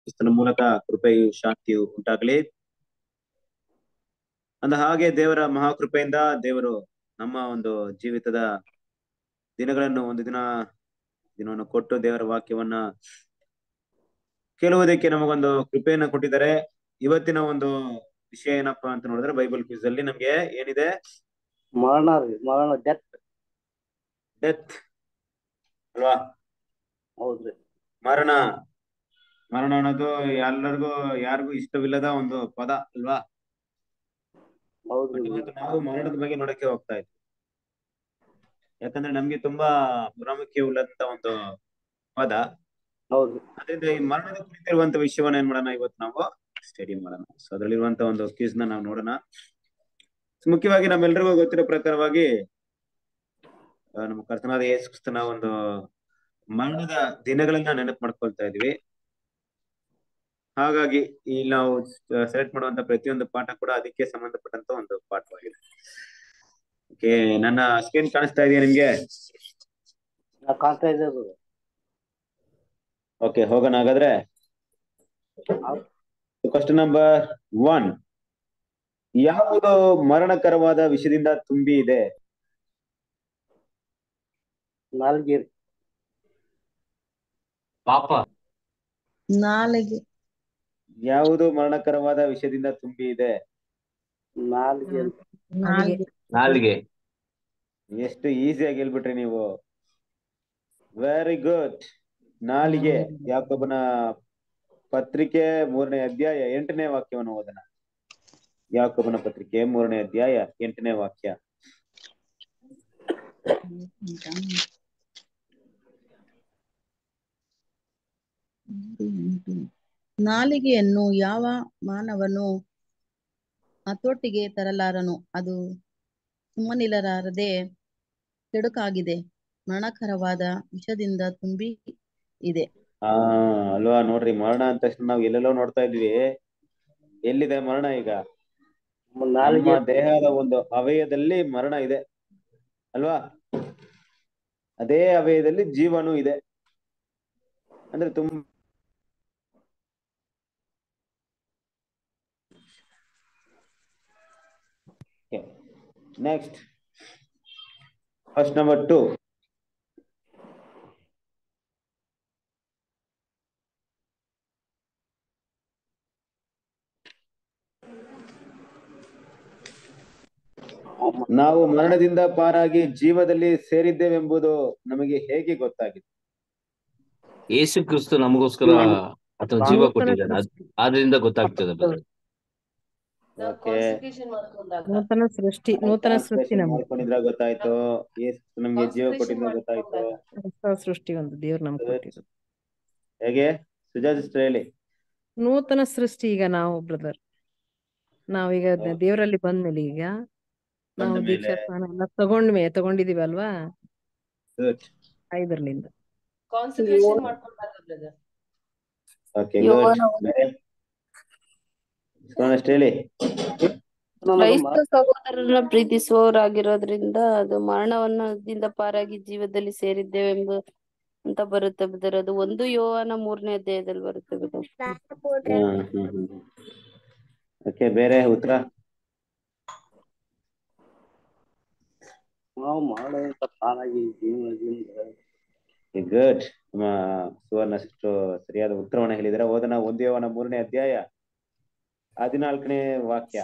ಕ್ರಿಸ್ತನ ಮೂಲಕ ಕೃಪೆಯು ಶಾಂತಿಯು ಉಂಟಾಗಲಿ ಅಂದ ಹಾಗೆ ದೇವರ ಮಹಾಕೃಪೆಯಿಂದ ದೇವರು ನಮ್ಮ ಒಂದು ಜೀವಿತದ ದಿನಗಳನ್ನು ಒಂದು ದಿನ ದಿನವನ್ನು ಕೊಟ್ಟು ದೇವರ ವಾಕ್ಯವನ್ನ ಕೇಳುವುದಕ್ಕೆ ನಮಗೊಂದು ಕೃಪೆಯನ್ನ ಕೊಟ್ಟಿದ್ದಾರೆ ಇವತ್ತಿನ ಒಂದು ವಿಷಯ ಏನಪ್ಪಾ ಅಂತ ನೋಡಿದ್ರೆ ಬೈಬಲ್ ಕ್ವಿಸ್ ಅಲ್ಲಿ ನಮ್ಗೆ ಏನಿದೆ ಮರಣ ರೀ ಮರಣ ಡೆತ್ ಡೆತ್ ಅಲ್ವಾ ಹೌದ್ರಿ ಮರಣ ಮರಣ ಅನ್ನೋದು ಎಲ್ಲರಿಗೂ ಯಾರಿಗೂ ಇಷ್ಟವಿಲ್ಲದ ಒಂದು ಪದ ಅಲ್ವಾ ಹೌದ್ರಿ ಇವತ್ತು ನಾವು ಮರಣದ ಬಗ್ಗೆ ನೋಡಕ್ಕೆ ಹೋಗ್ತಾ ಇದ್ವಿ ಯಾಕಂದ್ರೆ ನಮ್ಗೆ ತುಂಬಾ ಪ್ರಾಮುಖ್ಯ ಉಳ್ಳಂತ ಒಂದು ಪದ ಹೌದ್ರಿ ಅದರಿಂದ ಈ ಮರಣದ ಕುರಿತಿರುವಂತ ವಿಷಯವನ್ನ ಏನ್ ಮಾಡೋಣ ಇವತ್ತು ನಾವು ಸ್ಟಡಿ ಮಾಡೋಣ ಸೊ ಅದ್ರಲ್ಲಿರುವಂತ ಒಂದು ಕ್ಯೂಸ್ ನ ನಾವು ನೋಡೋಣ So, ಮುಖ್ಯವಾಗಿ ನಮ್ಮೆಲ್ಲರಿಗೂ ಗೊತ್ತಿರೋ ಪ್ರಕಾರವಾಗಿ ಆ, ನಮ್ಮ ಕರ್ತನಾದ ಯೇಸು ಕ್ರಿಸ್ತನ ಒಂದು ಮರಣದ ದಿನಗಳನ್ನ ನೆನಪು ಮಾಡ್ಕೊಳ್ತಾ ಇದ್ವಿ ಹಾಗಾಗಿ ಇಲ್ಲಿ ನಾವು ಸೆಲೆಕ್ಟ್ ಮಾಡುವಂತ ಪ್ರತಿಯೊಂದು ಪಾಠ ಕೂಡ ಅದಕ್ಕೆ ಸಂಬಂಧಪಟ್ಟಂತ ಒಂದು ಪಾಠವಾಗಿದೆ ಓಕೆ ನನ್ನ ಸ್ಕ್ರೀನ್ ಕಾಣಿಸ್ತಾ ಇದೆಯಾ ನಿಮ್ಗೆ ನಾ ಕಾಣ್ತಾ ಇದ್ದೇವೆ ಓಕೆ ಹೋಗೋಣ ಹಾಗಾದ್ರೆ ಕ್ವಶನ್ ನಂಬರ್ ಒನ್ ಯಾವುದು ಮರಣಕರವಾದ ವಿಷದಿಂದ ತುಂಬಿ ಇದೆ ನಾಲ್ಗೆ ರೀ ಪಾಪ ನಾಲಿಗೆ ಯಾವುದು ಮರಣಕರವಾದ ವಿಷದಿಂದ ತುಂಬಿ ಇದೆ ನಾಲ್ಗೆ ರೀ. ನಾಲಿಗೆ ನಾಲ್ಗೆ ಎಷ್ಟು ಈಸಿಯಾಗಿ ಹೇಳ್ಬಿಟ್ರಿ ನೀವು ವೆರಿ ಗುಡ್ ನಾಲಿಗೆ ಯಾಕೊಬ್ಬನ ಪತ್ರಿಕೆ ಮೂರನೇ ಅಧ್ಯಾಯ ಎಂಟನೇ ವಾಕ್ಯವನ್ನು ಓದೋಣ ಯಾಕೊಬ್ಬನ ಪತ್ರಿಕೆ ಮೂರನೇ ಅಧ್ಯಾಯ ಎಂಟನೇ ವಾಕ್ಯ ನಾಲಿಗೆಯನ್ನು ಯಾವ ಮಾನವನು ಹತೋಟಿಗೆ ತರಲಾರನು ಅದು ಸುಮ್ಮನಿರಲಾರದೆ ಕೆಡುಕಾಗಿದೆ ಮರಣಕರವಾದ ವಿಷದಿಂದ ತುಂಬಿ ಇದೆ ಹಾ ಅಲ್ವಾ ನೋಡ್ರಿ ಮರಣ ಅಂದ ತಕ್ಷಣ ನಾವು ಎಲ್ಲೆಲ್ಲೋ ನೋಡ್ತಾ ಇದ್ವಿ ಎಲ್ಲಿದೆ ಮರಣ ಈಗ ನಮ್ಮ ನಾಲ್ಗೆ ನಮ್ಮ ದೇಹದ ಒಂದು ಅವಯದಲ್ಲಿ ಮರಣ ಇದೆ ಅಲ್ವಾ ಅದೇ ಅವಯದಲ್ಲಿ ಜೀವನೂ ಇದೆ ಅಂದ್ರೆ ತುಂಬ ನೆಕ್ಸ್ಟ್ ಫಸ್ಟ್ ನಂಬರ್ ಟು ನಾವು ಮರಣದಿಂದ ಪಾರಾಗಿ ಜೀವದಲ್ಲಿ ಸೇರಿದ್ದೇವೆಂಬುದು ನಮಗೆ ಹೇಗೆ ಗೊತ್ತಾಗಿದೆ ಯೇಸು ಕ್ರಿಸ್ತು ನಮಗೋಸ್ಕರ ಆತನ ಜೀವ ಕೊಟ್ಟಿದ್ದಾನೆ ಅದ್- ಆದ್ರಿಂದ ಗೊತ್ತಾಗ್ತದೆ brother. ಓಕೆ ನೂತನ ಸೃಷ್ಟಿ ನೂತನ ಸೃಷ್ಟಿ ನಮ್ಗೆ ಮಾಡ್ಕೊಂಡಿದ್ರ ಗೊತ್ತಾಯ್ತು ಯೇಸು ನಮ್ಗೆ ಜೀವ ಕೊಟ್ಟಿದ್ರ ಗೊತ್ತಾಯ್ತು ಹೊಸ ಸೃಷ್ಟಿ ಒಂದು ದೇವ್ರು ನಮ್ಗೆ ಕೊಟ್ಟಿರೋದು ಹೇಗೆ ಸುಜಾ ಸಿಸ್ಟರ್ ಹೇಳಿ ನೂತನ ಸೃಷ್ಟಿ ಈಗ ನಾವು ಬ್ರದರ್ ನಾವೀಗ ದ- ದೇವರಲ್ಲಿ ಬಂದ್ಮೇಲೆ ಈಗ ನಾವು ಬಂದ ಮೇಲೆ ದೀಕ್ಷಾ ಸ್ನಾನ ಎಲ್ಲ ತಗೊಂಡ್ಮೇ ತಗೊಂಡಿದೀವಿ ಅಲ್ವಾ Good. ಐದರ್ಲಿಂದ ಕಾನ್ಸಂಟ್ರೇಷನ್ ಮಾಡ್ಕೊಂಡಾಗ ಬ್ರದರ್ ಓಕೆ ಗುಡ್ ಬೇರೆ ಅಷ್ಟು ಹೇಳಿ ಕ್ರೈಸ್ತ ಸಹೋದರರನ್ನ ಪ್ರೀತಿಸುವವರಾಗಿರೋದ್ರಿಂದ ಅದು ಮರಣವನ್ನದಿಂದ ಪಾರಾಗಿ ಜೀವದಲ್ಲಿ ಸೇರಿದ್ದೇವೆಂಬ ಅಂತ ಬರುತ್ತೆ ಬ್ರದರ್ ಅದು ಒಂದು ಯೋವನ ಮೂರನೇ ಅಧ್ಯಾಯದಲ್ಲಿ ಬರುತ್ತೆ ಬ್ರದರ್ ಓಕೆ ಬೇರೆ ಉತ್ತರ ನಾವು ಮಾಡೋದಂತ ತಾನಾಗಿ ಜೀವನದಿಂದ ಗುಡ್ ನಮ್ಮ ಸುವರ್ಣ ಸಿಸ್ಟರ್ ಸರಿಯಾದ ಉತ್ತರವನ್ನ ಹೇಳಿದ್ರೆ ಓದನ ಒಂದು ಯೋವನ ಮೂರನೇ ಅಧ್ಯಾಯ ಹದಿನಾಲ್ಕನೇ ವಾಕ್ಯ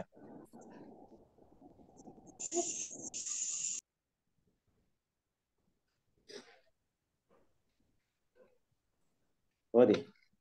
ಓದಿ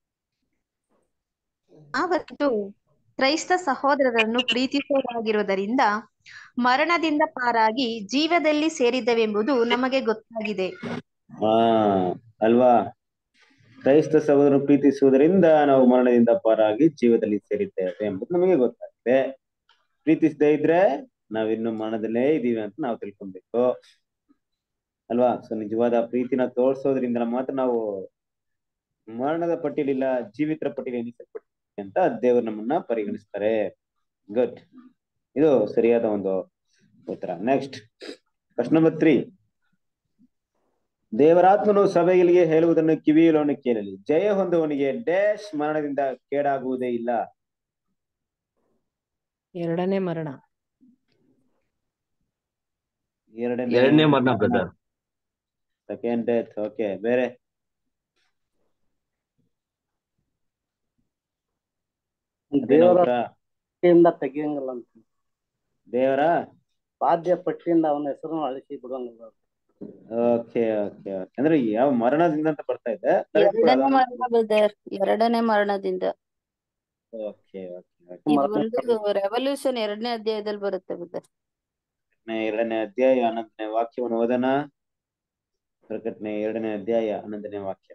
ಆವತ್ತು ಕ್ರೈಸ್ತ ಸಹೋದರರನ್ನು ಪ್ರೀತಿಸುವವರಾಗಿರುವುದರಿಂದ ಮರಣದಿಂದ ಪಾರಾಗಿ ಜೀವದಲ್ಲಿ ಸೇರಿದ್ದವೆಂಬುದು ನಮಗೆ ಗೊತ್ತಾಗಿದೆ ಹಾ ಅಲ್ವಾ ಕ್ರೈಸ್ತ ಸಹೋದರ ಪ್ರೀತಿಸುವುದರಿಂದ ನಾವು ಮರಣದಿಂದ ಪಾರಾಗಿ ಜೀವದಲ್ಲಿ ಸೇರಿದ್ದೇವೆ ಎಂಬುದು ನಮಗೆ ಗೊತ್ತಾಗಿದೆ ಪ್ರೀತಿಸದೇ ಇದ್ರೆ ನಾವಿನ್ನು ಮರಣದಲ್ಲೇ ಇದೀವಿ ಅಂತ ನಾವು ತಿಳ್ಕೊಬೇಕು ಅಲ್ವಾ ಸೊ ನಿಜವಾದ ಪ್ರೀತಿನ ತೋರ್ಸೋದ್ರಿಂದ ಮಾತ್ರ ನಾವು ಮರಣದ ಪಟ್ಟಿಲಿಲ್ಲ ಜೀವಿತರ ಪಟ್ಟಿಲಿ ಎಣಿಸಲ್ಪಟ್ಟಿದ್ದೀವಿ ಅಂತ ದೇವರು ನಮ್ಮನ್ನ ಪರಿಗಣಿಸ್ತಾರೆ ಗುಡ್ ಇದು ಸರಿಯಾದ ಒಂದು ಉತ್ತರ ನೆಕ್ಸ್ಟ್ ಕ್ವಶನ್ ನಂಬರ್ ತ್ರೀ ದೇವರಾತ್ಮನು ಸಭೆಗಳಿಗೆ ಹೇಳುವುದನ್ನು ಕಿವಿಯುಳ್ಳವನು ಕೇಳಲಿ ಜಯ ಹೊಂದುವವನಿಗೆ ಡ್ಯಾಶ್ ಮರಣದಿಂದ ಕೇಡಾಗುವುದೇ ಇಲ್ಲ ಎರಡನೇ ಮರಣ ಎರಡನೇ ಎರಡನೇ ಮರಣ ಬ್ರದರ್ ಸೆಕೆಂಡ್ ಡೆತ್ ಓಕೆ ಬೇರೆ ಅದೇನೋ ದೇವರ ಉತ್ತರ? ಪಟ್ಟಿಯಿಂದ ತೆಗಿಯಂಗಿಲ್ಲ ಅಂತ ದೇವರ ಬಾಧ್ಯ ಪಟ್ಟಿಯಿಂದ ಅವನ ಹೆಸರನ್ನು ಅಳಿಸಿ ಬಿಡುವಂಗಿಲ್ಲ ಓಕೆ ಓಕೆ ಓಕೆ ಅಂದ್ರೆ ಯಾವ ಮರಣದಿಂದ ಅಂತ ಬರ್ತಾ ಇದೆ Correct ಎರಡನೇ ಅದು. ಮರಣ ಬ್ರದರ್ ಎರಡನೇ ಮರಣದಿಂದ ಓಕೆ ಓಕೆ ಓಕೆ ಇದು ಒಂದು ರೆವಲ್ಯೂಷನ್ ಎರಡನೇ ಅಧ್ಯಾಯದಲ್ಲಿ ಬರುತ್ತೆ ಬ್ರದರ್ ಪ್ರಕಟಣೆ ಎರಡನೇ ಅಧ್ಯಾಯ ಹನ್ನೊಂದನೇ ವಾಕ್ಯವನ್ನು ಓದೋಣ ಪ್ರಕಟಣೆ ಎರಡನೇ ಅಧ್ಯಾಯ ಹನ್ನೊಂದನೇ ವಾಕ್ಯ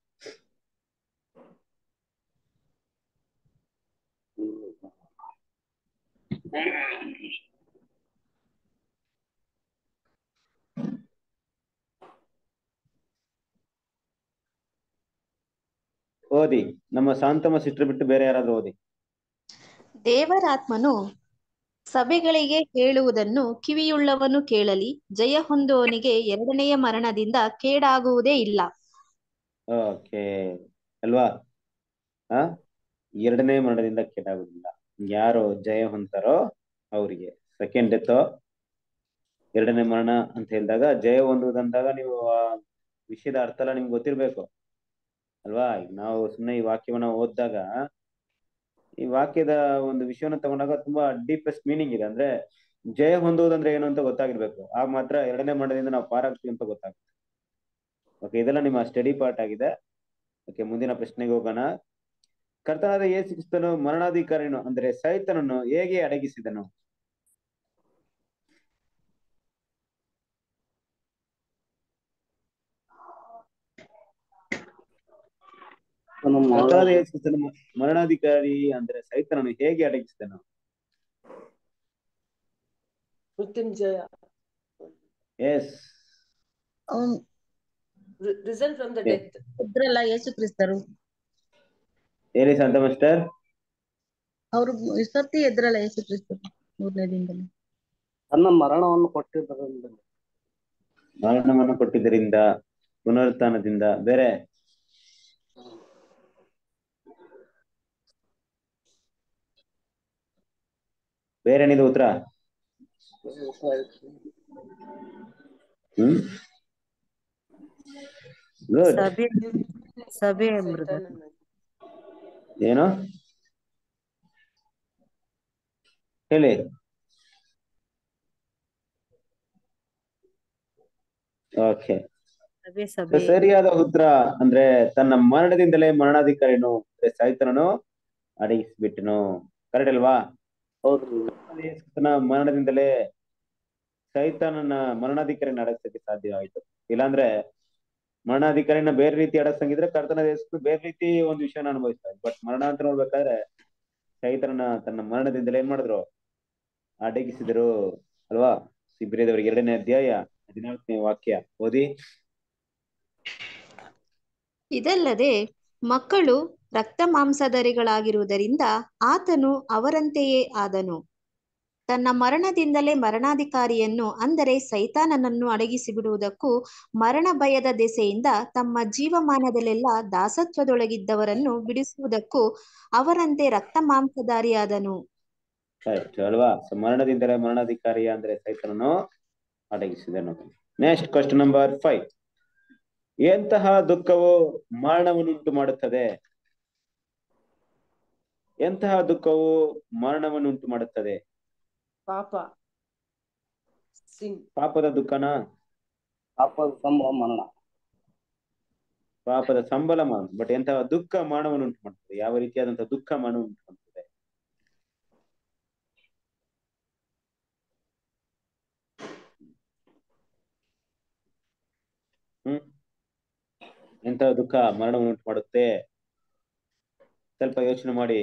ಓದಿ ನಮ್ಮ ಶಾಂತಮ್ಮ ಸಿಸ್ಟರ್ ಬಿಟ್ಟು ಬೇರೆ ಯಾರಾದ್ರೂ ಓದಿ ದೇವರಾತ್ಮನು ಸಭೆಗಳಿಗೆ ಹೇಳುವುದನ್ನು ಕಿವಿಯುಳ್ಳವನು ಕೇಳಲಿ ಜಯ ಹೊಂದುವವನಿಗೆ ಎರಡನೆಯ ಮರಣದಿಂದ ಕೇಡಾಗುವುದೇ ಇಲ್ಲ ಓಕೆ ಅಲ್ವಾ ಆ ಎರಡನೇ ಮರಣದಿಂದ ಕೆಟ್ಟಾಗುದಿಲ್ಲ ಯಾರು ಜಯ ಹೊಂತಾರೋ ಅವರಿಗೆ ಸೆಕೆಂಡ್ ಡೆತ್ ಎರಡನೇ ಮರಣ ಅಂತ ಹೇಳಿದಾಗ ಜಯ ಹೊಂದುವುದಂದಾಗ ನೀವು ಆ ವಿಷಯದ ಅರ್ಥ ಎಲ್ಲ ನಿಮ್ಗೆ ಗೊತ್ತಿರ್ಬೇಕು ಅಲ್ವಾ ಈಗ ನಾವು ಸುಮ್ಮನೆ ಈ ವಾಕ್ಯವನ್ನ ಓದಿದಾಗ ಈ ವಾಕ್ಯದ ಒಂದು ವಿಷಯವನ್ನ ತಗೊಂಡಾಗ ತುಂಬಾ ಡೀಪೆಸ್ಟ್ ಮೀನಿಂಗ್ ಇದೆ ಅಂದ್ರೆ ಜಯ ಹೊಂದುವುದಂದ್ರೆ ಏನು ಅಂತ ಗೊತ್ತಾಗಿರ್ಬೇಕು ಆಗ ಮಾತ್ರ ಎರಡನೇ ಮರಣದಿಂದ ನಾವು ಪಾರಾಗ್ತೀವಿ ಅಂತ ಗೊತ್ತಾಗುತ್ತೆ ಓಕೆ ಇದೆಲ್ಲ ನಿಮ್ಮ ಸ್ಟಡಿ ಪಾರ್ಟ್ ಆಗಿದೆ ಓಕೆ ಮುಂದಿನ ಪ್ರಶ್ನೆಗೆ ಹೋಗೋಣ ಕರ್ತನಾದ ಯೇಸು ಕ್ರಿಸ್ತನು ಮರಣಾಧಿಕಾರಿನು ಅಂದ್ರೆ ಸೈತನನ್ನು ಹೇಗೆ ಅಡಗಿಸಿದನು ಕರ್ತನಾದ ಯೇಸು ಕ್ರಿಸ್ತನು ಮರಣಾಧಿಕಾರಿ ಅಂದ್ರೆ ಸೈತನನ್ನು ಹೇಗೆ ಅಡಗಿಸಿದನು ಮೃತ್ಯುಂಜಯ ಎಸ್ ಅವನು result from the Okay. Death ಇದ್ರಲ್ಲ ಯೇಸು ಕ್ರಿಸ್ತರು ಹೇಳಿ ಶಾಂತ ಮಾಸ್ಟರ್ ಅವರು ಸತ್ತಿ ಎದ್ರಲ್ಲ ಯೇಸು ಕ್ರಿಸ್ತರು ಮೂರನೇ ದಿನದಲ್ಲಿ ತನ್ನ ಮರಣವನ್ನು ಕೊಟ್ಟಿದ್ದರಿಂದ ಮರಣವನ್ನು ಕೊಟ್ಟಿದ್ದರಿಂದ ಪುನರುತ್ಥಾನದಿಂದ ಬೇರೆ ಬೇರೆ ಏನಿದೆ ಉತ್ತರ ಹ್ಮ್ ಗುಡ್ ಸಭೆ ಸಭೆ ಬ್ರದರ್ ಏನು ಹೇಳಿ ಓಕೆ ಸಭೆ ಸಭೆ ಸರಿಯಾದ ಉತ್ತರ ಅಂದ್ರೆ ತನ್ನ ಮರಣದಿಂದಲೇ ಮರಣಾಧಿಕಾರಿನು ಅಂದ್ರೆ ಸೈತನನು ಅಡಗಿಸ್ಬಿಟ್ಟನು ಕರೆಕ್ಟ್ ಅಲ್ವಾ ಹೌದ್ರಿ ಯೇಸುಕ್ರಿಸ್ತನ ಮರಣದಿಂದಲೇ ಸೈತಾನನ ಮರಣಾಧಿಕಾರಿನ ಅಡಗಿಸಕ್ಕೆ ಸಾಧ್ಯ ಆಯ್ತು ಇಲ್ಲಾಂದ್ರೆ ಮರಣಾಧಿಕಾರಿನ ಬೇರೆ ರೀತಿ ಅಡಗಿಸಂಗಿದ್ರೆ ಕರ್ತನ ಯೇಸು ಬೇರೆ ರೀತಿ ಒಂದು ವಿಷಯನ ಅನುಭವಿಸ್ತಾರೆ ಬಟ್ ಮರಣ ಅಂತ ನೋಡ್ಬೇಕಾದ್ರೆ ಸೈತನನ ತನ್ನ ಮರಣದಿಂದಲೇ ಏನ್ ಮಾಡಿದ್ರು ಅಡಗಿಸಿದರು ಅಲ್ವಾ ಸಿಬ್ರಿಯದವರಿಗೆ ಎರಡನೇ ಅಧ್ಯಾಯ ಹದಿನಾಲ್ಕನೇ ವಾಕ್ಯ ಓದಿ ಇದಲ್ಲದೆ ಮಕ್ಕಳು ರಕ್ತ ಮಾಂಸಧರಿಗಳಾಗಿರುವುದರಿಂದ ಆತನು ಅವರಂತೆಯೇ ಆದನು ತನ್ನ ಮರಣದಿಂದಲೇ ಮರಣಾಧಿಕಾರಿಯನ್ನು ಅಂದರೆ ಸೈತಾನನನ್ನು ಅಡಗಿಸಿ ಬಿಡುವುದಕ್ಕೂ ಮರಣ ಭಯದ ದೆಸೆಯಿಂದ ತಮ್ಮ ಜೀವಮಾನದಲ್ಲೆಲ್ಲ ದಾಸತ್ವದೊಳಗಿದ್ದವರನ್ನು ಬಿಡಿಸುವುದಕ್ಕೂ ಅವರಂತೆ ರಕ್ತ ಮಾಂಸಧಾರಿಯಾದನು ಕರೆಕ್ಟ್ ಅಲ್ವಾ ಸೊ ಮರಣದಿಂದಲೇ ಮರಣಾಧಿಕಾರಿ ಅಂದ್ರೆ ಸೈತನನು ಅಡಗಿಸಿದನು ನೆಕ್ಸ್ಟ್ ಕ್ವಶನ್ ನಂಬರ್ ಫೈವ್ ಎಂತಹ ದುಃಖವು ಮರಣವನ್ನುಂಟು ಮಾಡುತ್ತದೆ ಎಂತಹ ದುಃಖವು ಮರಣವನ್ನುಂಟು ಮಾಡುತ್ತದೆ ಪಾಪ ಸಿನ್ ಪಾಪದ ದುಃಖನ ಪಾಪದ ಸಂಭವ ಮರಣ ಪಾಪದ ಸಂಬಳ ಮರಣ ಬಟ್ ಎಂತಹ ದುಃಖ ಮರಣವನ್ನುಂಟು ಮಾಡುತ್ತದೆ ಯಾವ ರೀತಿಯಾದಂತಹ ದುಃಖ ಮರಣವನ್ನುಂಟು ಮಾಡುತ್ತದೆ ಹ್ಮ್ ಎಂತಹ ದುಃಖ ಮರಣವನ್ನುಂಟು ಮಾಡುತ್ತೆ ಸ್ವಲ್ಪ ಯೋಚನೆ ಮಾಡಿ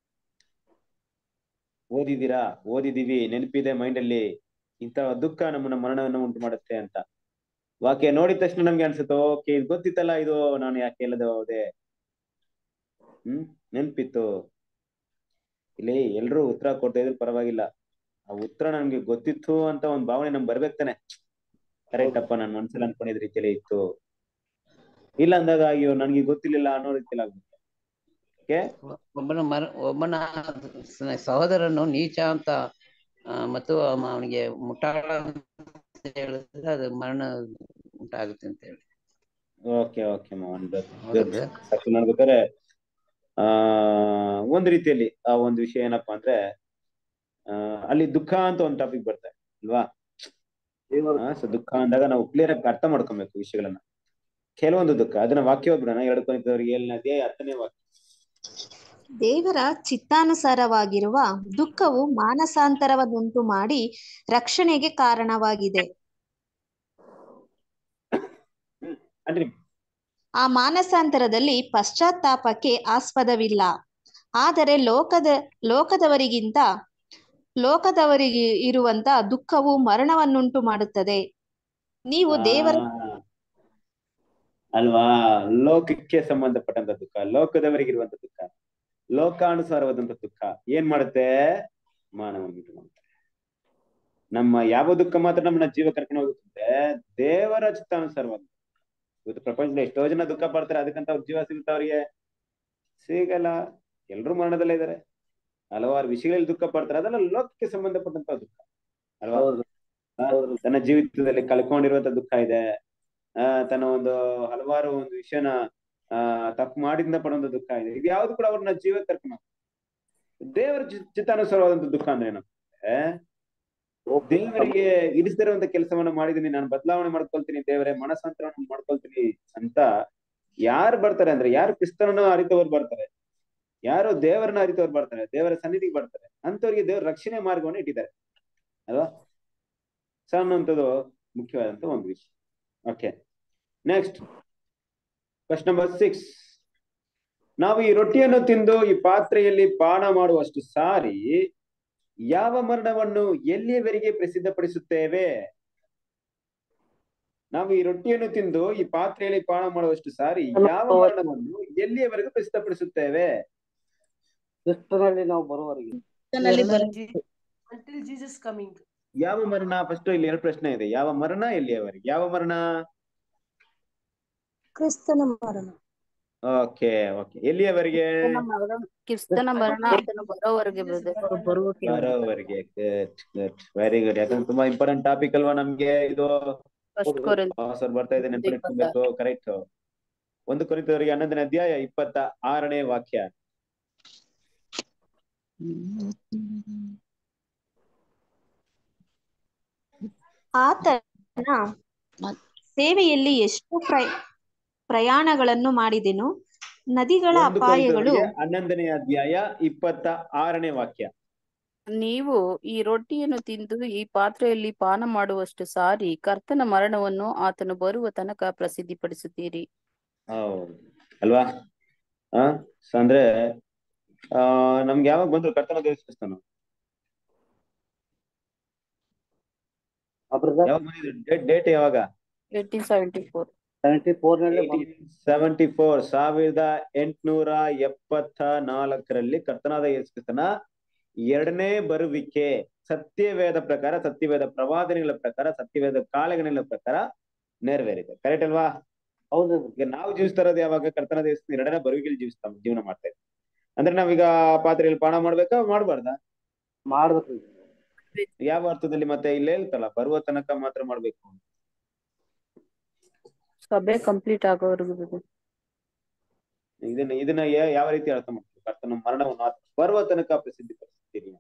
ಓದಿದ್ದೀರಾ ಓದಿದೀವಿ ನೆನಪಿದೆ ಮೈಂಡಲ್ಲಿ ಇಂತಹ ದುಃಖ ನಮ್ಮನ್ನ ಮರಣವನ್ನು ಉಂಟು ಮಾಡುತ್ತೆ ಅಂತ ವಾಕ್ಯ ನೋಡಿದ ತಕ್ಷಣ ನಮ್ಗೆ ಅನ್ಸುತ್ತೆ ಓಕೆ ಇದು ಗೊತ್ತಿತ್ತಲ್ಲ ಇದು ನಾನು ಯಾಕೆ ಹೇಳದೆ ಹೋದೆ ಹ್ಮ್ ನೆನ್ಪಿತ್ತು ಇಲ್ಲಿ ಎಲ್ರೂ ಉತ್ತರ ಕೊಡ್ತಾ ಇದ್ರು ಪರವಾಗಿಲ್ಲ ಆ ಉತ್ತರ ನಮ್ಗೆ ಗೊತ್ತಿತ್ತು ಅಂತ ಒಂದ್ ಭಾವನೆ ನಮ್ಗೆ ಬರ್ಬೇಕು ತಾನೆ ಕರೆಕ್ಟ್ ಅಪ್ಪ ನಾನು ಮನ್ಸಲ್ಲಿ ಅನ್ಕೊಂಡಿದ್ ರೀತಿಯಲ್ಲಿ ಇತ್ತು ಇಲ್ಲ ಅಂದಾಗ ಅಯ್ಯೋ ನನ್ಗೆ ಗೊತ್ತಿರ್ಲಿಲ್ಲ ಅನ್ನೋ ರೀತಿಯಲ್ಲಿ ಆಗ್ಬಿಡುತ್ತೆ ಓಕೆ ಒಬ್ಬನ ಮರ ಒಬ್ಬನ ಸ- ಸಹೋದರನು ನೀಚ ಅಂತ ಆ, ಮತ್ತು ಅವ- ಅವನಿಗೆ ಮುಟ್ಟಾಳ ಅಂತ ಹೇಳಿದ್ರೆ ಅದು ಮರಣ ಉಂಟಾಗುತ್ತೆ ಅಂತ ಹೇಳಿ ಓಕೆ ಓಕೆ ಮೋಹನ್ ಹೌದಾ brother? ನನ್ ಬೇಕಾದ್ರೆ ಆ ಒಂದ್ ರೀತಿಯಲ್ಲಿ ಆ ಒಂದು ವಿಷಯ ಏನಪ್ಪಾ ಅಂದ್ರೆ ಆ ಅಲ್ಲಿ ದುಃಖ ಅಂತ ಒಂದು ಟಾಪಿಕ್ ಬರ್ತದೆ ಅಲ್ವಾ ಸೊ ದುಃಖ ಅಂದಾಗ ನಾವು ಕ್ಲಿಯರ್ ಆಗಿ ಅರ್ಥ ಮಾಡ್ಕೊಬೇಕು ವಿಷಯಗಳನ್ನ ಕೆಲವೊಂದು ದುಃಖ ಅದನ್ನ ವಾಕ್ಯ ಓದ್ಬಿಡೋಣ ಎರಡು ಕೊನಿತದವರಿಗೆ ಏಳನೇ ಅಧ್ಯಾಯ ಹತ್ತನೇ ವಾಕ್ಯ ದೇವರ ಚಿತ್ತಾನುಸಾರವಾಗಿರುವ ದುಃಖವು ಮಾನಸಾಂತರವನ್ನುಂಟು ಮಾಡಿ ರಕ್ಷಣೆಗೆ ಕಾರಣವಾಗಿದೆ ಅಂದ್ರೆ ಆ ಮಾನಸಾಂತರದಲ್ಲಿ ಪಶ್ಚಾತ್ತಾಪಕ್ಕೆ ಆಸ್ಪದವಿಲ್ಲ ಆದರೆ ಲೋಕದ ಲೋಕದವರಿಗಿಂತ ಲೋಕದವರಿಗೆ ಇರುವಂತ ದುಃಖವು ಮರಣವನ್ನುಂಟು ಮಾಡುತ್ತದೆ ನೀವು ದೇವರ ಆ, ಅಲ್ವಾ ಲೋಕಕ್ಕೆ ಸಂಬಂಧಪಟ್ಟಂತ ದುಃಖ ಲೋಕದವರಿಗಿರುವಂತ ದುಃಖ ಲೋಕಾನುಸಾರವಾದಂತ ದುಃಖ ಏನ್ ಮಾಡುತ್ತೆ ಮಾನವ ಉಂಟು ಮಾಡುತ್ತೆ ನಮ್ಮ ಯಾವ ದುಃಖ ಮಾತ್ರ ನಮ್ಮನ್ನ ಜೀವ ಕರ್ಕೊಂಡು ಹೋಗುತ್ತೆ ದೇವರ ಚಿತ್ತಾನುಸಾರವಾದ ಇವತ್ತು ಪ್ರಪಂಚದಲ್ಲಿ ಎಷ್ಟೋ ಜನ ದುಃಖ ಪಡ್ತಾರೆ ಅದಕ್ಕಂತ ಅವ್ರ ಜೀವ ಸಿಗುತ್ತೆ ಅವ್ರಿಗೆ ಸಿಗಲ್ಲ ಎಲ್ರು ಮರಣದಲ್ಲೇ ಇದಾರೆ ಹಲವಾರು ವಿಷಯಗಳಲ್ಲಿ ದುಃಖ ಪಡ್ತಾರೆ ಅದೆಲ್ಲ ಲೋಕಕ್ಕೆ ಸಂಬಂಧಪಟ್ಟಂತ ದುಃಖ ಅಲ್ವಾ ಆ, ತನ್ನ ಜೀವಿತದಲ್ಲಿ ಕಳ್ಕೊಂಡಿರುವಂತ ದುಃಖ ಇದೆ ಆ ತನ್ನ ಒಂದು ಹಲವಾರು ಒಂದು ವಿಷಯನ ಆ ತಪ್ಪು ಮಾಡಿದಿಂದ ಪಡುವಂತ ದುಃಖ ಇದೆ ಇದು ಯಾವ್ದು ಕೂಡ ಅವ್ರನ್ನ ಜೀವಕ್ಕೆ ಕರ್ಕೊಂಡು ಹೋಗುತ್ತೆ. ದೇವರ ಚಿ- ಚಿತ್ತಾನುಸಾರವಾದಂತ ದುಃಖ ಅಂದ್ರೆ ಏನಂದ್ರೆ ದೇವರಿಗೆ ಇರಿಸದಿರುವಂತ ಕೆಲಸವನ್ನ ಮಾಡಿದೀನಿ ನಾನು ಬದಲಾವಣೆ ಮಾಡ್ಕೊಳ್ತೀನಿ ದೇವರೇ ಮನಸ್ಸಾಂತರವನ್ನು ಮಾಡ್ಕೊಳ್ತೀನಿ ಅಂತ ಯಾರು ಬರ್ತಾರೆ ಅಂದ್ರೆ ಯಾರು ಕ್ರಿಸ್ತನನ್ನು ಅರಿತವ್ರು ಬರ್ತಾರೆ ಯಾರು ದೇವರನ್ನ ಅರಿತವ್ರು ಬರ್ತಾರೆ ದೇವರ ಸನ್ನಿಧಿಗೆ ಬರ್ತಾರೆ ಅಂತವ್ರಿಗೆ ದೇವರ ರಕ್ಷಣೆ ಮಾರ್ಗವನ್ನು ಇಟ್ಟಿದ್ದಾರೆ ಅಲ್ವಾ ಸೊ ಅನ್ನುವಂಥದ್ದು ಮುಖ್ಯವಾದಂತ ಒಂದು ವಿಷಯ okay next question number six ನಾವು ಈ ರೊಟ್ಟಿಯನ್ನು ತಿಂದು ಈ ಪಾತ್ರೆಯಲ್ಲಿ ಪಾನ ಮಾಡುವಷ್ಟು ಸಾರಿ ಯಾವ ಮರಣವನ್ನು ಎಲ್ಲಿಯವರೆಗೆ ಪ್ರಸಿದ್ಧಪಡಿಸುತ್ತೇವೆ ನಾವು ಈ ರೊಟ್ಟಿಯನ್ನು ತಿಂದು ಈ ಪಾತ್ರೆಯಲ್ಲಿ ಪಾನ ಮಾಡುವಷ್ಟು ಸಾರಿ ಯಾವ ಮರಣವನ್ನು ಎಲ್ಲಿಯವರೆಗೂ ಪ್ರಸಿದ್ಧಪಡಿಸುತ್ತೇವೆ ಕ್ರಿಸ್ತನಲ್ಲಿ ನಾವು ಬರುವವರೆಗೆ ಕ್ರಿಸ್ತನಲ್ಲಿ ಬರ Until Jesus coming. ಯಾವ ಮರಣ ಫಸ್ಟ್ ಇಲ್ಲಿ ಎರಡು ಪ್ರಶ್ನೆ ಇದೆ ಯಾವ ಮರಣ ಎಲ್ಲಿಯವರೆಗೆ ಯಾವ ಮರಣ ಕ್ರಿಸ್ತನ ಮರಣ ಓಕೆ ಓಕೆ ಎಲ್ಲಿಯವರೆಗೆ ಕ್ರಿಸ್ತನ ಮರಣ ಕ್ರಿಸ್ತನ ಮರಣ ಆತನು ಬರೋವರೆಗೆ ಬ್ರದರ್ ಬರೋವರೆಗೆ ಗುಡ್ ಗುಡ್ ವೆರಿ ಗುಡ್ ಯಾಕಂದ್ರೆ ತುಂಬಾ ಇಂಪಾರ್ಟೆಂಟ್ ಟಾಪಿಕ್ ಅಲ್ವಾ ನಮ್ಗೆ ಇದು ಫಸ್ಟ್ ಕೊರಿಂಥ ಸರ್ ಬರ್ತಾ ಇದೆ ನೆನಪಿಟ್ಕೊಬೇಕು ಕರೆಕ್ಟ್ ಒಂದು ಕುರಿತವರಿಗೆ ಹನ್ನೊಂದನೇ ಅಧ್ಯಾಯ ಇಪ್ಪತ್ತ ಆರನೇ ವಾಕ್ಯ ಆತನ ಸೇವೆಯಲ್ಲಿ ಎಷ್ಟು ಪ್ರಯ ಪ್ರಯಾಣಗಳನ್ನು ಮಾಡಿದೆನು ನದಿಗಳ ಒಂದು ಅಪಾಯಗಳು ಕೊರಿಂಥದವರಿಗೆ ಹನ್ನೊಂದನೇ ಅಧ್ಯಾಯ ಇಪ್ಪತ್ತ ಆರನೇ ವಾಕ್ಯ ನೀವು ಈ ರೊಟ್ಟಿಯನ್ನು ತಿಂದು ಈ ಪಾತ್ರೆಯಲ್ಲಿ ಪಾನ ಮಾಡುವಷ್ಟು ಸಾರಿ ಕರ್ತನ ಮರಣವನ್ನು ಆತನು ಬರುವ ತನಕ ಪ್ರಸಿದ್ಧಿಪಡಿಸುತ್ತೀರಿ ಹೌದು ಅಲ್ವಾ ಆ ಸೊ ಅಂದ್ರೆ ಆ ನಮ್ಗೆ ಯಾವಾಗ ಬಂದ್ರು ಕರ್ತನ ದೇವಸ್ಥಾನ ಯಾವಾಗ ಬಂದಿದ್ರು ಡೇಟ್ ಯಾವಾಗ eighteen seventy four seventy four ನಲ್ಲಿ ಸೆವೆಂಟಿ ಫೋರ್ ಸಾವಿರದ ಎಂಟುನೂರ ಎಪ್ಪತ್ತ ನಾಲ್ಕರಲ್ಲಿ ಕರ್ತನಾದ ಯೇಸುಕ್ರಿಸ್ತನ ಎರಡನೇ ಬರುವಿಕೆ ಸತ್ಯವೇದ ಪ್ರಕಾರ ಸತ್ಯವೇದ ಪ್ರವಾದನೆಗಳ ಪ್ರಕಾರ ಸತ್ಯವೇದ ಕಾಲಗಣಗಳ ಪ್ರಕಾರ ನೆರವೇರಿದೆ ಕರೆಕ್ಟ್ ಅಲ್ವಾ ಹೌದು ಈಗ ನಾವು ಜೀವಿಸ್ತಾ ಇರೋದು ಯಾವಾಗ ಕರ್ತನ ದೇವಸ್ಥಾನ ಎರಡನೇ ಬರುವಿಕೆಯಲ್ಲಿ ಜೀವಿಸ್ತಾ ಜೀವನ ಮಾಡ್ತಾ ಇದ್ದೀವಿ ಅಂದ್ರೆ ನಾವೀಗ ಪಾತ್ರೆಯಲ್ಲಿ ಪಾನ ಮಾಡ್ಬೇಕಾ ಮಾಡ್ಬಾರ್ದಾ ಮಾಡ್ಬೇಕು ಯಾವ ಅರ್ಥದಲ್ಲಿ ಮತ್ತೆ ಇಲ್ಲೇ ಹೇಳ್ತಲ್ಲ ಬರುವ ತನಕ ಮಾತ್ರ ಮಾಡ್ಬೇಕು ಸಭೆ ಕಂಪ್ಲೀಟ್ ಆಗೋವರೆಗೂ brother. ಇದನ್ನ ಇದನ್ನ ಯಾ- ಯಾವ ರೀತಿ ಅರ್ಥ ಮಾಡ್ತೀವಿ ಕರ್ತನ ಮರಣವನ್ನು ಆತ ಬರುವ ತನಕ ಪ್ರಸಿದ್ಧಿ ಪಡಿಸ್ತೀರಿ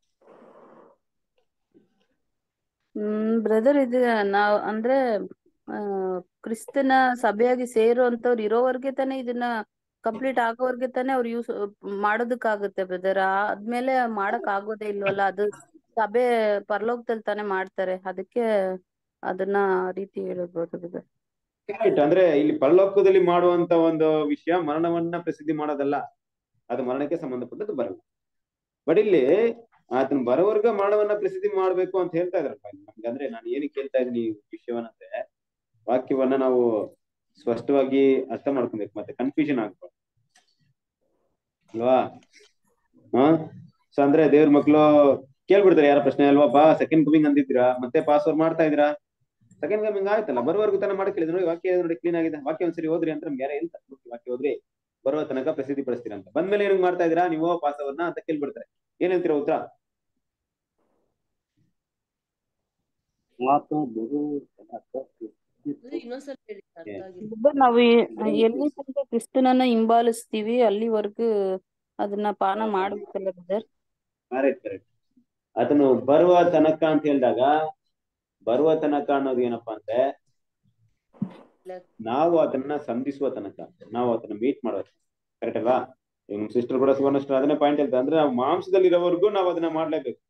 ಹ್ಮ್ ಬ್ರದರ್ ಇದು ನಾವ್ ಅಂದ್ರೆ ಆ ಕ್ರಿಸ್ತನ ಸಭೆಯಾಗಿ ಸೇರುವಂತವ್ರು ಇರೋವರೆಗೆ ತಾನೇ ಇದನ್ನ ಕಂಪ್ಲೀಟ್ ಆಗೋವರೆಗೆ ತಾನೇ ಅವ್ರು ಯೂಸ್ ಮಾಡೋದಕ್ಕಾಗುತ್ತೆ ಬ್ರದರ್ ಆದ್ಮೇಲೆ ಮಾಡಕ್ ಆಗೋದೇ ಇಲ್ವಲ್ಲ ಅದು ಸಭೆ ಪರಲೋಕದಲ್ಲಿ ತಾನೇ ಮಾಡ್ತಾರೆ ಅದಕ್ಕೆ ಅದನ್ನ ಆ ರೀತಿ ಹೇಳ್ಬೋದು ಬ್ರದರ್ ಕರೆಕ್ಟ್ ಅಂದ್ರೆ ಇಲ್ಲಿ ಪರಲೋಕದಲ್ಲಿ ಮಾಡುವಂತ ಒಂದು ವಿಷಯ ಮರಣವನ್ನ ಪ್ರಸಿದ್ಧಿ ಮಾಡೋದಲ್ಲ ಅದು ಮರಣಕ್ಕೆ ಸಂಬಂಧಪಟ್ಟದ್ದು ಬರಲ್ಲ ಬಟ್ ಇಲ್ಲಿ ಆತನ ಬರೋವರ್ಗ ಮರಣವನ್ನ ಪ್ರಸಿದ್ಧಿ ಮಾಡ್ಬೇಕು ಅಂತ ಹೇಳ್ತಾ ಇದ್ರಪ್ಪ ಇಲ್ಲಿ ನಮ್ಗೆ ಅಂದ್ರೆ ನಾನು ಏನಕ್ಕೆ ಹೇಳ್ತಾ ಇದ್ದೀನಿ ಈ ವಿಷಯವನ್ನಂದ್ರೆ ವಾಕ್ಯವನ್ನ ನಾವು ಸ್ಪಷ್ಟವಾಗಿ ಅರ್ಥ ಮಾಡ್ಕೊಬೇಕು ಮತ್ತೆ ಕನ್ಫ್ಯೂಷನ್ ಆಗ್ಬಾರ್ದು ಅಲ್ವಾ ಹಾ ಸೊ ಅಂದ್ರೆ ದೇವ್ರ ಮಕ್ಳು ಕೇಳ್ಬಿಡ್ತಾರೆ ಯಾರ ಪ್ರಶ್ನೆ ಅಲ್ವಾ ಬಾ ಸೆಕೆಂಡ್ ಕಮಿಂಗ್ ಅಂದಿದ್ದೀರಾ ಮತ್ತೆ ಪಾಸ್ ಓವರ್ ಮಾಡ್ತಾ ಇದ್ದೀರಾ ಸೆಕೆಂಡ್ ಕಮಿಂಗ್ ಆಯ್ತಲ್ಲ ಬರುವವರೆಗೂ ತನ ಮಾಡಕ್ ಹೇಳಿದ್ರು ನೋಡಿ ವಾಕ್ಯ ನೋಡಿ ಕ್ಲೀನ್ ಆಗಿದೆ ವಾಕ್ಯ ಒಂದ್ಸರಿ ಓದ್ರಿ ಅಂತ ನಮ್ಗೆ ಯಾರೇ ಹೇಳ್ತ ವಾಕ್ಯ ಓದ್ರಿ ಬರುವ ತನಕ ಪ್ರಸಿದ್ಧಿ ಪಡಿಸ್ತೀರಾ ಅಂತ ಬಂದ್ಮೇಲೆ ಏನ್ ಮಾಡ್ತಾ ಇದೀರಾ ನೀವು ಪಾಸ್ ಅವ್ರನ್ನ ಅಂತ ಕೇಳ್ಬಿಡ್ತಾರೆ ಏನ್ ಹೇಳ್ತೀರಾ ಉತ್ತರ ಮಾತು ಗುರು ತನಕ ಇನ್ನೊಂದ್ಸಲ ಹೇಳಿ ಅರ್ಥ ಆಗಿಲ್ಲ ಬ್ರದರ್ ನಾವು ಎ- ಎಲ್ಲಿ ತನಕ ಕ್ರಿಸ್ತನನ್ನ ಹಿಂಬಾಲಿಸ್ತೀವಿ ಅಲ್ಲಿವರೆಗೂ ಅದನ್ನ ಪಾನ ಮಾಡ್ಬೇಕಲ್ಲ ಬ್ರದರ್ ಕರೆಕ್ಟ್ ಕರೆಕ್ಟ್ ಅದನ್ನು ಬರುವ ತನಕ ಅಂತ ಹೇಳಿದಾಗ ಬರುವ ತನಕ ಅನ್ನೋದು ಏನಪ್ಪಾ ಅಂದ್ರೆ ನಾವು ಅದನ್ನ ಸಂಧಿಸುವ ತನಕ ನಾವು ಅದನ್ನ ಮೀಟ್ ಮಾಡೋ ಕರೆಕ್ಟ್ ಅಲ್ವಾ ಈಗ ಸಿಸ್ಟರ್ ಕೂಡ ಸುವರ್ಣ sister ಅದನ್ನೇ ಪಾಯಿಂಟ್ ಹೇಳ್ತಾರೆ ಅಂದ್ರೆ ನಾವು ಮಾಂಸದಲ್ಲಿರೋವರೆಗೂ ನಾವು ಅದನ್ನ ಮಾಡ್ಲೇಬೇಕು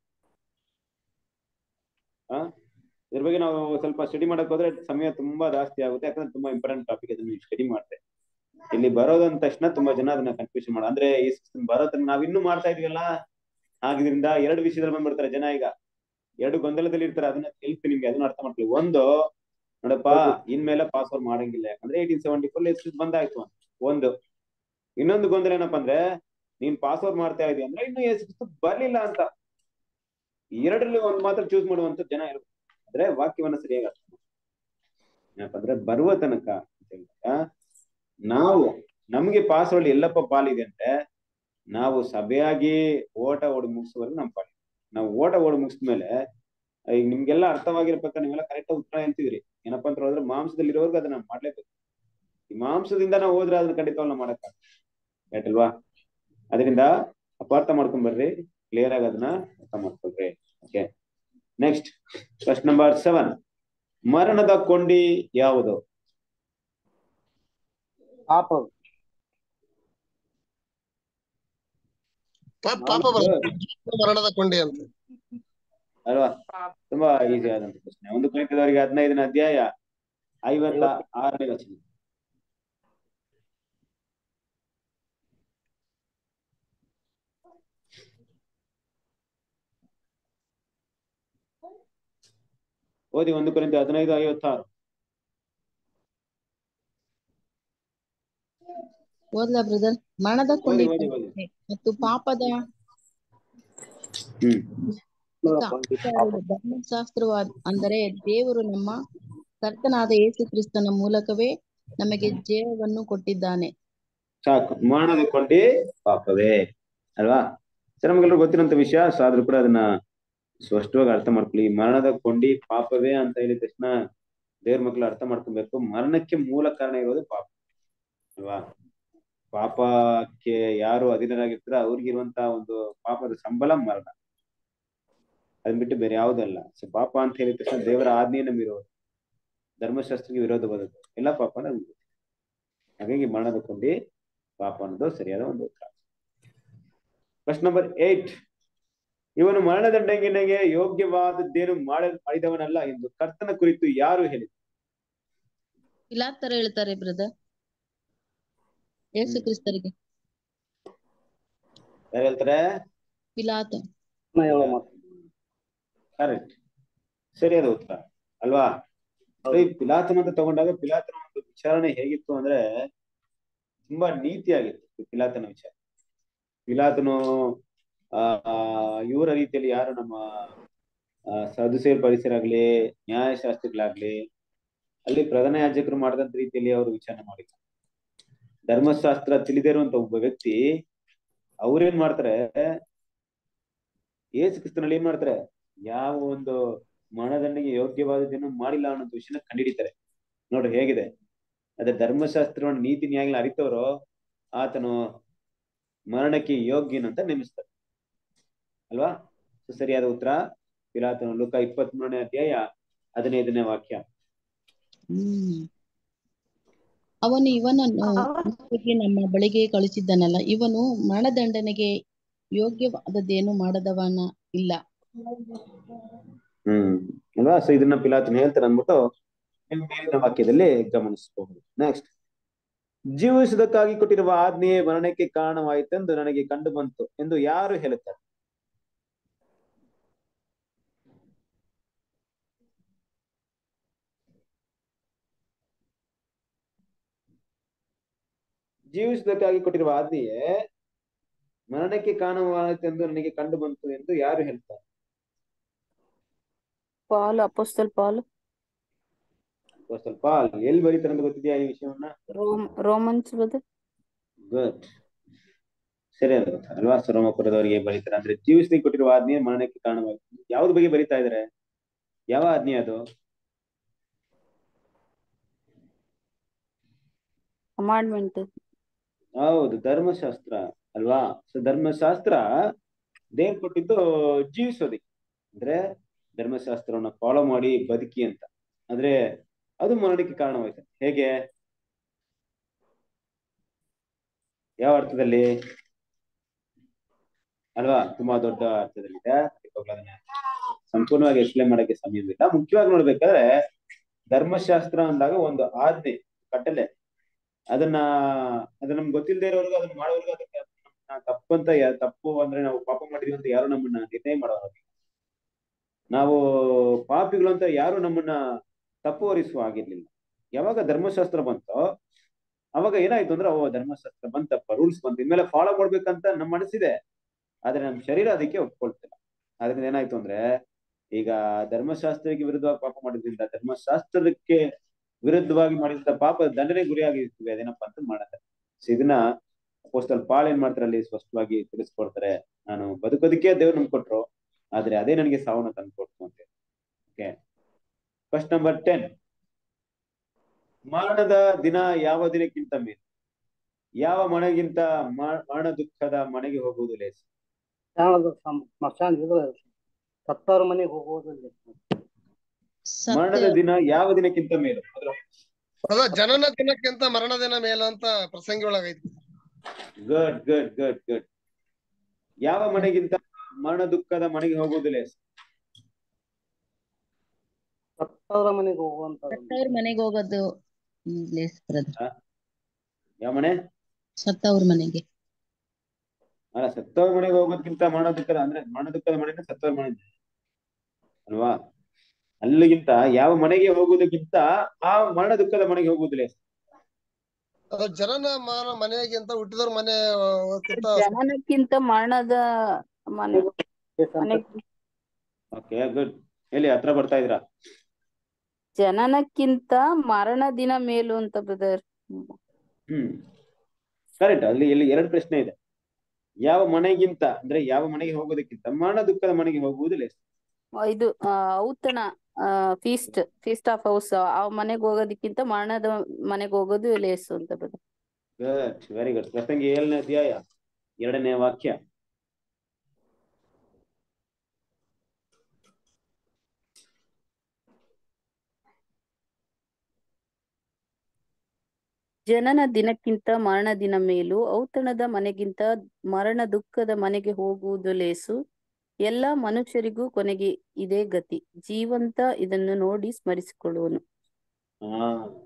ಆ ಇದ್ರ ಬಗ್ಗೆ ನಾವು ಸ್ವಲ್ಪ ಸ್ಟಡಿ ಮಾಡಕ್ ಹೋದ್ರೆ ಸಮಯ ತುಂಬಾ ಜಾಸ್ತಿ ಆಗುತ್ತೆ ಯಾಕಂದ್ರೆ ತುಂಬಾ ಇಂಪಾರ್ಟೆಂಟ್ ಟಾಪಿಕ್ ಅದನ್ನ ನೀವು ಸ್ಟಡಿ ಮಾಡ್ತೆ ಇಲ್ಲಿ ಬರೋದು ಅಂದ ತಕ್ಷಣ ತುಂಬಾ ಜನ ಅದನ್ನ ಕನ್ಫ್ಯೂಷನ್ ಮಾಡ ಅಂದ್ರೆ ಈ system ಬರೋದನ್ನ ನಾವ್ ಇನ್ನೂ ಮಾಡ್ತಾ ಇದೀವಲ್ಲ ಆಗಿದ್ರಿಂದ ಎರಡು ವಿಷಯದಲ್ಲಿ ಬಂದ್ಬಿಡ್ತಾರೆ ಜನ ಈಗ ಎರಡು ಗೊಂದಲದಲ್ಲಿ ಇರ್ತಾರೆ ಅದನ್ನ ಹೇಳ್ತೀನಿ ನಿಮ್ಗೆ ಅದನ್ನ ಅರ್ಥ ಮಾಡ್ಕೊಳ್ಳಿ ಒಂದು ನೋಡಪ್ಪ ಇನ್ಮೇಲೆ ಪಾಸ್ವರ್ಡ್ ಮಾಡಂಗಿಲ್ಲ ಯಾಕಂದ್ರೆ ಏಯ್ಟೀನ್ ಸೆವೆಂಟಿ ಫೋರ್ ಎಸ್ ಬಂದಾಯ್ತು ಅಂತ ಒಂದು ಇನ್ನೊಂದು ಗೊಂದಲ ಏನಪ್ಪಾ ಅಂದ್ರೆ ನೀನ್ ಪಾಸ್ವರ್ಡ್ ಮಾಡ್ತಾ ಇದೀಯ ಅಂದ್ರೆ ಇನ್ನು ಎಷ್ಟು ಬರ್ಲಿಲ್ಲ ಅಂತ ಎರಡರಲ್ಲಿ ಒಂದ್ ಮಾತ್ರ ಚೂಸ್ ಮಾಡುವಂತ ಜನ ಇರ್ಬೇಕು ಅಂದ್ರೆ ವಾಕ್ಯವನ್ನ ಸರಿಯಾಗಿ ಅರ್ಥ ಮಾಡ್ಕೊಳ್ಳಿ. ಏನಪ್ಪಾ ಅಂದ್ರೆ ಬರುವ ತನಕ ಅಂತ ಹೇಳಿದಾಗ ನಾವು ನಮ್ಗೆ ಪಾಸ್ವರ್ಡ್ ಎಲ್ಲಪ್ಪ ಪಾಲಿದೆ ಅಂದ್ರೆ ನಾವು ಸಭೆಯಾಗಿ ಓಟ ಓಡಿ ಮುಗಿಸುವವರೆಗೂ ನಮ್ ಪಾಲಿ ನಾವು ಓಟ ಓಡಿ ಮುಗಿಸ್ಮೇಲೆ ಈಗ ನಿಮ್ಗೆಲ್ಲ ಅರ್ಥವಾಗಿರೋ ಪ್ರಕಾರ ನೀವೆಲ್ಲ ಕರೆಕ್ಟ್ ಉತ್ತರ ಹೇಳ್ತಿದ್ರಿ ಏನಪ್ಪಾ ಅಂತ ಹೇಳಿದ್ರೆ ಮಾಂಸದಲ್ಲಿರೋರ್ಗು ಅದನ್ನ ಮಾಡ್ಲೇಬೇಕು ಈ ಮಾಂಸದಿಂದ ನಾವು ಹೋದ್ರೆ ಅದನ್ನ ಖಂಡಿತವಾಗಿ ನಾವು ಮಾಡಕ್ಕ ಆಯ್ತಲ್ವಾ ಅದರಿಂದ ಅಪಾರ್ಥ ಮಾಡ್ಕೊಂಡ್ ಬರ್ರಿ ಕ್ಲಿಯರ್ ಆಗಿ ಅದನ್ನ ಅರ್ಥ ಮಾಡ್ಕೊಳ್ರಿ okay next question number seven ಮರಣದ ಕೊಂಡಿ ಯಾವುದು ಪಾಪ ಪಾಪ ಪಾಪ ಬರ್ತದೆ ಮರಣದ ಕೊಂಡಿ ಅಂತ ಅಲ್ವಾ ತುಂಬಾ ಈಸಿ ಆದಂತ ಪ್ರಶ್ನೆ ಒಂದು ಕುರಿತದವರಿಗೆ ಹದಿನೈದನೇ ಅಧ್ಯಾಯ ಐವತ್ತ ಆರನೇ ವಚನ ಓದಿ ಒಂದು ಕುರಿತ ಹದಿನೈದು ಐವತ್ತಾರು ಓದ್ಲಾ ಬ್ರದರ್ ಮರಣದ ಓದಿ ಕೊಂಡಿ ಓದಿ ಓದಿ ಮತ್ತು ಪಾಪದ ಹ್ಮ್ ಅಧಿಕಾರವು ಧರ್ಮಶಾಸ್ತ್ರವಾದ ಅಂದರೆ ದೇವರು ನಮ್ಮ ಕರ್ತನಾದ ಯೇಸು ಕ್ರಿಸ್ತನ ಮೂಲಕವೇ ನಮಗೆ ಜಯವನ್ನು ಕೊಟ್ಟಿದ್ದಾನೆ ಸಾಕು ಮರಣದ ಕೊಂಡಿ ಪಾಪವೇ ಅಲ್ವಾ ಸರ್ ನಮ್ಗೆಲ್ಲರೂ ಗೊತ್ತಿರೋಂಥ ವಿಷಯ ಸೊ ಆದ್ರೂ ಕೂಡ ಅದನ್ನ ಸ್ಪಷ್ಟವಾಗಿ ಅರ್ಥ ಮಾಡ್ಕೊಳ್ಳಿ ಈ ಮರಣದ ಕೊಂಡಿ ಪಾಪವೇ ಅಂತ ಹೇಳಿದ ತಕ್ಷಣ ದೇವ್ರ ಮಕ್ಕಳು ಅರ್ಥ ಮಾಡ್ಕೊಬೇಕು ಮರಣಕ್ಕೆ ಮೂಲ ಕಾರಣ ಇರೋದು ಪಾಪ ಅಲ್ವಾ ಪಾಪಕ್ಕೆ ಯಾರು ಅಧೀನರಾಗಿರ್ತಾರ ಅವ್ರಿಗಿರುವಂತ ಒಂದು ಪಾಪದ ಸಂಬಳ ಮರಣ ಅದನ್ ಬಿಟ್ಟು ಬೇರೆ ಯಾವುದಲ್ಲ ಸೊ ಪಾಪ ಅಂತ ಹೇಳಿದ ತಕ್ಷಣ ದೇವರ ಆಜ್ಞೆಯ ಮೀರೋದು ಧರ್ಮಶಾಸ್ತ್ರಕ್ಕೆ ವಿರೋಧವಾದದ್ದು ಎಲ್ಲ ಪಾಪ ನಮ್ಗೆ ಗೊತ್ತು. ಹಾಗಾಗಿ ಮರಣದ ಕೊಂಡಿ ಪಾಪ ಅನ್ನೋದು ಸರಿಯಾದ ಒಂದು ಉತ್ತರ ಕ್ವಶನ್ ನಂಬರ್ ಏಟ್ ಇವನು ಮರಣದಂಡನೆಗೆ ಯೋಗ್ಯವಾದದ್ದೇನು ಮಾಡ ಮಾಡಿದವನಲ್ಲ ಎಂದು ಕರ್ತನ ಕುರಿತು ಯಾರು ಹೇಳಿದರು ಪಿಲಾತರ ಹೇಳ್ತಾರೆ ಬ್ರದರ್ ಯೇಸು ಕ್ರಿಸ್ತರಿಗೆ ಯಾರು ಹೇಳ್ತಾರೆ ಪಿಲಾತ ಹೇಳೋ ಮಾತು ಕರೆಕ್ಟ್ ಸರಿಯಾದ ಉತ್ತರ ಅಲ್ವಾ ಈ ಪಿಲಾತನ ಅಂತ ತಗೊಂಡಾಗ ಪಿಲಾತನ ಒಂದು ವಿಚಾರಣೆ ಹೇಗಿತ್ತು ಅಂದ್ರೆ ತುಂಬಾ ನೀತಿಯಾಗಿತ್ತು ಪಿಲಾತನ ವಿಚಾರ ಪಿಲಾತನು ಆ ಇವರ ರೀತಿಯಲ್ಲಿ ಯಾರು ನಮ್ಮ ಸದುಸೇರ್ ಪರಿಸರಾಗ್ಲಿ ನ್ಯಾಯಶಾಸ್ತ್ರಗಳಾಗ್ಲಿ ಅಲ್ಲಿ ಪ್ರಧಾನ ಯಾಜಕರು ಮಾಡಿದಂತ ರೀತಿಯಲ್ಲಿ ಅವರು ವಿಚಾರಣೆ ಮಾಡಿದ್ರು ಧರ್ಮಶಾಸ್ತ್ರ ತಿಳಿದೇ ಇರುವಂತ ಒಬ್ಬ ವ್ಯಕ್ತಿ ಅವ್ರೇನ್ ಮಾಡ್ತಾರೆ ಏಸು ಕ್ರಿಸ್ತನಲ್ಲಿ ಏನ್ ಮಾಡ್ತಾರೆ ಯಾವ ಒಂದು ಮರಣದಂಡನೆಗೆ ಯೋಗ್ಯವಾದದ್ದೇನು ಮಾಡಿಲ್ಲ ಅನ್ನೋ ವಿಷಯನ ಕಂಡಿಡಿತಾರೆ ನೋಡ್ರಿ ಹೇಗಿದೆ ಅದೇ ಧರ್ಮಶಾಸ್ತ್ರವನ್ನು ನೀತಿ ನ್ಯಾಯಗಳ ಅರಿತವರು ಆತನು ಮರಣಕ್ಕೆ ಯೋಗ್ಯನಂತ ನೇಮಿಸ್ತಾರೆ ಅಲ್ವಾ ಸೊ ಸರಿಯಾದ ಉತ್ತರ ಪಿಲಾತನು ಲೋಕ ಇಪ್ಪತ್ತ್ ಮೂರನೇ ಅಧ್ಯಾಯ ಹದಿನೈದನೇ ವಾಕ್ಯ ಹ್ಮ್ ಅವನು ಇವನನ್ನು ನಮಗೆ ನಮ್ಮ ಬಳಿಗೆ ಕಳುಹಿಸಿದ್ದನಲ್ಲ ಇವನು ಮರಣದಂಡನೆಗೆ ಯೋಗ್ಯವಾದದ್ದೇನು ಮಾಡದವನ ಇಲ್ಲ ಹ್ಮ್ ಅಲ್ವಾ ಸೊ ಇದನ್ನ ಪಿಲಾತನ ಹೇಳ್ತಾರೆ ಅಂದ್ಬಿಟ್ಟು ನೀವು ಮೇಲಿನ ವಾಕ್ಯದಲ್ಲಿ ಗಮನಿಸಬಹುದು ನೆಕ್ಸ್ಟ್ ಜೀವಿಸುವುದಕ್ಕಾಗಿ ಕೊಟ್ಟಿರುವ ಆಜ್ಞೆಯೇ ಮರಣಕ್ಕೆ ಕಾರಣವಾಯಿತೆಂದು ನನಗೆ ಕಂಡು ಬಂತು ಎಂದು ಯಾರು ಹೇಳುತ್ತಾರೆ ಜೀವಿಸುವುದಕ್ಕಾಗಿ ಕೊಟ್ಟಿರುವ ಆಜ್ಞೆಯೇ ಮರಣಕ್ಕೆ ಕಾರಣವಾಯಿತೆಂದು ನನಗೆ ಕಂಡು ಬಂತು ಎಂದು ಯಾರು ಹೇಳ್ತಾರೆ ಪಾಲ್ ಅಪೋಸ್ತಲ್ ಪಾಲ್ ಸ್ವಲ್ಪ ಎಲ್ಲಿ ಬರೀತಾರೆ ಅಂತ ಗೊತ್ತಿದ್ಯಾ ಈ ವಿಷಯವನ್ನ ರೋಮ್ ರೋಮನ್ಸ್ ಬ್ರದರ್ ಗುಡ್ ಸರಿ ಅದು ಗೊತ್ತಾ ಅಲ್ವಾ ಸರೋಮಪುರದವರಿಗೆ ಬರೀತಾರೆ ಅಂದ್ರೆ ಜೀವಿಸ್ಲಿಕ್ಕೆ ಕೊಟ್ಟಿರುವ ಆಜ್ಞೆ ಮರಣಕ್ಕೆ ಕಾರಣವಾಗ್ತದೆ ಯಾವ್ದು ಬಗ್ಗೆ ಬರೀತಾ ಇದಾರೆ ಯಾವ ಆಜ್ಞೆ ಅದು ಕಮಾಂಡ್ಮೆಂಟ್ ಹೌದು ಧರ್ಮಶಾಸ್ತ್ರ ಅಲ್ವಾ ಸೊ ಧರ್ಮಶಾಸ್ತ್ರ ದೇವ್ರು ಕೊಟ್ಟಿದ್ದು ಜೀವಿಸೋದಕ್ಕೆ ಅಂದ್ರೆ ಧರ್ಮಶಾಸ್ತ್ರವನ್ನ ಫಾಲೋ ಮಾಡಿ ಬದುಕಿ ಅಂತ ಆದ್ರೆ ಅದು ಮರಣಕ್ಕೆ ಕಾರಣವಾಯ್ತು ಹೇಗೆ ಯಾವ ಅರ್ಥದಲ್ಲಿ ಅಲ್ವಾ ತುಂಬಾ ದೊಡ್ಡ ಅರ್ಥದಲ್ಲಿದೆ ಅದಕ್ಕೋಗ್ಲೂ ಅದನ್ನ ಸಂಪೂರ್ಣವಾಗಿ ಎಕ್ಸ್ಪ್ಲೇನ್ ಮಾಡಕ್ಕೆ ಸಮಯವಿಲ್ಲ ಮುಖ್ಯವಾಗಿ ನೋಡ್ಬೇಕಾದ್ರೆ ಧರ್ಮಶಾಸ್ತ್ರ ಅಂದಾಗ ಒಂದು ಆಜ್ಞೆ ಕಟ್ಟಲೆ ಅದನ್ನ ಅದು ನಮ್ಗೆ ಗೊತ್ತಿಲ್ಲದೆ ಇರೋರ್ಗು ಅದನ್ನ ಮಾಡೋರ್ಗು ಅದಕ್ಕೆ ನಮ್ಮನ್ನ ತಪ್ಪು ಅಂತ ಯಾ- ತಪ್ಪು ಅಂದ್ರೆ ನಾವು ಪಾಪ ಮಾಡಿದೀವಿ ಅಂತ ಯಾರು ನಮ್ಮನ್ನ ನಿರ್ಣಯ ಮಾಡೋರು ನಾವು ಪಾಪಿಗಳು ಅಂತ ಯಾರು ನಮ್ಮನ್ನ ತಪ್ಪು ಹೊರಿಸುವ ಆಗಿರ್ಲಿಲ್ಲ ಯಾವಾಗ ಧರ್ಮಶಾಸ್ತ್ರ ಬಂತೋ ಅವಾಗ ಏನಾಯ್ತು ಅಂದ್ರೆ ಓ ಧರ್ಮಶಾಸ್ತ್ರ ಬಂತಪ್ಪ ರೂಲ್ಸ್ ಬಂತು ಇನ್ಮೇಲೆ ಫಾಲೋ ಮಾಡ್ಬೇಕಂತ ನಮ್ಮ ಮನಸ್ಸಿದೆ ಆದ್ರೆ ನಮ್ಮ ಶರೀರ ಅದಕ್ಕೆ ಒಪ್ಕೊಳ್ತಿಲ್ಲ ಅದರಿಂದ ಏನಾಯ್ತು ಅಂದ್ರೆ ಈಗ ಧರ್ಮಶಾಸ್ತ್ರಕ್ಕೆ ವಿರುದ್ಧವಾಗಿ ಪಾಪ ಮಾಡಿದ್ರಿಂದ ಧರ್ಮಶಾಸ್ತ್ರಕ್ಕೆ ವಿರುದ್ಧವಾಗಿ ಮಾಡಿದಂತ ಪಾಪ ದಂಡನೆ ಗುರಿಯಾಗಿರ್ತೀವಿ ಅದೇನಪ್ಪ ಅಂತ ಮಾಡುತ್ತೆ ಸೊ ಇದನ್ನ ಅಪೋಸ್ತಲ್ ಪಾಲ್ ಏನ್ ಮಾಡ್ತಾರೆ ಅಲ್ಲಿ ಸ್ಪಷ್ಟವಾಗಿ ತಿಳಿಸ್ಕೊಡ್ತಾರೆ ನಾನು ಬದುಕೋದಕ್ಕೆ ದೇವ್ರು ನಮ್ಗೆ ಕೊಟ್ರು ಆದ್ರೆ ಅದೇ ನನಗೆ ಸಾವನ್ನ ತಂದು ಕೊಡ್ತು ಅಂತ ಓಕೆ ಫಸ್ಟ್ ನಂಬರ್ ಟೆನ್ ಮರಣದ ದಿನ ಯಾವ ದಿನಕ್ಕಿಂತ ಮೇಲೆ ಯಾವ ಮನೆಗಿಂತ ಮ- ಮರಣ ದುಃಖದ ಮನೆಗೆ ಹೋಗುವುದು ಲೇಸು ಸ್ಮಶಾನದ ಸಂ- ಸ್ಮಶಾನ ಇದು ಸತ್ತವ್ರ ಮನೆಗೆ ಹೋಗೋದು ಮರಣದ ದಿನ ಯಾವ ದಿನಕ್ಕಿಂತ ಮೇಲು ಅದ್ರ ಅದ ಜನನ ದಿನಕ್ಕಿಂತ ಮರಣ ದಿನ ಮೇಲ ಅಂತ ಪ್ರಸಂಗಿ ಒಳಗೈತಿ ಗುಡ್ ಗುಡ್ ಗುಡ್ ಗುಡ್ ಯಾವ ಮನೆಗಿಂತ ಮರಣ ದುಃಖದ ಮನೆಗೆ ಹೋಗುವುದು ಲೇಸು ಸತ್ತವ್ರ ಮನೆಗೆ ಹೋಗುವಂತ ಸತ್ತವ್ರ ಮನೆಗೆ ಹೋಗೋದು ಲೇಸ್ ಬ್ರದರ್ ಯಾವ ಮನೆ ಸತ್ತವ್ರ ಮನೆಗೆ ಅಲ್ಲ ಸತ್ತವ್ರ ಮನೆಗೆ ಹೋಗೋದಕ್ಕಿಂತ ಮರಣ ದುಃಖದ ಅಂದ್ರೆ ಮರಣ ದುಃಖದ ಮನೆನೇ ಸತ್ತವ್ರ ಮನೆ ಅಲ್ವಾ ಅಲ್ಲಿಗಿಂತ ಯಾವ ಮನೆಗೆ ಹೋಗುವುದಕ್ಕಿಂತ ಆ ಮರಣ ದುಃಖದ ಮನೆಗೆ ಹೋಗುವುದು ಲೇಸು ಅದ ಜನನ ಮಾನ ಮನೆಗಿಂತ ಹುಟ್ಟಿದವ್ರ ಮನೆ ಹೋಗ್ತಿಂತ ಜನನಕ್ಕಿಂತ ಮರಣದ ಮನೆ ಮನೆಗೆ ಓಕೆ ಗುಡ್ ಎಲ್ಲಿ ಹತ್ರ ಬರ್ತಾ ಇದ್ದೀರಾ ಜನನಕ್ಕಿಂತ ಮರಣ ದಿನ ಮೇಲು ಅಂತ ಬ್ರದರ್ ಹ್ಮ್ ಕರೆಕ್ಟ್ ಅಲ್ಲಿ ಇಲ್ಲಿ ಎರಡು ಪ್ರಶ್ನೆ ಇದೆ ಯಾವ ಮನೆಗಿಂತ ಅಂದ್ರೆ ಯಾವ ಮನೆಗೆ ಹೋಗೋದಕ್ಕಿಂತ ಮರಣ ದುಃಖದ ಮನೆಗೆ ಹೋಗುವುದು ಲೇಸು ಇದು ಆ, ಔತಣ ಫೀಸ್ಟ್ ಫೀಸ್ಟ್ ಆಫ್ ಹೌಸ್ ಆ ಮನೆಗೆ ಹೋಗೋದಕ್ಕಿಂತ ಮರಣದ ಮನೆಗೆ ಹೋಗೋದು ಲೇಸು ಅಂತ ಬ್ರದರ್ ಗುಡ್ ವೆರಿ ಗುಡ್ ಪ್ರಸಂಗಿ ಏಳನೇ ಅಧ್ಯಾಯ ಎರಡನೇ ವಾಕ್ಯ ಜನನ ದಿನಕ್ಕಿಂತ ಮರಣ ದಿನ ಮೇಲು ಔತಣದ ಮನೆಗಿಂತ ಮರಣ ದುಃಖದ ಮನೆಗೆ ಹೋಗುವುದು ಲೇಸು ಎಲ್ಲ ಮನುಷ್ಯರಿಗೂ ಕೊನೆಗೆ ಇದೇ ಗತಿ ಜೀವಂತ ಇದನ್ನು ನೋಡಿ ಸ್ಮರಿಸಿಕೊಳ್ಳುವನು ಆ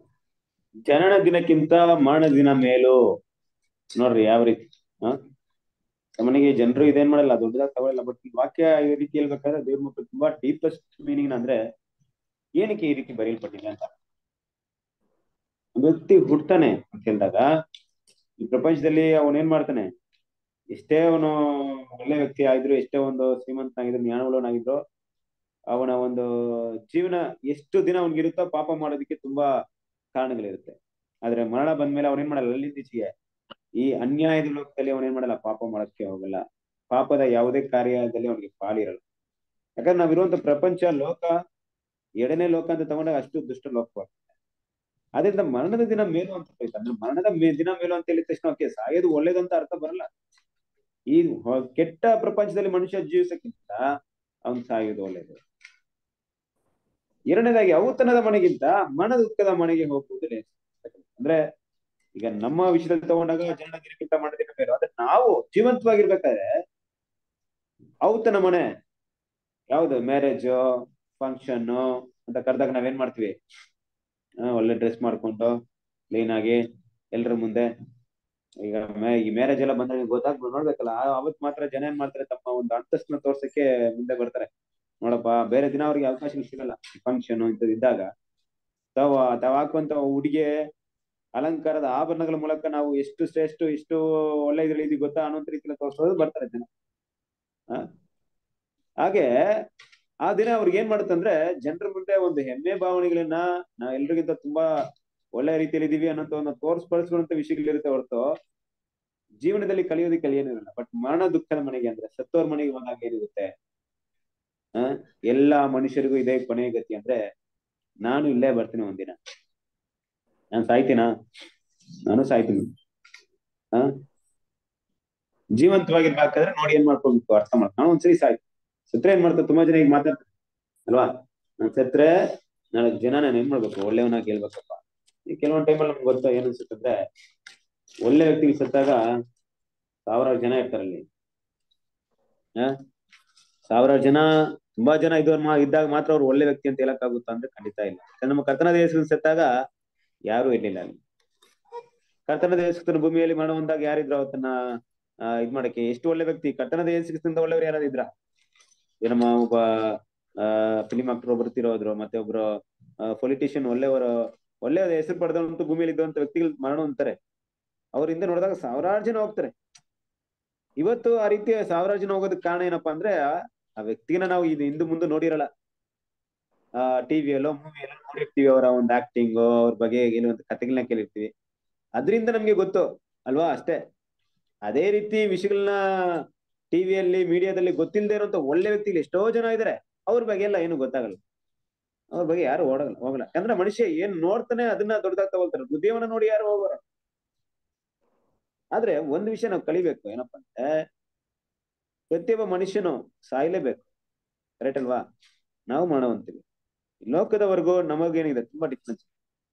ಜನನ ದಿನಕ್ಕಿಂತ ಮರಣ ದಿನ ಮೇಲು ನೋಡ್ರಿ ಯಾವ ರೀತಿ ಹ ನಮ್ಮನೆಗೆ ಜನರು ಇದೇನ್ ಮಾಡಲ್ಲ ದೊಡ್ಡದಾಗಿ ತಗೊಳಲ್ಲ ಬಟ್ ಈ ವಾಕ್ಯ ಈ ರೀತಿ ಹೇಳ್ಬೇಕಾದ್ರೆ ದೇವ್ರ ಮಕ್ಕಳು ತುಂಬಾ ಡೀಪೆಸ್ಟ್ ಮೀನಿಂಗ್ ಅಂದ್ರೆ ಏನಕ್ಕೆ ಈ ರೀತಿ ಬರೆಯಲ್ಪಟ್ಟಿದೆ ಅಂತ ವ್ಯಕ್ತಿ ಹುಡ್ತಾನೆ ಅಂತ ಹೇಳಿದಾಗ ಈ ಪ್ರಪಂಚದಲ್ಲಿ ಅವನ್ ಏನ್ ಮಾಡ್ತಾನೆ ಎಷ್ಟೇ ಅವನು ಒಳ್ಳೆ ವ್ಯಕ್ತಿ ಆಗಿದ್ರು ಎಷ್ಟೇ ಒಂದು ಶ್ರೀಮಂತನಾಗಿದ್ರು ಜ್ಞಾನವುಳ್ಳವನಾಗಿದ್ರು ಅವನ ಒಂದು ಜೀವನ ಎಷ್ಟು ದಿನ ಅವನಿಗಿರುತ್ತೋ ಪಾಪ ಮಾಡೋದಕ್ಕೆ ತುಂಬಾ ಕಾರಣಗಳಿರುತ್ತೆ ಆದ್ರೆ ಮರಣ ಬಂದ್ಮೇಲೆ ಅವನೇನ್ ಮಾಡಲ್ಲ ಅಲ್ಲಿಂದೀಚೆಗೆ ಈ ಅನ್ಯಾಯದ ಲೋಕದಲ್ಲಿ ಅವನೇನ್ ಮಾಡಲ್ಲ ಪಾಪ ಮಾಡಕ್ಕೆ ಹೋಗಲ್ಲ ಪಾಪದ ಯಾವುದೇ ಕಾರ್ಯದಲ್ಲಿ ಅವನಿಗೆ ಪಾಲಿರಲ್ಲ ಯಾಕಂದ್ರೆ ನಾವಿರುವಂತ ಪ್ರಪಂಚ ಲೋಕ ಎರಡನೇ ಲೋಕ ಅಂತ ತಗೊಂಡಾಗ ಅಷ್ಟು ದುಷ್ಟ ಲೋಕವಾಗ್ತದೆ ಅದರಿಂದ ಮರಣದ ದಿನ ಮೇಲು ಅಂತ ಹೋಯ್ತು ಅಂದ್ರೆ ಮರಣದ ಮೇ- ದಿನ ಮೇಲು ಅಂತ ಹೇಳಿದ ತಕ್ಷಣ ಓಕೆ ಸಾಯೋದು ಒಳ್ಳೇದು ಅಂತ ಅರ್ಥ ಬರಲ್ಲ ಈ ಹೊ- ಕೆಟ್ಟ ಪ್ರಪಂಚದಲ್ಲಿ ಮನುಷ್ಯ ಜೀವಿಸಕ್ಕಿಂತ ಅವನ್ ಸಾಯೋದು ಒಳ್ಳೇದು ಎರಡನೇದಾಗಿ ಔತಣದ ಮನೆಗಿಂತ ಮನ ದುಃಖದ ಮನೆಗೆ ಹೋಗುವುದು ಲೇಸು ಅಂದ್ರೆ ಈಗ ನಮ್ಮ ವಿಷಯದಲ್ಲಿ ತಗೊಂಡಾಗ ಜನನ ದಿನಕ್ಕಿಂತ ಮರಣ ದಿನ ಬೇರೆ ಆದ್ರೆ ನಾವು ಜೀವಂತವಾಗಿರ್ಬೇಕಾದ್ರೆ ಔತಣ ಮನೆ ಯಾವ್ದು ಮ್ಯಾರೇಜ್ ಫಂಕ್ಷನ್ ಅಂತ ಕರೆದಾಗ ನಾವೇನ್ ಮಾಡ್ತೀವಿ ಆ, ಒಳ್ಳೆ ಡ್ರೆಸ್ ಮಾಡ್ಕೊಂಡು ಕ್ಲೀನ್ ಆಗಿ ಎಲ್ರ ಮುಂದೆ ಈಗ ಮೇ- ಈ ಮ್ಯಾರೇಜ್ ಎಲ್ಲ ಬಂದಾಗ ಗೊತ್ತಾಗ್ ನೋಡ್ಬೇಕಲ್ಲ ಆ- ಅವತ್ ಮಾತ್ರ ಜನ ಏನ್ ಮಾಡ್ತಾರೆ ತಮ್ಮ ಒಂದು ಅಂತಸ್ತನ್ನ ತೋರ್ಸಕ್ಕೆ ಮುಂದೆ ಬರ್ತಾರೆ ನೋಡಪ್ಪ ಬೇರೆ ದಿನ ಅವ್ರಿಗೆ ಅವಕಾಶ ಸಿಗಲ್ಲ ಫಂಕ್ಷನ್ ಇಂಥದ್ದು ಇದ್ದಾಗ ತಾವ ತಾವ್ ಹಾಕುವಂತ ಉಡುಗೆ ಅಲಂಕಾರದ ಆಭರಣಗಳ ಮೂಲಕ ನಾವು ಎಷ್ಟು ಶ್ರೇಷ್ಠ ಎಷ್ಟು ಒಳ್ಳೆ ಇದ್ರಲ್ಲಿ ಇದೀವಿ ಗೊತ್ತಾ ಅನ್ನೋ ರೀತಿಯಲ್ಲಿ ತೋರಿಸೋದು ಬರ್ತಾರೆ ಜನ ಆ? ಹಾಗೆ ಆ ದಿನ ಅವ್ರಿಗೆ ಏನ್ ಮಾಡುತ್ತಂದ್ರೆ ಜನರ ಮುಂದೆ ಒಂದು ಹೆಮ್ಮೆ ಭಾವನೆಗಳನ್ನ ನಾವ್ ಎಲ್ರಿಗಿಂತ ತುಂಬಾ ಒಳ್ಳೆ ರೀತಿಯಲ್ಲಿ ಇದೀವಿ ಅನ್ನೋಂತ ಒಂದು ತೋರ್ಸ್ಪಡಿಸುವಂತ ವಿಷಯಗಳಿರುತ್ತೆ ಹೊರತು ಜೀವನದಲ್ಲಿ ಕಲಿಯೋದಕ್ಕೆ ಏನಿರಲ್ಲ ಬಟ್ ಮರಣ ದುಃಖದ ಮನೆಗೆ ಅಂದ್ರೆ ಸತ್ತೋರ್ ಮನೆಗೆ ಬಂದಾಗ ಏನಿರುತ್ತೆ ಆ ಎಲ್ಲಾ ಮನುಷ್ಯರಿಗೂ ಇದೇ ಕೊನೆಯ ಗತಿ ಅಂದ್ರೆ ನಾನು ಇಲ್ಲೇ ಬರ್ತೀನಿ ಒಂದಿನ ನಾನು ಸಾಯ್ತೀನಾ ನಾನು ಸಾಯ್ತೀನಿ ಆ ಜೀವಂತವಾಗಿರ್ಬೇಕಾದ್ರೆ ನೋಡಿ ಏನ್ ಮಾಡ್ಕೊಬೇಕು ಅರ್ಥ ಮಾಡ್ಕೊ ನಾನು ಒಂದ್ಸರಿ ಸಾಯ್ತು ಸತ್ರೆ ಏನ್ ಮಾಡ್ತಾರೆ ತುಂಬಾ ಜನ ಈಗ ಮಾತಾಡ್ತಾರೆ ಅಲ್ವಾ ನಾನ್ ಸತ್ರೆ ನಾಳೆ ಜನ ನಾನು ಏನ್ ಮಾಡ್ಬೇಕು ಒಳ್ಳೆಯವನಾಗಿ ಹೇಳ್ಬೇಕಪ್ಪ ಈ ಕೆಲವೊಂದ್ ಟೈಮಲ್ಲಿ ನಮ್ಗೆ ಗೊತ್ತಾ ಏನ್ ಅನ್ಸುತ್ತೆ ಅಂದ್ರೆ ಒಳ್ಳೆ ವ್ಯಕ್ತಿಗೆ ಸತ್ತಾಗ ಸಾವಿರಾರು ಜನ ಇರ್ತಾರಲ್ಲಿ ಆ ಸಾವಿರಾರು ಜನ ತುಂಬಾ ಜನ ಇದ್ದವ್ರ ಇದ್ದಾಗ ಮಾತ್ರ ಅವ್ರು ಒಳ್ಳೆ ವ್ಯಕ್ತಿ ಅಂತ ಹೇಳಕ್ಕಾಗುತ್ತಾ ಅಂದ್ರೆ ಖಂಡಿತ ಇಲ್ಲ ಯಾಕಂದ್ರೆ ನಮ್ಮ ಕರ್ತನ ದೇಶದಲ್ಲಿ ಸತ್ತಾಗ ಯಾರು ಇರ್ಲಿಲ್ಲ ಅಲ್ಲಿ ಕರ್ತನ ದೇಶದ ಭೂಮಿಯಲ್ಲಿ ಮಾಡುವಂದಾಗ ಯಾರಿದ್ರು ಅವತ್ತನ್ನ ಆ, ಇದ್ ಮಾಡಕ್ಕೆ ಎಷ್ಟು ಒಳ್ಳೆ ವ್ಯಕ್ತಿ ಕರ್ತನದ ದೇಶದಿಂದ ಒಳ್ಳೆಯವರು ಯಾರಾದ್ರು ಇದ್ರ ಈ ನಮ್ಮ ಒಬ್ಬ ಆ ಫಿಲಿಂ ಆಕ್ಟರ್ ಒಬ್ರು ತಿರೋದ್ರು ಮತ್ತೆ ಒಬ್ರು ಪೊಲಿಟಿಷಿಯನ್ ಒಳ್ಳೆಯವರು ಒಳ್ಳೆ ಹೆಸರು ಪಡೆದಂತ ಭೂಮಿಯಲ್ಲಿ ಇದ್ದಂತ ವ್ಯಕ್ತಿಗಳು ಮರಣ ಅಂತಾರೆ ಅವರಿಂದ ನೋಡಿದಾಗ ಸಾವಿರಾರು ಜನ ಹೋಗ್ತಾರೆ ಇವತ್ತು ಆ ರೀತಿ ಸಾವಿರಾರು ಜನ ಹೋಗೋದಕ್ಕೆ ಕಾರಣ ಏನಪ್ಪಾ ಅಂದ್ರೆ ಆ- ಆ ವ್ಯಕ್ತಿನ ನಾವು ಇದು ಹಿಂದೆ ಮುಂದೆ ನೋಡಿರಲ್ಲ ಆ ಟಿವಿಯಲ್ಲೋ ಮೂವಿಯಲ್ಲೋ ನೋಡಿರ್ತೀವಿ ಅವರ ಒಂದು ಆಕ್ಟಿಂಗ್ ಅವ್ರ ಬಗ್ಗೆ ಹೇಳುವಂತ ಕಥೆಗಳನ್ನ ಕೇಳಿರ್ತೀವಿ ಅದರಿಂದ ನಮ್ಗೆ ಗೊತ್ತು ಅಲ್ವಾ ಅಷ್ಟೇ ಅದೇ ರೀತಿ ವಿಷಯಗಳನ್ನ ಟಿವಿಯಲ್ಲಿ ಮೀಡಿಯಾದಲ್ಲಿ ಗೊತ್ತಿಲ್ಲದೆ ಇರುವಂತ ಒಳ್ಳೆ ವ್ಯಕ್ತಿಗಳು ಎಷ್ಟೋ ಜನ ಇದಾರೆ ಅವ್ರ ಬಗ್ಗೆ ಎಲ್ಲ ಏನು ಗೊತ್ತಾಗಲ್ಲ ಅವ್ರ ಬಗ್ಗೆ ಯಾರು ಓಡಲ್ಲ ಹೋಗಲ್ಲ ಯಾಕಂದ್ರೆ ಮನುಷ್ಯ ಏನ್ ನೋಡ್ತಾನೆ ಅದನ್ನ ದೊಡ್ಡದಾಗಿ ತಗೊಳ್ತಾರೆ ಬುದ್ಧಿಯವನ್ನ ನೋಡಿ ಯಾರು ಹೋಗೋರೆ ಆದ್ರೆ ಒಂದ್ ವಿಷಯ ನಾವು ಕಲಿಬೇಕು ಏನಪ್ಪಾ ಅಂದ್ರೆ ಪ್ರತಿಯೊಬ್ಬ ಮನುಷ್ಯನು ಸಾಯ್ಲೇಬೇಕು ಕರೆಕ್ಟ್ ಅಲ್ವಾ ನಾವು ಮಾಡೋವಂತೀವಿ ಲೋಕದವರೆಗೂ ನಮಗೇನಿದೆ ತುಂಬಾ ಡಿಫ್ರೆನ್ಸ್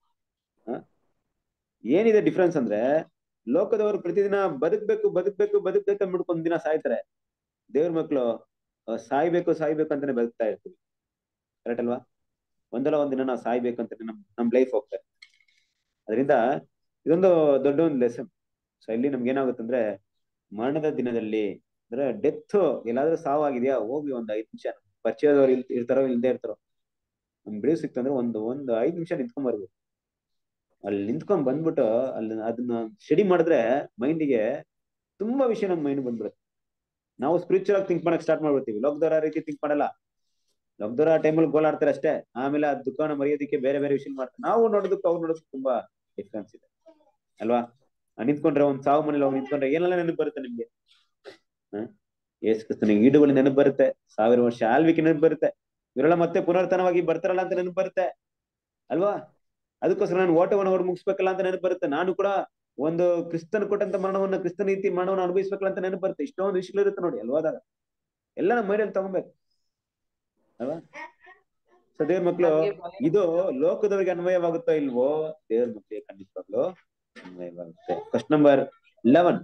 ಏನಿದೆ ಡಿಫ್ರೆನ್ಸ್ ಅಂದ್ರೆ ಲೋಕದವರು ಪ್ರತಿದಿನ ಬದುಕ್ಬೇಕು ಬದುಕ್ಬೇಕು ಬದುಕ್ಬೇಕು ಅಂದ್ಬಿಟ್ಟು ಒಂದ್ ದಿನ ಸಾಯ್ತಾರೆ ದೇವ್ರ ಮಕ್ಳು ಆ, ಸಾಯ್ಬೇಕು ಸಾಯ್ಬೇಕು ಅಂತಾನೆ ಬದುಕ್ತಾ ಇರ್ತೀವಿ ಕರೆಕ್ಟ್ ಅಲ್ವಾ ಒಂದಲ್ಲ ಒಂದಿನ ನಾವು ಸಾಯ್ಬೇಕು ಅಂತ ನಮ್ ನಮ್ ಲೈಫ್ ಹೋಗ್ತಾರೆ ಅದರಿಂದ ಇದೊಂದು ದೊಡ್ಡ ಒಂದು ಲೆಸನ್ ಸೊ ಇಲ್ಲಿ ನಮ್ಗೆ ಏನಾಗುತ್ತೆ ಅಂದ್ರೆ ಮರಣದ ದಿನದಲ್ಲಿ ಅಂದ್ರೆ ಡೆತ್ ಎಲ್ಲಾದ್ರೂ ಸಾವಾಗಿದ್ಯಾ ಹೋಗಿ ಒಂದ್ ಐದ್ ನಿಮಿಷ ಪರಿಚಯದವ್ರು ಇಲ್ ಇರ್ತಾರೋ ಇಲ್ದೇ ಇರ್ತಾರೋ ನಮ್ ಬಿಡುವು ಸಿಕ್ತಂದ್ರೆ ಒಂದು ಒಂದು ಐದ್ ನಿಮಿಷ ನಿಂತ್ಕೊಂಡ್ ಬರ್ಬೇಕು ಅಲ್ಲಿ ನಿಂತ್ಕೊಂಡ್ ಬಂದ್ಬಿಟ್ಟು ಅಲ್ಲಿ ಅದನ್ನ ಸ್ಟಡಿ ಮಾಡಿದ್ರೆ ಮೈಂಡಿಗೆ ತುಂಬಾ ವಿಷಯ ನಮ್ ಮೈಂಡ್ ಬಂದ್ಬಿಡುತ್ತೆ ನಾವು ಸ್ಪಿರಿಚುವಲ್ ಆಗಿ ಥಿಂಕ್ ಮಾಡಕ್ ಸ್ಟಾರ್ಟ್ ಮಾಡ್ಬಿಡ್ತೀವಿ ಲೋಕದವ್ರ ಆ ರೀತಿ ಥಿಂಕ್ ಮಾಡಲ್ಲ ಲೋಕದವ್ರ ಆ ಟೈಮಲ್ಲಿ ಗೋಲಾಡ್ತಾರೆ ಅಷ್ಟೇ ಆಮೇಲೆ ಆ ದುಃಖವನ್ನ ಮರೆಯೋದಕ್ಕೆ ಬೇರೆ ಬೇರೆ ವಿಷಯ ಮಾಡ್ತಾರೆ ನಾವು ನೋಡೋದಕ್ಕೆ ಅವ್ರು ನೋಡೋದಕ್ಕೆ ತುಂಬಾ ಡಿಫ್ರೆನ್ಸ್ ಇದೆ ಅಲ್ವಾ ಆ ನಿಂತ್ಕೊಂಡ್ರೆ ಒಂದ್ ಸಾವು ಮನೇಲಿ ಹೋಗಿ ನಿಂತ್ಕೊಂಡ್ರೆ ಏನೆಲ್ಲ ನೆನಪು ಬರುತ್ತೆ ನಿಮ್ಗೆ ಹ ಏಸು ಕ್ರಿಸ್ತನಿಗೆ ಈಡುಗಳು ನೆನಪು ಬರುತ್ತೆ ಸಾವಿರ ವರ್ಷ ಆಳ್ವಿಕೆ ನೆನಪು ಬರುತ್ತೆ ಇವರೆಲ್ಲ ಮತ್ತೆ ಪುನರ್ತನವಾಗಿ ಬರ್ತಾರಲ್ಲ ಅಂತ ನೆನಪು ಬರುತ್ತೆ ಅಲ್ವಾ ಅದಕ್ಕೋಸ್ಕರ ನಾನು ಓಟವನ್ನು ಹೊರ ಮುಗಿಸ್ಬೇಕಲ್ಲ ಅಂತ ನೆನಪು ಬರುತ್ತೆ ನಾನು ಕೂಡ ಒಂದು ಕ್ರಿಸ್ತನ್ ಕೊಟ್ಟಂತ ಮರಣವನ್ನ ಕ್ರಿಸ್ತ ನೀತಿ ಮರಣವನ್ನು ಅನುಭವಿಸ್ಬೇಕಲ್ಲ ಅಂತ ನೆನಪು ಬರುತ್ತೆ ಇಷ್ಟೊಂದು ವಿಷಯಗಳು ಇರುತ್ತೆ ನೋಡಿ ಅಲ್ವಾದಾಗ ಎಲ್ಲ ನಮ್ಮ ಮೈಂಡಲ್ಲಿ ತಗೊಬೇಕು ಅಲ್ವಾ ಸೊ ದೇವ್ರ ಮಕ್ಳು ಇದು ಲೋಕದವರಿಗೆ ಅನ್ವಯವಾಗುತ್ತೋ ಇಲ್ವೋ ದೇವ್ರ ಮಕ್ಳಿಗೆ ಖಂಡಿತವಾಗ್ಲು ಅನ್ವಯವಾಗುತ್ತೆ ಕ್ವಶನ್ ನಂಬರ್ ಲೆವೆನ್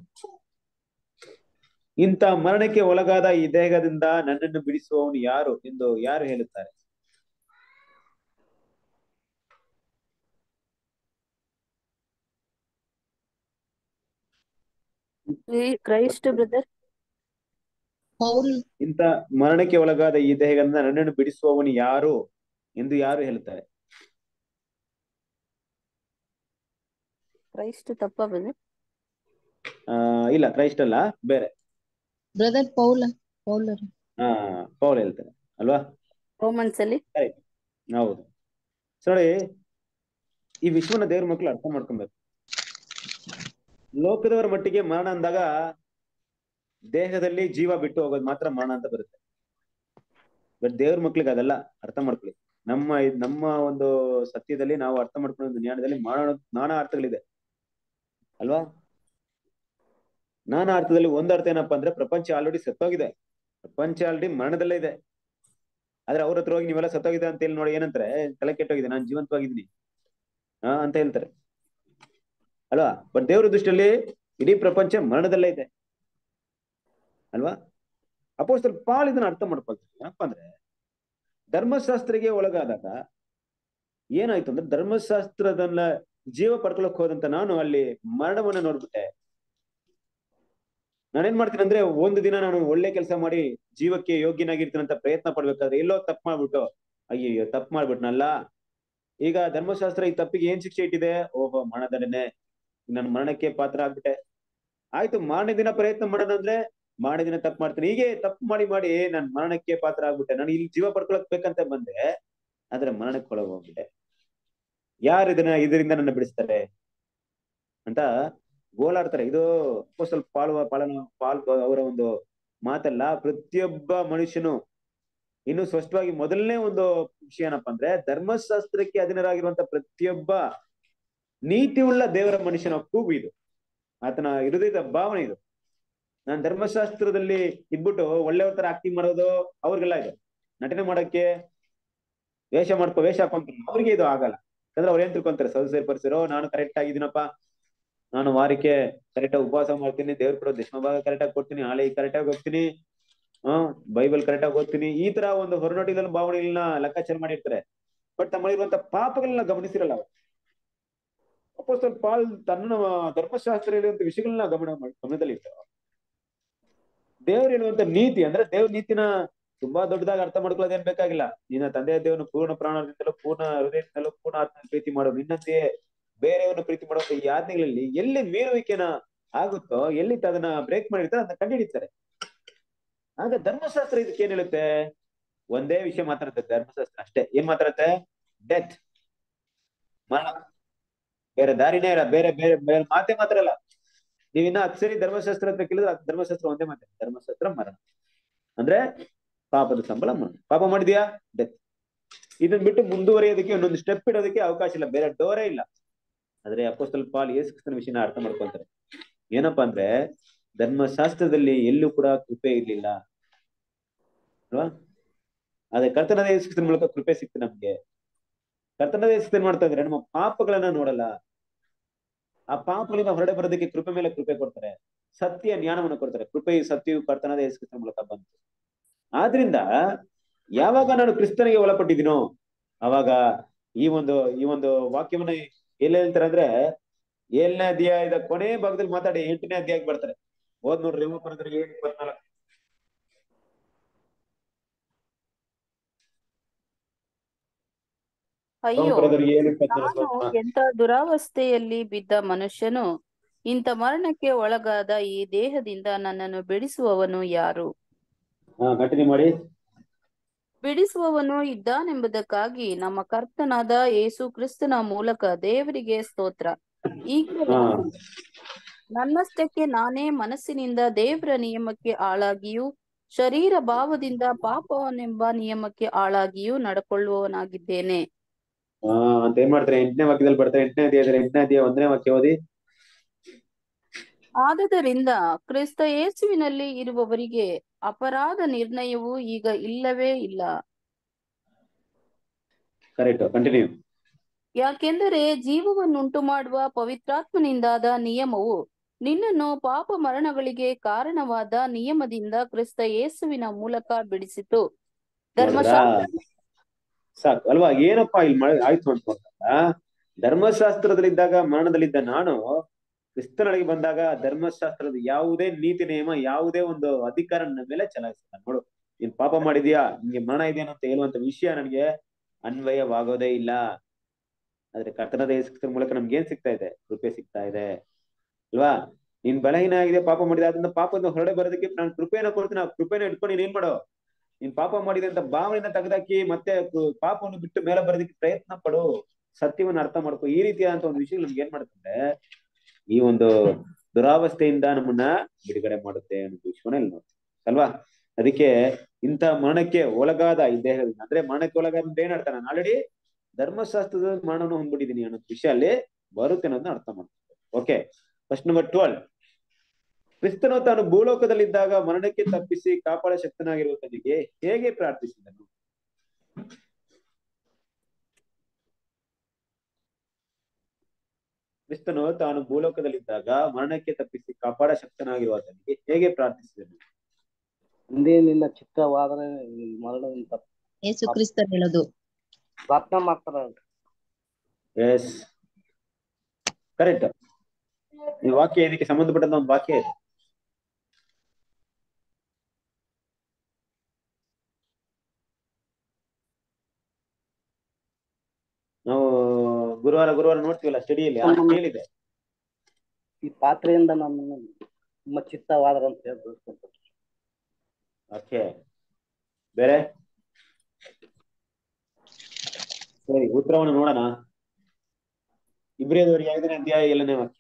ಇಂಥ ಮರಣಕ್ಕೆ ಒಳಗಾದ ಈ ದೇಹದಿಂದ ನನ್ನನ್ನು ಬಿಡಿಸುವವನು ಯಾರು ಎಂದು ಯಾರು ಹೇಳುತ್ತಾರೆ ಕ್ರೈಸ್ಟ್ ಬ್ರದರ್ ಪೌಲ್ ಇಂಥ ಮರಣಕ್ಕೆ ಒಳಗಾದ ಈ ದೇಹದಿಂದ ನನ್ನನ್ನು ಬಿಡಿಸುವವನು ಯಾರು ಎಂದು ಯಾರು ಹೇಳುತ್ತಾರೆ ಕ್ರೈಸ್ಟ್ ತಪ್ಪ ಬ್ರದರ್ ಆ ಇಲ್ಲ ಕ್ರೈಸ್ಟ್ ಅಲ್ಲ ಬೇರೆ ಬ್ರದರ್ ಪೌಲ್ ಪೌಲರು ಆ ಪೌಲ್ ಹೇಳ್ತಾರೆ ಅಲ್ವಾ ರೋಮನ್ಸ್ ಅಲ್ಲಿ ಹೌದು ಸೊ ನೋಡಿ ಈ ವಿಶ್ವನ ದೇವ್ರ ಮಕ್ಕಳು ಅರ್ಥ ಮಾಡ್ಕೊಬೇಕು ಲೋಕದವರ ಮಟ್ಟಿಗೆ ಮರಣ ಅಂದಾಗ ದೇಹದಲ್ಲಿ ಜೀವ ಬಿಟ್ಟು ಹೋಗೋದು ಮಾತ್ರ ಮರಣ ಅಂತ ಬರುತ್ತೆ ಬಟ್ ದೇವ್ರ ಮಕ್ಳಿಗೆ ಅದಲ್ಲ ಅರ್ಥ ಮಾಡ್ಕೊಳ್ಳಿ ನಮ್ಮ ಇದ್- ನಮ್ಮ ಒಂದು ಸತ್ಯದಲ್ಲಿ ನಾವು ಅರ್ಥ ಮಾಡ್ಕೊಳ್ಳೋ ಒಂದು ಜ್ಞಾನದಲ್ಲಿ ಮರಣ ನಾನಾ ಅರ್ಥಗಳಿದೆ ಅಲ್ವಾ ನಾನಾ ಅರ್ಥದಲ್ಲಿ ಒಂದು ಅರ್ಥ ಏನಪ್ಪಾ ಅಂದ್ರೆ ಪ್ರಪಂಚ ಆಲ್ರೆಡಿ ಸತ್ತೋಗಿದೆ ಪ್ರಪಂಚ ಆಲ್ರೆಡಿ ಮರಣದಲ್ಲೇ ಇದೆ ಆದ್ರೆ ಅವ್ರ ಹತ್ರ ಹೋಗಿ ನೀವೆಲ್ಲ ಸತ್ತೋಗಿದೆ ಅಂತ ಹೇಳಿ ನೋಡಿ ಏನಂತಾರೆ ತಲೆ ಕೆಟ್ಟೋಗಿದೆ ನಾನು ಜೀವಂತವಾಗಿದ್ದೀನಿ ಹಾ ಅಂತ ಹೇಳ್ತಾರೆ ಅಲ್ವಾ ಬಟ್ ದೇವ್ರ ದೃಷ್ಟಿಯಲ್ಲಿ ಇಡೀ ಪ್ರಪಂಚ ಮರಣದಲ್ಲೇ ಇದೆ ಅಲ್ವಾ ಅಪೋಸ್ತಲ್ ಪಾಲ್ ಇದನ್ನ ಅರ್ಥ ಮಾಡ್ಕೊಳ್ತಾರೆ ಏನಪ್ಪಾ ಅಂದ್ರೆ ಧರ್ಮಶಾಸ್ತ್ರಿಗೆ ಒಳಗಾದಾಗ ಏನಾಯ್ತು ಅಂದ್ರೆ ಧರ್ಮಶಾಸ್ತ್ರದನ್ನ ಜೀವ ಪಡ್ಕೊಳಕ್ ಹೋದಂತ ನಾನು ಅಲ್ಲಿ ಮರಣವನ್ನ ನೋಡ್ಬಿಟ್ಟೆ ನಾನೇನ್ ಮಾಡ್ತೀನಿ ಅಂದ್ರೆ ಒಂದು ದಿನ ನಾನು ಒಳ್ಳೆ ಕೆಲಸ ಮಾಡಿ ಜೀವಕ್ಕೆ ಯೋಗ್ಯನಾಗಿರ್ತೀನಿ ಅಂತ ಪ್ರಯತ್ನ ಪಡ್ಬೇಕಾದ್ರೆ ಎಲ್ಲೋ ತಪ್ಪು ಮಾಡ್ಬಿಟ್ಟು ಅಯ್ಯಯ್ಯೋ ತಪ್ಪು ಮಾಡ್ಬಿಟ್ನಲ್ಲ ಈಗ ಧರ್ಮಶಾಸ್ತ್ರ ಈ ತಪ್ಪಿಗೆ ಏನ್ ಶಿಕ್ಷೆ ಇಟ್ಟಿದೆ ಓಹೋ ಮರಣದಂಡನೆ ನನ್ನ ಮರಣಕ್ಕೆ ಪಾತ್ರ ಆಗ್ಬಿಟ್ಟೆ ಆಯ್ತು ಮಾರನೇ ದಿನ ಪ್ರಯತ್ನ ಮಾಡೋಣ ಅಂದ್ರೆ ಮಾಡಿದಿನ ತಪ್ಪು ಮಾಡ್ತೀನಿ ಹೀಗೆ ತಪ್ಪು ಮಾಡಿ ಮಾಡಿ ನಾನು ಮರಣಕ್ಕೆ ಪಾತ್ರ ಆಗ್ಬಿಟ್ಟೆ ನಾನು ಇಲ್ಲಿ ಜೀವ ಪಡ್ಕೊಳಕ್ ಬೇಕಂತ ಬಂದೆ ಆದ್ರೆ ಮರಣಕ್ಕೆ ಒಳಗೆ ಹೋಗ್ಬಿಟ್ಟೆ ಯಾರು ಇದನ್ನ ಇದರಿಂದ ನನ್ನ ಬಿಡಿಸ್ತಾರೆ ಅಂತ ಗೋಳಾಡ್ತಾರೆ ಇದು ಅಪೊಸ್ತಲ ಪಾಳುವ ಪಾಲನ ಪಾಲ್ ಅವರ ಒಂದು ಮಾತಲ್ಲ ಪ್ರತಿಯೊಬ್ಬ ಮನುಷ್ಯನು ಇನ್ನು ಸ್ಪಷ್ಟವಾಗಿ ಮೊದಲನೇ ಒಂದು ವಿಷಯ ಏನಪ್ಪಾ ಅಂದ್ರೆ ಧರ್ಮಶಾಸ್ತ್ರಕ್ಕೆ ಅಧೀನರಾಗಿರುವಂತ ಪ್ರತಿಯೊಬ್ಬ ನೀತಿ ಉಳ್ಳ ದೇವರ ಮನುಷ್ಯನ ಕೂಗು ಇದು ಆತನ ಹೃದಯದ ಭಾವನೆ ಇದು ನಾನ್ ಧರ್ಮಶಾಸ್ತ್ರದಲ್ಲಿ ಇದ್ಬಿಟ್ಟು ಒಳ್ಳೆಯವ್ರ ತರ ಆಕ್ಟಿಂಗ್ ಮಾಡೋದು ಅವ್ರಿಗೆಲ್ಲ ಇದು ನಟನೆ ಮಾಡಕ್ಕೆ ವೇಷ ಮಾಡ್ಕೊ ವೇಷ ಹಾಕೊಂತಾರೆ ಅವ್ರಿಗೆ ಇದು ಆಗಲ್ಲ ಯಾಕಂದ್ರೆ ಅವ್ರು ಏನ್ ತಿಳ್ಕೊಂತಾರೆ ಸದಸ್ಯ ಪರಿಸರೋ ನಾನು ಕರೆಕ್ಟ್ ಆಗಿದ್ದೀನಪ್ಪ ನಾನು ವಾರಕ್ಕೆ ಕರೆಕ್ಟ್ ಆಗಿ ಉಪವಾಸ ಮಾಡ್ತೀನಿ ದೇವ್ರ ಕೊಡೋ ದಶಮ ಭಾಗ ಕರೆಕ್ಟ್ ಆಗಿ ಕೊಡ್ತೀನಿ ಹಾಳೆ ಕರೆಕ್ಟ್ ಆಗಿ ಹೋಗ್ತೀನಿ ಹ್ಮ್ ಬೈಬಲ್ ಕರೆಕ್ಟ್ ಆಗಿ ಓದ್ತೀನಿ ಈ ತರ ಒಂದು ಹೊರನೋಟಿಗಳ ಭಾವನೆಗಳನ್ನ ಲೆಕ್ಕಾಚಾರ ಮಾಡಿರ್ತಾರೆ ಬಟ್ ತಮ್ಮಲ್ಲಿರುವಂತ ಪಾಪಗಳನ್ನ ಗಮನಿಸಿರಲ್ಲ ಅವರು ಅಪೋಸ್ತಲ ಪಾಲ್ ತನ್ನ ಧರ್ಮಶಾಸ್ತ್ರ ಹೇಳುವಂತ ವಿಷಯಗಳನ್ನ ಗಮನ ಮಾಡಿ ಗಮನದಲ್ಲಿ ಇರ್ತಾರೆ ದೇವ್ರು ಹೇಳುವಂತ ನೀತಿ ಅಂದ್ರೆ ದೇವ್ರ ನೀತಿನ ತುಂಬಾ ದೊಡ್ಡದಾಗಿ ಅರ್ಥ ಮಾಡ್ಕೊಳ್ಳೋದೇನ್ ಬೇಕಾಗಿಲ್ಲ ನಿನ್ನ ತಂದೆಯ ದೇವನು ಪೂರ್ಣ ಪ್ರಾಣದಿಂದಲೂ ಪೂರ್ಣ ಹೃದಯದಿಂದಲೂ ಪೂರ್ಣ ಆತ್ಮ ಪ್ರೀತಿ ಮಾಡೋ ನಿನ್ನಂತೆಯೇ ಬೇರೆಯವ್ರನ್ನ ಪ್ರೀತಿ ಮಾಡುವಂತ ಈ ಆಜ್ಞೆಗಳಲ್ಲಿ ಎಲ್ಲಿ ಮೀರುವಿಕೆನ ಆಗುತ್ತೋ ಎಲ್ಲಿ ಅದನ್ನ ಬ್ರೇಕ್ ಮಾಡಿರ್ತಾರೆ ಅದನ್ನ ಕಂಡುಹಿಡಿತಾರೆ ಆಗ ಧರ್ಮಶಾಸ್ತ್ರ ಇದಕ್ಕೆ ಏನ್ ಹೇಳುತ್ತೆ ಒಂದೇ ವಿಷಯ ಮಾತಾಡುತ್ತೆ ಧರ್ಮಶಾಸ್ತ್ರ ಅಷ್ಟೇ ಏನ್ ಮಾತಾಡುತ್ತೆ ಡೆತ್ ಮರಣ ಬೇರೆ ದಾರಿನೇ ಇಲ್ಲ ಬೇರೆ ಬೇರೆ ಬೇರೆ ಮಾತೇ ಮಾತಾಡಲ್ಲ ನೀವಿನ್ನ ಹತ್ತು ಸರಿ ಧರ್ಮಶಾಸ್ತ್ರ ಅಂತ ಕೇಳಿದ್ರೆ ಅದು ಧರ್ಮಶಾಸ್ತ್ರ ಒಂದೇ ಮಾತೆ ಧರ್ಮಶಾಸ್ತ್ರ ಮರಣ ಅಂದ್ರೆ ಪಾಪದ ಸಂಬಳ ಮರಣ ಪಾಪ ಮಾಡಿದ್ಯಾ ಡೆತ್ ಇದನ್ ಬಿಟ್ಟು ಮುಂದುವರಿಯೋದಕ್ಕೆ ಒಂದೊಂದು ಸ್ಟೆಪ್ ಇಡೋದಕ್ಕೆ ಅವಕಾಶ ಇಲ್ಲ ಬೇರೆ ಡೋರೇ ಇಲ್ಲ ಆದ್ರೆ ಅಪೋಸ್ತಲ ಪಾಲ್ ಯೇಸು ಕ್ರಿಸ್ತನ ವಿಷಯನ ಅರ್ಥ ಮಾಡ್ಕೊಂತಾರೆ ಏನಪ್ಪಾ ಅಂದ್ರೆ ಧರ್ಮಶಾಸ್ತ್ರದಲ್ಲಿ ಎಲ್ಲೂ ಕೂಡ ಕೃಪೆ ಇರ್ಲಿಲ್ಲ ಅಲ್ವಾ ಅದೇ ಕರ್ತನದ ಯೇಸು ಕ್ರಿಸ್ತನ ಮೂಲಕ ಕೃಪೆ ಸಿಕ್ತು ನಮ್ಗೆ ಕರ್ತನದ ಯೇಸು ಕ್ರಿಸ್ತನ್ ಮಾಡ್ತಾ ಇದ್ರೆ ನಮ್ಮ ಪಾಪಗಳನ್ನ ನೋಡಲ್ಲ ಆ ಪಾಪಗಳಿಂದ ಹೊರಡೆ ಬರೋದಕ್ಕೆ ಕೃಪೆ ಮೇಲೆ ಕೃಪೆ ಕೊಡ್ತಾರೆ ಸತ್ಯ ಜ್ಞಾನವನ್ನು ಕೊಡ್ತಾರೆ ಕೃಪೆಯು ಸತ್ಯವು ಕರ್ತನದ ಯೇಸು ಕ್ರಿಸ್ತನ ಮೂಲಕ ಬಂತು ಆದ್ರಿಂದ ಯಾವಾಗ ನಾನು ಕ್ರಿಸ್ತನಿಗೆ ಒಳಪಟ್ಟಿದ್ದೀನೋ ಅವಾಗ ಈ ಒಂದು ಈ ಒಂದು ವಾಕ್ಯವನ್ನ ಎಲ್ಲಿ ಹೇಳ್ತಾರೆ ಅಂದ್ರೆ ಏಳನೇ ಅಧ್ಯಾಯದ ಕೊನೆ ಭಾಗದಲ್ಲಿ ಮಾತಾಡಿ ಎಂಟನೇ ಅಧ್ಯಾಯಕ್ಕೆ ಬರ್ತಾರೆ ಓದ್ ನೋಡ್ರಿ ರೋಮಪುರದಲ್ಲಿ ಏಳು ಇಪ್ಪತ್ನಾಲ್ಕು ಅಯ್ಯೋ ರೋಮಪುರದಲ್ಲಿ ಏಳು ಇಪ್ಪತ್ನಾಲ್ಕು ನಾನು ಹಾ. ಎಂತ ದುರಾವಸ್ಥೆಯಲ್ಲಿ ಬಿದ್ದ ಮನುಷ್ಯನು ಇಂಥ ಮರಣಕ್ಕೆ ಒಳಗಾದ ಈ ದೇಹದಿಂದ ನನ್ನನ್ನು ಬಿಡಿಸುವವನು ಯಾರು ಹಾ ಕಂಟಿನ್ಯೂ ಮಾಡಿ ಬಿಡಿಸುವವನು ಇದ್ದಾನೆಂಬುದಕ್ಕಾಗಿ ನಮ್ಮ ಕರ್ತನಾದ ಯೇಸು ಕ್ರಿಸ್ತನ ಮೂಲಕ ದೇವರಿಗೆ ಸ್ತೋತ್ರ ಈಗಲೂ ಹಾ ನನ್ನಷ್ಟಕ್ಕೆ ನಾನೇ ಮನಸ್ಸಿನಿಂದ ದೇವರ ನಿಯಮಕ್ಕೆ ಆಳಾಗಿಯೂ ಶರೀರ ಭಾವದಿಂದ ಪಾಪವನೆಂಬ ನಿಯಮಕ್ಕೆ ಆಳಾಗಿಯೂ ನಡ್ಕೊಳ್ಳುವವನಾಗಿದ್ದೇನೆ ಹಾ ಅಂತ ಏನ್ ಮಾಡ್ತಾರೆ ಎಂಟನೇ ವಾಕ್ಯದಲ್ಲಿ ಬರ್ತಾರೆ ಎಂಟನೇ ಅಧ್ಯಾಯದಲ್ಲಿ ಎಂಟನೇ ಅಧ್ಯಾಯ ಒಂದನೇ ವಾಕ್ಯ ಓದಿ ಆದದರಿಂದ ಕ್ರಿಸ್ತ ಯೇಸುವಿನಲ್ಲಿ ಇರುವವರಿಗೆ ಅಪರಾಧ ನಿರ್ಣಯವು ಈಗ ಇಲ್ಲವೇ ಇಲ್ಲ ಕರೆಕ್ಟ್ ಕಂಟಿನ್ಯೂ ಯಾಕೆಂದರೆ ಜೀವವನ್ನುಂಟು ಮಾಡುವ ಪವಿತ್ರಾತ್ಮನಿಂದಾದ ನಿಯಮವು ನಿನ್ನನ್ನು ಪಾಪ ಮರಣಗಳಿಗೆ ಕಾರಣವಾದ ನಿಯಮದಿಂದ ಕ್ರಿಸ್ತ ಯೇಸುವಿನ ಮೂಲಕ ಬಿಡಿಸಿತು ನೋಡಿದ್ರಾ ಧರ್ಮಶಾಸ್ತ್ರ ಸಾಕು ಅಲ್ವಾ ಏನಪ್ಪಾ ಇಲ್ಲಿ ಮಾಡಿ ಆಯ್ತು ಅಂತ ಧರ್ಮಶಾಸ್ತ್ರದಲ್ಲಿದ್ದಾಗ ಮರಣದಲ್ಲಿದ್ದ ನಾನು ಕ್ರಿಸ್ತನೊಳಗೆ ಬಂದಾಗ ಧರ್ಮಶಾಸ್ತ್ರದ ಯಾವುದೇ ನೀತಿ ನಿಯಮ ಯಾವುದೇ ಒಂದು ಅಧಿಕಾರ ನನ್ನ ಮೇಲೆ ಚಲಾಯಿಸಿಲ್ಲ ನೋಡು ನೀನ್ ಪಾಪ ಮಾಡಿದ್ಯಾ ನಿನ್ಗೆ ಮರಣ ಇದೆಯೇನೋ ಅಂತ ಹೇಳುವಂತ ವಿಷಯ ನನಗೆ ಅನ್ವಯವಾಗೋದೇ ಇಲ್ಲ ಆದ್ರೆ ಕರ್ತನದ ಯೇಸು ಕ್ರಿಸ್ತನ ಮೂಲಕ ನಮ್ಗೆ ಏನ್ ಸಿಗ್ತಾ ಇದೆ ಕೃಪೆ ಸಿಗ್ತಾ ಇದೆ ಅಲ್ವಾ ನೀನ್ ಬಲಹೀನ ಆಗಿದೆ ಪಾಪ ಮಾಡಿದೆ ಅದರಿಂದ ಪಾಪದಿಂದ ಹೊರಡೆ ಬರೋದಕ್ಕೆ ನಾನು ಕೃಪೆನ ಕೊಡ್ತೀನಿ ಆ ಕೃಪೆನ ಇಟ್ಕೊಂಡು ನೀನ್ ಏನ್ ಮಾಡೋ ನೀನ್ ಪಾಪ ಮಾಡಿದೆ ಅಂತ ಭಾವನೆಯಿಂದ ತೆಗೆದಾಕಿ ಮತ್ತೆ ಕು- ಪಾಪವನ್ನು ಬಿಟ್ಟು ಮೇಲೆ ಬರೋದಕ್ಕೆ ಪ್ರಯತ್ನ ಪಡು ಸತ್ಯವನ್ನ ಅರ್ಥ ಮಾಡ್ಕೊ ಈ ರೀತಿಯಾದಂತ ಒಂದು ವಿಷಯ ನಮ್ಗೆ ಏನ್ ಮಾಡುತ್ತಂದ್ರೆ ಈ ಒಂದು ದುರಾವಸ್ಥೆಯಿಂದ ನಮ್ಮನ್ನ ಬಿಡುಗಡೆ ಮಾಡುತ್ತೆ ಅನ್ನೋ ವಿಷಯವನ್ನ ಇಲ್ಲಿ ನೋಡ್ತೀವಿ ಅಲ್ವಾ ಅದಕ್ಕೆ ಇಂಥ ಮರಣಕ್ಕೆ ಒಳಗಾದ ಈ ದೇಹದಿಂದ ಅಂದ್ರೆ ಮರಣಕ್ಕೆ ಒಳಗಾದ ಅಂದ್ರೆ ಏನ್ ಅರ್ಥ ನಾನು ಆಲ್ರೆಡಿ ಧರ್ಮಶಾಸ್ತ್ರದ ಮರಣವನ್ನು ಹೊಂದ್ಬಿಟ್ಟಿದ್ದೀನಿ ಅನ್ನೋ ವಿಷಯ ಅಲ್ಲಿ ಬರುತ್ತೆ ಅನ್ನೋದನ್ನ ಅರ್ಥ ಮಾಡ್ತಾರೆ ಓಕೆ ಫಸ್ಟ್ ನಂಬರ್ ಟ್ವೆಲ್ ಕ್ರಿಸ್ತನು ತಾನು ಭೂಲೋಕದಲ್ಲಿದ್ದಾಗ ಮರಣಕ್ಕೆ ತಪ್ಪಿಸಿ ಕಾಪಾಡ ಶಕ್ತನಾಗಿರುವ ತನಿಗೆ ಹೇಗೆ ಪ್ರಾರ್ಥಿಸಿದನು ಕ್ರಿಸ್ತನು ತಾನು ಭೂಲೋಕದಲ್ಲಿದ್ದಾಗ ಮರಣಕ್ಕೆ ತಪ್ಪಿಸಿ ಕಾಪಾಡ ಶಕ್ತನಾಗಿರುವ ತನಿಗೆ ಹೇಗೆ ಪ್ರಾರ್ಥಿಸಿದನು ಹಿಂದೇನಿಲ್ಲ ಚಿತ್ತವಾದ್ರೆ ಈ ಮರಣದಿಂದ ತಪ್ಪು ಯೇಸು ಕ್ರಿಸ್ತರ್ ಹೇಳೋದು ಪ್ರಾರ್ಥನೆ ಮಾಡ್ತಾರ ಎಸ್ ಕರೆಕ್ಟ್ ಈ ವಾಕ್ಯ ಇದಕ್ಕೆ ಸಂಬಂಧಪಟ್ಟಂತ ಒಂದು ವಾಕ್ಯ ಇದೆ ನಾವು ಗುರುವಾರ ಗುರುವಾರ ನೋಡ್ತೀವಲ್ಲ ಸ್ಟಡಿಯಲ್ಲಿ ಆ ಕೇಳಿದೆ ಈ ಪಾತ್ರೆಯಿಂದ ನನ್ನನ್ನು ನಿಮ್ಮ ಚಿತ್ತವಾದ್ರ ಅಂತ ಹೇಳ್ಬೇಕು ಓಕೆ ಬೇರೆ ಸರಿ ಉತ್ತರವನ್ನು ನೋಡೋಣ ಇಬ್ರಿಯದವರಿಗೆ ಐದನೇ ಅಧ್ಯಾಯ ಏಳನೇ ವಾಕ್ಯ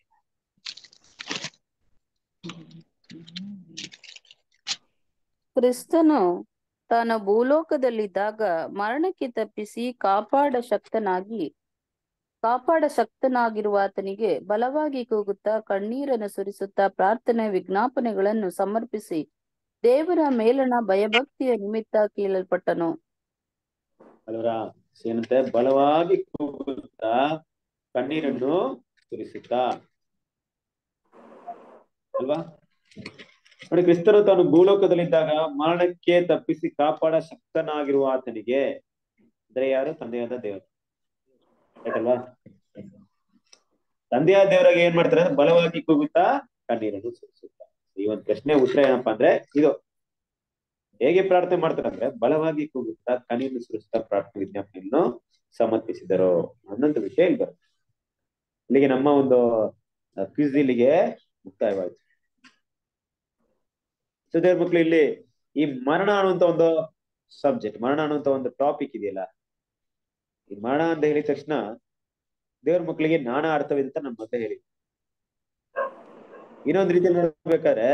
ಕ್ರಿಸ್ತನು ತಾನು ಭೂಲೋಕದಲ್ಲಿದ್ದಾಗ ಮರಣಕ್ಕೆ ತಪ್ಪಿಸಿ ಕಾಪಾಡ ಶಕ್ತನಾಗಿ ಕಾಪಾಡ ಶಕ್ತನಾಗಿರುವ ಆತನಿಗೆ ಬಲವಾಗಿ ಕೂಗುತ್ತಾ ಕಣ್ಣೀರನ್ನು ಸುರಿಸುತ್ತಾ ಪ್ರಾರ್ಥನೆ ವಿಜ್ಞಾಪನೆಗಳನ್ನು ಸಮರ್ಪಿಸಿ ದೇವರ ಮೇಲಣ ಭಯಭಕ್ತಿಯ ನಿಮಿತ್ತ ಕೀಳಲ್ಪಟ್ಟನು ಅಲ್ವರ ಏನಂತೆ ಬಲವಾಗಿ ಕೂಗುತ್ತಾ ಕಣ್ಣೀರನ್ನು ಸುರಿಸುತ್ತಾ ಅಲ್ವಾ ನೋಡಿ ಕ್ರಿಸ್ತನು ತಾನು ಭೂಲೋಕದಲ್ಲಿದ್ದಾಗ ಮರಣಕ್ಕೆ ತಪ್ಪಿಸಿ ಕಾಪಾಡ ಶಕ್ತನಾಗಿರುವ ಆತನಿಗೆ ಅಂದ್ರೆ ಯಾರು ತಂದೆಯಾದ ದೇವರು ಆಯ್ತಲ್ವಾ ತಂದೆಯಾದ ದೇವರಾಗ ಏನ್ ಮಾಡ್ತಾರೆ ಅಂದ್ರೆ ಬಲವಾಗಿ ಕೂಗುತ್ತಾ ಕಣ್ಣೀರನ್ನು ಸುರಿಸುತ್ತಾ ಈ ಒಂದು ಪ್ರಶ್ನೆ ಉತ್ತರ ಏನಪ್ಪಾ ಅಂದ್ರೆ ಇದು ಹೇಗೆ ಪ್ರಾರ್ಥನೆ ಮಾಡ್ತಾರೆ ಅಂದ್ರೆ ಬಲವಾಗಿ ಕೂಗುತ್ತಾ ಕಣ್ಣೀರನ್ನು ಸುರಿಸುತ್ತಾ ಪ್ರಾರ್ಥನೆ ವಿಜ್ಞಾಪನೆಯನ್ನು ಸಮರ್ಪಿಸಿದರು ಅನ್ನೋಂಥ ವಿಷಯ ಇಲ್ಲಿ ಬರುತ್ತೆ ಇಲ್ಲಿಗೆ ನಮ್ಮ ಒಂದು ಕ್ವಿಜ್ ಇಲ್ಲಿಗೆ ಮುಕ್ತಾಯವಾಯಿತು ಸೊ ದೇವ್ರ ಮಕ್ಳು ಇಲ್ಲಿ ಈ ಮರಣ ಅನ್ನುವಂತ ಒಂದು ಸಬ್ಜೆಕ್ಟ್ ಮರಣ ಅನ್ನುವಂತ ಒಂದು ಟಾಪಿಕ್ ಇದೆಯಲ್ಲ ಈ ಮರಣ ಅಂತ ಹೇಳಿದ ತಕ್ಷಣ ದೇವ್ರ ಮಕ್ಕಳಿಗೆ ನಾನಾ ಅರ್ಥವಿದೆ ಅಂತ ನಮ್ಮ ಮತ್ತೆ ಹೇಳಿ ಇನ್ನೊಂದ್ ರೀತಿ ನೋಡ್ಬೇಕಾದ್ರೆ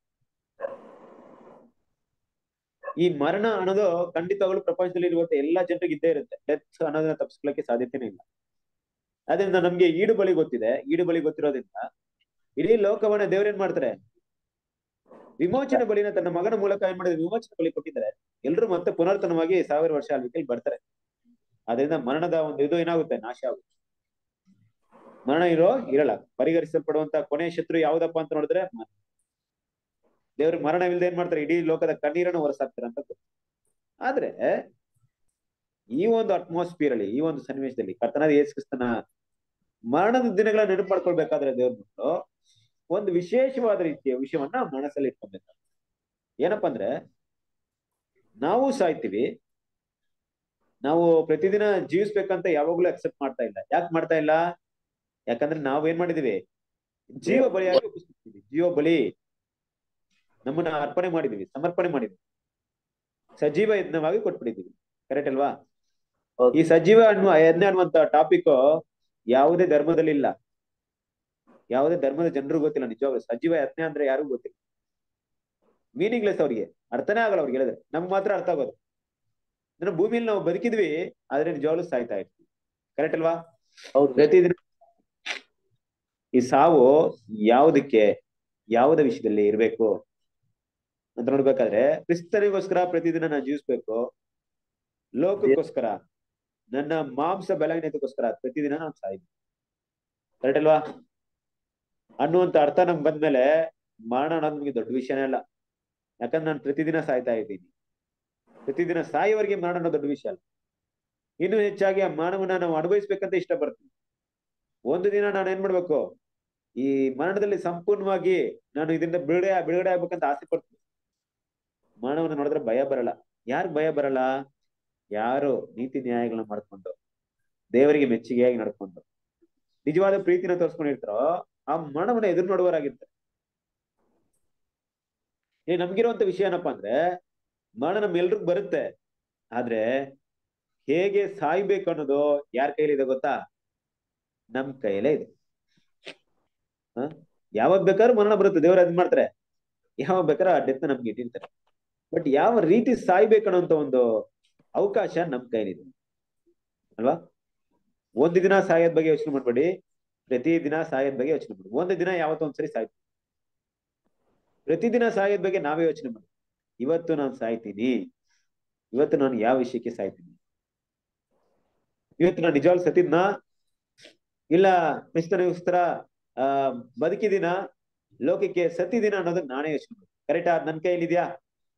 ಈ ಮರಣ ಅನ್ನೋದು ಖಂಡಿತವಾಗ್ಲೂ ಪ್ರಪಂಚದಲ್ಲಿ ಇರುವಂತ ಎಲ್ಲಾ ಜನರಿಗೆ ಇದ್ದೇ ಇರುತ್ತೆ ಡೆತ್ ಅನ್ನೋದನ್ನ ತಪ್ಪಿಸ್ಕೊಳ್ಳಕ್ಕೆ ಸಾಧ್ಯತೆನೇ ಇಲ್ಲ ಅದರಿಂದ ನಮ್ಗೆ ಈಡು ಬಳಿ ಗೊತ್ತಿದೆ ಈಡು ಬಳಿ ಗೊತ್ತಿರೋದ್ರಿಂದ ಇಡೀ ಲೋಕವನ್ನ ದೇವ್ರೇನ್ ಮಾಡ್ತಾರೆ ವಿಮೋಚನೆ ಬಲಿನ ತನ್ನ ಮಗನ ಮೂಲಕ ಏನ್ ಮಾಡಿದ್ರೆ ವಿಮೋಚನೆ ಬಲಿ ಕೊಟ್ಟಿದ್ದಾರೆ ಎಲ್ರು ಮತ್ತೆ ಪುನರ್ತನವಾಗಿ ಸಾವಿರ ವರ್ಷ ಆಳ್ವಿಕೆಯಲ್ಲಿ ಬರ್ತಾರೆ ಅದರಿಂದ ಮರಣದ ಒಂದು ಇದು ಏನಾಗುತ್ತೆ ನಾಶ ಆಗುತ್ತೆ ಮರಣ ಇರೋ ಇರಲ್ಲ ಪರಿಹರಿಸಲ್ಪಡುವಂತ ಕೊನೆಯ ಶತ್ರು ಯಾವ್ದಪ್ಪ ಅಂತ ನೋಡಿದ್ರೆ ಮರಣ. ದೇವ್ರಿಗೆ ಮರಣವಿಲ್ಲದೆ ಏನ್ ಮಾಡ್ತಾರೆ ಇಡೀ ಲೋಕದ ಕಣ್ಣೀರನ್ನು ಹೊರಸಾಕ್ತಾರೆ ಅಂತ ಗೊತ್ತು ಆದ್ರೆ ಈ ಒಂದು ಅಟ್ಮಾಸ್ಫಿಯರ್ ಅಲ್ಲಿ ಈ ಒಂದು ಸನ್ನಿವೇಶದಲ್ಲಿ ಕರ್ತನಾದ ಯೇಸು ಕ್ರಿಸ್ತನ ಮರಣದ ದಿನಗಳನ್ನ ನೆನಪು ಮಾಡ್ಕೊಳ್ಬೇಕಾದ್ರೆ ದೇವ್ರ ಮಕ್ಕಳು ಒಂದು ವಿಶೇಷವಾದ ರೀತಿಯ ವಿಷಯವನ್ನ ಮನಸ್ಸಲ್ಲಿ ಇಟ್ಕೊಬೇಕು ಏನಪ್ಪಾ ಅಂದ್ರೆ ನಾವು ಸಾಯ್ತೀವಿ ನಾವು ಪ್ರತಿದಿನ ಜೀವಿಸ್ಬೇಕಂತ ಯಾವಾಗ್ಲೂ ಅಕ್ಸೆಪ್ಟ್ ಮಾಡ್ತಾ ಇಲ್ಲ ಯಾಕೆ ಮಾಡ್ತಾ ಇಲ್ಲ ಯಾಕಂದ್ರೆ ನಾವ್ ಏನ್ ಮಾಡಿದೀವಿ ಜೀವ ಬಲಿಯಾಗಿ ಒಪ್ಪಿಸ್ಬಿಟ್ಟಿದೀವಿ ಜೀವ ಬಲಿ ನಮ್ಮನ್ನ ಅರ್ಪಣೆ ಮಾಡಿದೀವಿ ಸಮರ್ಪಣೆ ಮಾಡಿದೀವಿ ಸಜೀವ ಯಜ್ಞವಾಗಿ ಕೊಟ್ಬಿಟ್ಟಿದೀವಿ ಕರೆಕ್ಟ್ ಅಲ್ವಾ ಈ ಸಜೀವ ಅನ್ನುವ ಯಜ್ಞ ಅನ್ನುವಂತ ಟಾಪಿಕ್ ಯಾವುದೇ ಧರ್ಮದಲ್ಲಿ ಇಲ್ಲ ಯಾವುದೇ ಧರ್ಮದ ಜನರು ಗೊತ್ತಿಲ್ಲ ನಿಜವಾಗ್ಲೂ ಸಜೀವ ಯಜ್ಞ ಅಂದ್ರೆ ಯಾರಿಗೂ ಗೊತ್ತಿಲ್ಲ ಮೀನಿಂಗ್ಲೆಸ್ ಅವ್ರಿಗೆ ಅರ್ಥನೇ ಆಗಲ್ಲ ಅವ್ರಿಗೆ ಹೇಳಿದ್ರೆ ನಮ್ಗೆ ಮಾತ್ರ ಅರ್ಥ ಆಗೋದು ಅಂದ್ರೆ ಭೂಮಿಯಲ್ಲಿ ನಾವು ಬದುಕಿದ್ವಿ ಆದ್ರೆ ನಿಜವಾಗ್ಲೂ ಸಾಯ್ತಾ ಇರ್ತೀವಿ ಕರೆಕ್ಟ್ ಅಲ್ವಾ ಪ್ರತಿದಿನ ಈ ಸಾವು ಯಾವುದಕ್ಕೆ ಯಾವುದ ವಿಷಯದಲ್ಲಿ ಇರ್ಬೇಕು ಅಂತ ನೋಡ್ಬೇಕಾದ್ರೆ ಕ್ರಿಸ್ತನಿಗೋಸ್ಕರ ಪ್ರತಿದಿನ ನಾನು ಜೀವಿಸ್ಬೇಕು ಲೋಕಕ್ಕೋಸ್ಕರ ನನ್ನ ಮಾಂಸ ಬಲಹೀನತೆಗೋಸ್ಕರ ಪ್ರತಿದಿನ ನಾನು ಸಾಯ್ತೀನಿ ಕರೆಕ್ಟ್ ಅಲ್ವಾ ಅನ್ನುವಂತ ಅರ್ಥ ನಮ್ಗೆ ಬಂದ್ಮೇಲೆ ಮರಣ ಅನ್ನೋದು ನಮ್ಗೆ ದೊಡ್ಡ ವಿಷಯನೇ ಅಲ್ಲ ಯಾಕಂದ್ರೆ ನಾನು ಪ್ರತಿದಿನ ಸಾಯ್ತಾ ಇದ್ದೀನಿ ಪ್ರತಿದಿನ ಸಾಯುವವರೆಗೆ ಮರಣ ಅನ್ನೋ ದೊಡ್ಡ ವಿಷಯ ಅಲ್ಲ ಇನ್ನು ಹೆಚ್ಚಾಗಿ ಆ ಮರಣವನ್ನ ನಾವು ಅನುಭವಿಸ್ಬೇಕಂತ ಇಷ್ಟಪಡ್ತೀನಿ ಒಂದು ದಿನ ನಾನು ಏನ್ ಮಾಡ್ಬೇಕು ಈ ಮರಣದಲ್ಲಿ ಸಂಪೂರ್ಣವಾಗಿ ನಾನು ಇದರಿಂದ ಬಿಡುಗಡೆ ಬಿಡುಗಡೆ ಆಗ್ಬೇಕಂತ ಆಸೆ ಪಡ್ತೀನಿ ಮರಣವನ್ನು ನೋಡಿದ್ರೆ ಭಯ ಬರಲ್ಲ ಯಾರು ಭಯ ಬರಲ್ಲ ಯಾರು ನೀತಿ ನ್ಯಾಯಗಳನ್ನ ಮಾಡ್ಕೊಂಡು ದೇವರಿಗೆ ಮೆಚ್ಚುಗೆಯಾಗಿ ನಡ್ಕೊಂಡು ನಿಜವಾದ ಪ್ರೀತಿನ ತೋರಿಸ್ಕೊಂಡಿರ್ತಾರೋ ಆ ಮರಣವನ್ನ ಎದುರು ನೋಡುವರಾಗಿರ್ತಾರೆ ಏ ನಮ್ಗಿರುವಂತ ವಿಷಯ ಏನಪ್ಪಾ ಅಂದ್ರೆ ಮರಣ ನಮ್ಮೆಲ್ರಿಗೂ ಬರುತ್ತೆ ಆದ್ರೆ ಹೇಗೆ ಸಾಯ್ಬೇಕು ಅನ್ನೋದು ಯಾರ ಕೈಲಿದೆ ಗೊತ್ತಾ ನಮ್ ಕೈಲೇ ಇದೆ ಹ ಯಾವಾಗ ಬೇಕಾದ್ರೂ ಮರಣ ಬರುತ್ತೆ ದೇವ್ರು ಅದ್ ಮಾಡ್ತಾರೆ ಯಾವಾಗ ಬೇಕಾದ್ರೂ ಆ ಡೆತ್ ನಮ್ಗೆ ಇಟ್ಟಿರ್ತಾರೆ ಬಟ್ ಯಾವ ರೀತಿ ಸಾಯ್ಬೇಕನ್ನೋಂತ ಒಂದು ಅವಕಾಶ ನಮ್ ಕೈಲಿದೆ ಅಲ್ವಾ ಒಂದು ದಿನ ಸಾಯೋದ್ ಬಗ್ಗೆ ಯೋಚನೆ ಮಾಡ್ಬೇಡಿ ಪ್ರತಿ ದಿನ ಸಾಯೋದ್ ಬಗ್ಗೆ ಯೋಚನೆ ಮಾಡಿ ಒಂದು ದಿನ ಯಾವತ್ತೋ ಒಂದ್ಸರಿ ಸಾಯ್ತೀವಿ ಪ್ರತಿದಿನ ಸಾಯೋದ್ ಬಗ್ಗೆ ನಾವೇ ಯೋಚನೆ ಮಾಡಿ ಇವತ್ತು ನಾನು ಸಾಯ್ತೀನಿ ಇವತ್ತು ನಾನು ಯಾವ ವಿಷಯಕ್ಕೆ ಸಾಯ್ತೀನಿ ಇವತ್ತು ನಾನು ನಿಜವಾಗ್ಲು ಸತ್ತಿದ್ನಾ ಇಲ್ಲ ಕ್ರಿಸ್ತನಿಗೋಸ್ಕರ ಆ ಬದುಕಿದಿನ ಲೋಕಕ್ಕೆ ಸತ್ತಿದಿನ ಅನ್ನೋದನ್ನ ನಾನೇ ಯೋಚನೆ ಮಾಡಿ ಕರೆಕ್ಟಾ ನನ್ ಕೈಲಿದ್ಯಾ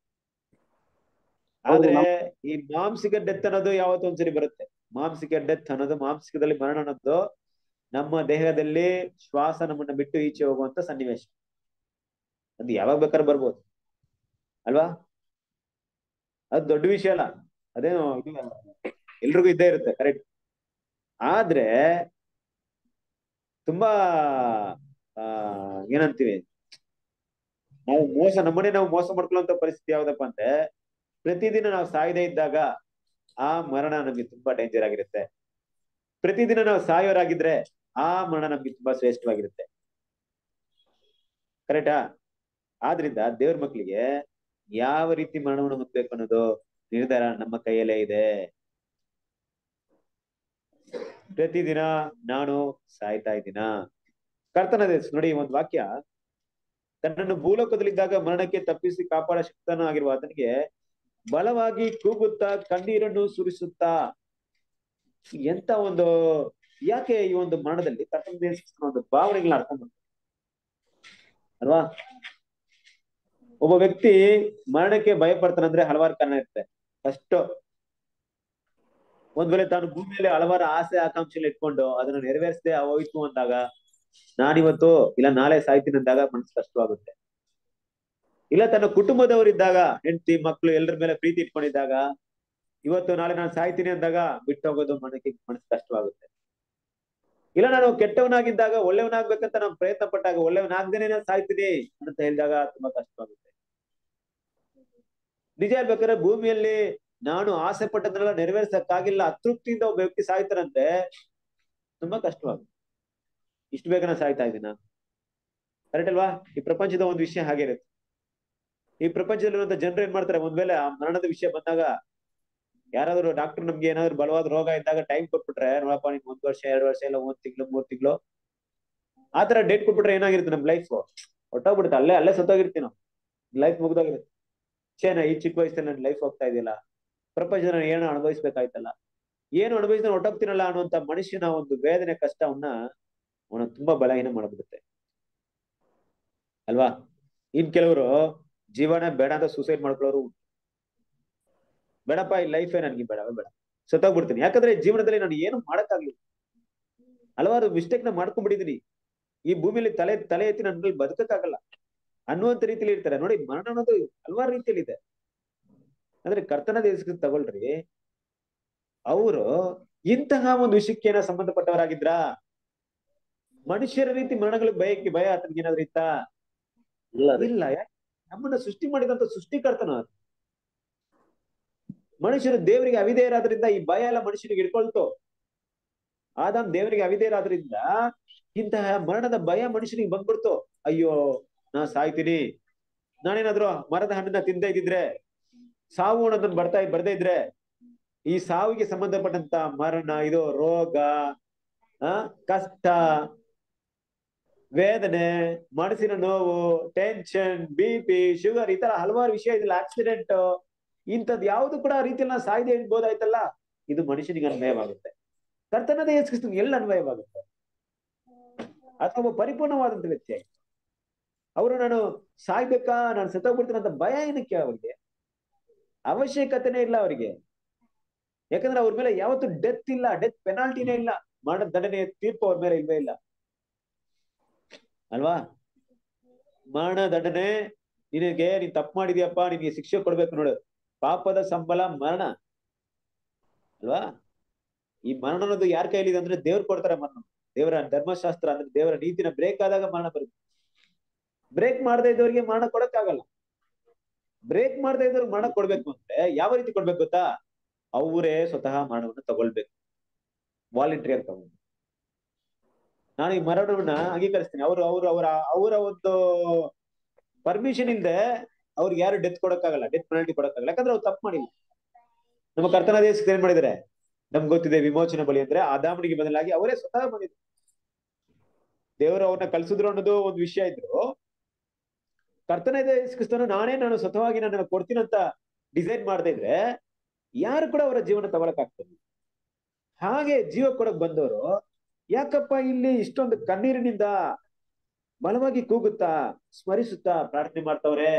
ಆದ್ರೆ ಈ ಮಾಂಸಿಕ ಡೆತ್ ಅನ್ನೋದು ಯಾವತ್ತೊಂದ್ಸರಿ ಬರುತ್ತೆ ಮಾಂಸಿಕ ಡೆತ್ ಅನ್ನೋದು ಮಾಂಸಿಕದಲ್ಲಿ ಮರಣ ಅನ್ನೋದು ನಮ್ಮ ದೇಹದಲ್ಲಿ ಶ್ವಾಸ ನಮ್ಮನ್ನ ಬಿಟ್ಟು ಈಚೆ ಹೋಗುವಂತ ಸನ್ನಿವೇಶ ಅದು ಯಾವಾಗ ಬೇಕಾದ್ರೂ ಬರ್ಬೋದು ಅಲ್ವಾ ಅದು ದೊಡ್ಡ ವಿಷಯ ಅಲ್ಲ ಅದೇನು ಇದು ಎಲ್ರಿಗೂ ಇದ್ದೇ ಇರುತ್ತೆ ಕರೆಕ್ಟ್ ಆದ್ರೆ ತುಂಬಾ ಆ ಏನಂತೀವಿ ನಾವು ಮೋಸ ನಮ್ಮನೆ ನಾವು ಮೋಸ ಮಾಡ್ಕೊಳ್ಳುವಂತ ಪರಿಸ್ಥಿತಿ ಯಾವ್ದಪ್ಪ ಅಂದ್ರೆ ಪ್ರತಿದಿನ ನಾವು ಸಾಯದೇ ಇದ್ದಾಗ ಆ ಮರಣ ನಮ್ಗೆ ತುಂಬಾ ಡೇಂಜರ್ ಆಗಿರುತ್ತೆ ಪ್ರತಿದಿನ ನಾವು ಸಾಯೋರಾಗಿದ್ರೆ ಆ ಮರಣ ನಮ್ಗೆ ತುಂಬಾ ಶ್ರೇಷ್ಠವಾಗಿರುತ್ತೆ ಕರೆಕ್ಟಾ ಆದ್ರಿಂದ ದೇವ್ರ ಮಕ್ಳಿಗೆ ಯಾವ ರೀತಿ ಮರಣವನ್ನು ಹೊಂದ್ಬೇಕು ಅನ್ನೋದು ನಿರ್ಧಾರ ನಮ್ಮ ಕೈಯಲ್ಲೇ ಇದೆ ಪ್ರತಿದಿನ ನಾನು ಸಾಯ್ತಾ ಇದ್ದೀನ ಕರ್ತನ ದೇಶ ನೋಡಿ ಒಂದ್ ವಾಕ್ಯ ತನ್ನನ್ನು ಭೂಲೋಕದಲ್ಲಿದ್ದಾಗ ಮರಣಕ್ಕೆ ತಪ್ಪಿಸಿ ಕಾಪಾಡ ಶಕ್ತನ ಆಗಿರುವ ಆತನಿಗೆ ಬಲವಾಗಿ ಕೂಗುತ್ತಾ ಕಣ್ಣೀರನ್ನು ಸುರಿಸುತ್ತಾ ಎಂತ ಒಂದು ಯಾಕೆ ಈ ಒಂದು ಮರಣದಲ್ಲಿ ಕರ್ತನ ದೇಶ ಒಂದು ಭಾವನೆಗಳನ್ನ ಅರ್ಥ ಮಾಡ್ತಾರೆ ಅಲ್ವಾ ಒಬ್ಬ ವ್ಯಕ್ತಿ ಮರಣಕ್ಕೆ ಭಯ ಪಡ್ತಾನಂದ್ರೆ ಹಲವಾರು ಕಾರಣ ಇರುತ್ತೆ ಫಸ್ಟ್ ಒಂದ್ ವೇಳೆ ತಾನು ಭೂಮಿಯಲ್ಲಿ ಹಲವಾರು ಆಸೆ ಆಕಾಂಕ್ಷೆಗಳು ಇಟ್ಕೊಂಡು ಅದನ್ನ ನೆರವೇರಿಸದೆ ಹೋಯ್ತು ಅಂದಾಗ ನಾನಿವತ್ತು ಇಲ್ಲ ನಾಳೆ ಸಾಯ್ತೀನಿ ಅಂದಾಗ ಮನಸ್ಸು ಕಷ್ಟವಾಗುತ್ತೆ ಇಲ್ಲ ತನ್ನ ಕುಟುಂಬದವರಿದ್ದಾಗ ಹೆಂಡತಿ ಮಕ್ಕಳು ಎಲ್ಲರ ಮೇಲೆ ಪ್ರೀತಿ ಇಟ್ಕೊಂಡಿದ್ದಾಗ ಇವತ್ತು ನಾಳೆ ನಾನು ಸಾಯ್ತೀನಿ ಅಂದಾಗ ಬಿಟ್ಟು ಹೋಗೋದು ಮನಕ್ಕೆ ಮನಸ್ಸು ಕಷ್ಟವಾಗುತ್ತೆ ಇಲ್ಲ ನಾನು ಕೆಟ್ಟವನಾಗಿದ್ದಾಗ ಒಳ್ಳೆಯವನಾಗ್ಬೇಕಂತ ನಾನು ಪ್ರಯತ್ನ ಪಟ್ಟಾಗ ಒಳ್ಳೆಯವನಾಗ್ದೇನೆ ನಾನು ಸಾಯ್ತೀನಿ ಅಂತ ಹೇಳಿದಾಗ ತುಂಬಾ ಕಷ್ಟವಾಗುತ್ತೆ ನಿಜ ಹೇಳ್ಬೇಕಾದ್ರೆ ಭೂಮಿಯಲ್ಲಿ ನಾನು ಆಸೆ ಪಟ್ಟದನ್ನೆಲ್ಲ ನೆರವೇರ್ಸಕ್ಕಾಗಿಲ್ಲ ಅತೃಪ್ತಿಯಿಂದ ಒಬ್ಬ ವ್ಯಕ್ತಿ ಸಾಯ್ತಾರಂತೆ ತುಂಬಾ ಕಷ್ಟವಾಗುತ್ತೆ ಇಷ್ಟು ಬೇಗ ನಾನು ಸಾಯ್ತಾ ಇದ್ದೀನ ಕರೆಕ್ಟ್ ಅಲ್ವಾ ಈ ಪ್ರಪಂಚದ ಒಂದು ವಿಷಯ ಹಾಗೆ ಇರುತ್ತೆ ಈ ಪ್ರಪಂಚದಲ್ಲಿರುವಂತ ಜನರು ಏನ್ ಮಾಡ್ತಾರೆ ಒಂದ್ ವೇಳೆ ಆ ಮರಣದ ವಿಷಯ ಬಂದಾಗ ಯಾರಾದ್ರೂ ಡಾಕ್ಟರ್ ನಮ್ಗೆ ಏನಾದ್ರು ಬಲವಾದ ರೋಗ ಇದ್ದಾಗ ಟೈಮ್ ಕೊಟ್ಬಿಟ್ರೆ ನೋಡಪ್ಪ ನಿಮ್ಗೆ ಒಂದ್ ವರ್ಷ ಎರಡು ವರ್ಷ ಇಲ್ಲ ಒಂದ್ ತಿಂಗಳು ಮೂರ್ ತಿಂಗಳು ಆತರ ಡೇಟ್ ಕೊಟ್ಬಿಟ್ರೆ ಏನಾಗಿರುತ್ತೆ ನಮ್ ಲೈಫ್ ಹೊಟ್ಟೋಗ್ಬಿಡುತ್ತೆ ಅಲ್ಲೇ ಅಲ್ಲೇ ಸತ್ತೋಗಿರ್ತೀವಿ ನಾವು ಲೈಫ್ ಮುಗ್ದೋಗಿರುತ್ತೆ ಛೇ ನಾ ಈ ಚಿಕ್ಕ ವಯಸ್ಸಲ್ಲಿ ನನ್ನ ಲೈಫ್ ಹೋಗ್ತಾ ಇದೆಯಲ್ಲ ಪ್ರಪಂಚದ ನಾನು ಏನೋ ಅನುಭವಿಸ್ಬೇಕಾಯ್ತಲ್ಲ ಏನು ಅನುಭವಿಸಿದ್ರೆ ಹೊಟ್ಟೋಗ್ತೀನಲ್ಲ ಅನ್ನುವಂತ ಮನುಷ್ಯನ ಒಂದು ವೇದನೆ ಕಷ್ಟವನ್ನ ಅವನ ತುಂಬಾ ಬಲಹೀನ ಮಾಡ್ಬಿಡುತ್ತೆ ಅಲ್ವಾ ಇನ್ ಕೆಲವರು ಜೀವನ ಬೇಡ ಅಂತ ಸೂಸೈಡ್ ಮಾಡ್ಕೊಳ್ಳೋರು ಉಂಟು. ಬೇಡಪ್ಪ ಈ ಲೈಫೇ ನನ್ಗೆ ಬೇಡವೇ ಬೇಡ ಸತ್ತೋಗ್ಬಿಡ್ತೀನಿ ಯಾಕಂದ್ರೆ ಜೀವನದಲ್ಲಿ ನಾನು ಏನು ಮಾಡಕ್ಕಾಗ್ಲಿಲ್ಲ ಹಲವಾರು ಮಿಸ್ಟೇಕ್ ನ ಮಾಡ್ಕೊಂಡ್ಬಿಟ್ಟಿದೀನಿ ಈ ಭೂಮಿಯಲ್ಲಿ ತಲೆ ತಲೆ ಎತ್ತಿ ನನ್ನ ಬದುಕಕ್ಕಾಗಲ್ಲ ಅನ್ನುವಂತ ರೀತಿಯಲ್ಲಿ ಇರ್ತಾರೆ ನೋಡಿ ಮರಣ ಅನ್ನೋದು ಹಲವಾರು ರೀತಿಯಲ್ಲಿ ಇದೆ ಅಂದ್ರೆ ಕರ್ತನ ದೇಶಕ್ಕೆ ತಗೊಳ್ರಿ ಅವರು ಇಂತಹ ಒಂದು ವಿಷಯಕ್ಕೆ ಸಂಬಂಧಪಟ್ಟವರಾಗಿದ್ರ ಮನುಷ್ಯರ ರೀತಿ ಮರಣಗಳಿಗೆ ಭಯಕ್ಕೆ ಭಯ ಆತನಿಗೆ ಏನಾದ್ರು ಇತ್ತಾ ಇಲ್ಲ ಯಾಕೆ? ನಮ್ಮನ್ನ ಸೃಷ್ಟಿ ಮಾಡಿದಂತ ಸೃಷ್ಟಿಕರ್ತನ ಆತ. ಮನುಷ್ಯರು ದೇವರಿಗೆ ಅವಿಧೇಯರಾದ್ರಿಂದ ಈ ಭಯ ಎಲ್ಲ ಮನುಷ್ಯನಿಗೆ ಹಿಡ್ಕೊಳ್ತು ಆದಾಮ್ ದೇವರಿಗೆ ಅವಿಧೇಯರಾದ್ರಿಂದ ಇಂತಹ ಮರಣದ ಭಯ ಮನುಷ್ಯನಿಗೆ ಬಂದ್ಬಿಡ್ತು ಅಯ್ಯೋ ನಾ ಸಾಯ್ತೀನಿ ನಾನೇನಾದ್ರೂ ಮರದ ಹಣ್ಣನ್ನ ತಿಂದೇ ಇದ್ದಿದ್ರೆ ಸಾವು ಅನ್ನೋದನ್ನ ಬರ್ತಾ ಬರ್ದೇ ಇದ್ರೆ ಈ ಸಾವಿಗೆ ಸಂಬಂಧಪಟ್ಟಂತ ಮರಣ ಇದು ರೋಗ ಆ ಕಷ್ಟ ವೇದನೆ ಮನಸ್ಸಿನ ನೋವು ಟೆನ್ಷನ್ ಬಿ ಪಿ ಶುಗರ್ ಈ ತರ ಹಲವಾರು ವಿಷಯ ಇದಿಲ್ಲ ಆಕ್ಸಿಡೆಂಟ್ ಇಂಥದ್ ಯಾವ್ದು ಕೂಡ ಆ ರೀತಿಯಲ್ಲಿ ನಾವು ಸಾಯ್ದೆ ಇರ್ಬೋದಾಯ್ತಲ್ಲ ಇದು ಮನುಷ್ಯನಿಗೆ ಅನ್ವಯವಾಗುತ್ತೆ ಕರ್ತನದೇ ಯೇಸು ಎಲ್ಲ ಅನ್ವಯವಾಗುತ್ತೆ ಅಥವಾ ಒಬ್ಬ ಪರಿಪೂರ್ಣವಾದಂತ ವ್ಯಕ್ತಿ ಆಯ್ತು ಅವರು ನಾನು ಸಾಯ್ಬೇಕಾ ನಾನು ಸತ್ತೋಗ್ಬಿಡ್ತೀನಿ ಅಂತ ಭಯ ಏನಕ್ಕೆ ಅವ್ರಿಗೆ ಅವಶ್ಯಕತೆನೇ ಇಲ್ಲ ಅವರಿಗೆ ಯಾಕಂದ್ರೆ ಅವ್ರ ಮೇಲೆ ಯಾವತ್ತು ಡೆತ್ ಇಲ್ಲ ಡೆತ್ ಪೆನಾಲ್ಟಿನೇ ಇಲ್ಲ ಮರಣ ದಂಡನೆ ತೀರ್ಪು ಅವ್ರ ಮೇಲೆ ಇಲ್ವೇ ಇಲ್ಲ ಅಲ್ವಾ ಮರಣ ದಂಡನೆ ನಿನಗೆ ನೀನ್ ತಪ್ಪು ಮಾಡಿದ್ಯಪ್ಪ ನಿನಗೆ ಶಿಕ್ಷೆ ಕೊಡ್ಬೇಕು ನೋಡು ಪಾಪದ ಸಂಬಳ ಮರಣ ಅಲ್ವಾ ಈ ಮರಣ ಅನ್ನೋದು ಯಾರ ಕೈಲಿದೆ ಅಂದ್ರೆ ದೇವ್ರು ಕೊಡ್ತಾರೆ ಮರಣ ದೇವರ ಧರ್ಮಶಾಸ್ತ್ರ ಅಂದ್ರೆ ದೇವರ ನೀತಿನ ಬ್ರೇಕ್ ಆದಾಗ ಮರಣ ಬರುತ್ತೆ ಬ್ರೇಕ್ ಮಾಡದೇ ಇದ್ದವ್ರಿಗೆ ಮರಣ ಕೊಡಕ್ಕಾಗಲ್ಲ ಬ್ರೇಕ್ ಮಾಡದೇ ಇದ್ದವ್ರಿಗೆ ಮರಣ ಕೊಡ್ಬೇಕು ಅಂದ್ರೆ ಯಾವ ರೀತಿ ಕೊಡ್ಬೇಕು ಗೊತ್ತಾ ಅವರೇ ಸ್ವತಃ ಮರಣವನ್ನು ತಗೊಳ್ಬೇಕು ವಾಲಂಟ್ರಿ ಅಂತ ತಗೊಂಡು ನಾನು ಈ ಮರಣವನ್ನ ಅಂಗೀಕರಿಸ್ತೀನಿ ಅವರು ಅವರು ಅವರ ಅವರ ಒಂದು ಪರ್ಮಿಷನ್ ಇಲ್ಲದೆ ಅವ್ರಿಗೆ ಯಾರು ಡೆತ್ ಕೊಡಕ್ಕಾಗಲ್ಲ ಡೆತ್ ಪೆನಾಲ್ಟಿ ಕೊಡಕ್ಕಾಗಲ್ಲ ಯಾಕಂದ್ರೆ ಅವ್ರು ತಪ್ಪು ಮಾಡಿಲ್ಲ ನಮ್ಮ ಕರ್ತನ ದೇಶಕ್ಕೆ ಏನ್ ಮಾಡಿದ್ದಾರೆ ನಮ್ಗೆ ಗೊತ್ತಿದೆ ವಿಮೋಚನೆ ಬಲಿ ಅಂದ್ರೆ ಆದಾಮನಿಗೆ ಬದಲಾಗಿ ಅವರೇ ಸ್ವತಃ ಬಂದಿದ್ರು ದೇವರು ಅವ್ರನ್ನ ಕಳ್ಸಿದ್ರು ಅನ್ನೋದು ಒಂದು ವಿಷಯ ಇದ್ರು ಕರ್ತನ ಕ್ರಿಸ್ತನು ನಾನೇ ನಾನು ಸ್ವತಃವಾಗಿ ನನ್ನ ಕೊಡ್ತೀನಿ ಅಂತ ಡಿಸೈಡ್ ಮಾಡದೇ ಇದ್ರೆ ಯಾರು ಕೂಡ ಅವರ ಜೀವನ ತಗೊಳಕ್ ಆಗ್ತದೆ ಹಾಗೆ ಜೀವ ಕೊಡಕ್ ಬಂದವರು ಯಾಕಪ್ಪ ಇಲ್ಲಿ ಇಷ್ಟೊಂದು ಕಣ್ಣೀರಿನಿಂದ ಬಲವಾಗಿ ಕೂಗುತ್ತಾ ಸ್ಮರಿಸುತ್ತಾ ಪ್ರಾರ್ಥನೆ ಮಾಡ್ತವ್ರೆ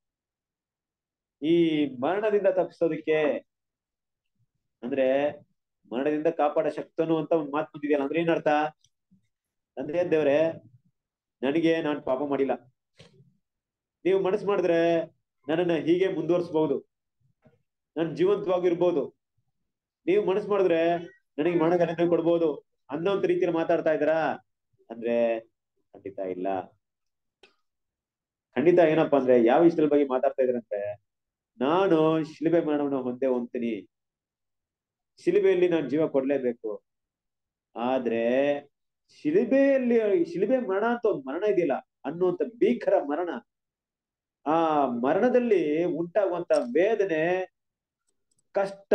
ಈ ಮರಣದಿಂದ ತಪ್ಪಿಸೋದಕ್ಕೆ ಅಂದ್ರೆ ಮರಣದಿಂದ ಕಾಪಾಡ ಶಕ್ತನು ಅಂತ ಒಂದು ಮಾತು ಬಂದಿದೆಯಲ್ಲ ಅಂದ್ರೆ ಏನರ್ಥ ಅಂದ್ರೆ ಏನ್ ದೇವ್ರೆ ನನಗೆ ನಾನು ಪಾಪ ಮಾಡಿಲ್ಲ ನೀವು ಮನಸ್ಸು ಮಾಡಿದ್ರೆ ನನ್ನನ್ನ ಹೀಗೆ ಮುಂದುವರಿಸಬಹುದು ನಾನು ಜೀವಂತವಾಗಿರ್ಬೋದು ನೀವು ಮನಸ್ಸು ಮಾಡಿದ್ರೆ ನನಗೆ ಮರಣದಂಡನೆ ಕೊಡ್ಬೋದು ಅನ್ನೋಂತ ರೀತಿಯಲ್ಲಿ ಮಾತಾಡ್ತಾ ಇದ್ದೀರಾ ಅಂದ್ರೆ ಖಂಡಿತ ಇಲ್ಲ ಖಂಡಿತ ಏನಪ್ಪಾ ಅಂದ್ರೆ ಯಾವ ವಿಷಯದ ಬಗ್ಗೆ ಮಾತಾಡ್ತಾ ಇದ್ರಂದ್ರೆ ನಾನು ಶಿಲುಬೆ ಮರಣವನ್ನು ಹೊಂದೇ ಹೊಂತೀನಿ ಶಿಲುಬೆಯಲ್ಲಿ ನಾನು ಜೀವ ಕೊಡ್ಲೇಬೇಕು ಆದ್ರೆ ಶಿಲುಬೆಯಲ್ಲಿ ಶಿಲುಬೆ ಮರಣ ಅಂತ ಒಂದು ಮರಣ ಇದೆಯಲ್ಲ ಅನ್ನುವಂತ ಭೀಕರ ಮರಣ ಆ ಮರಣದಲ್ಲಿ ಉಂಟಾಗುವಂತ ವೇದನೆ ಕಷ್ಟ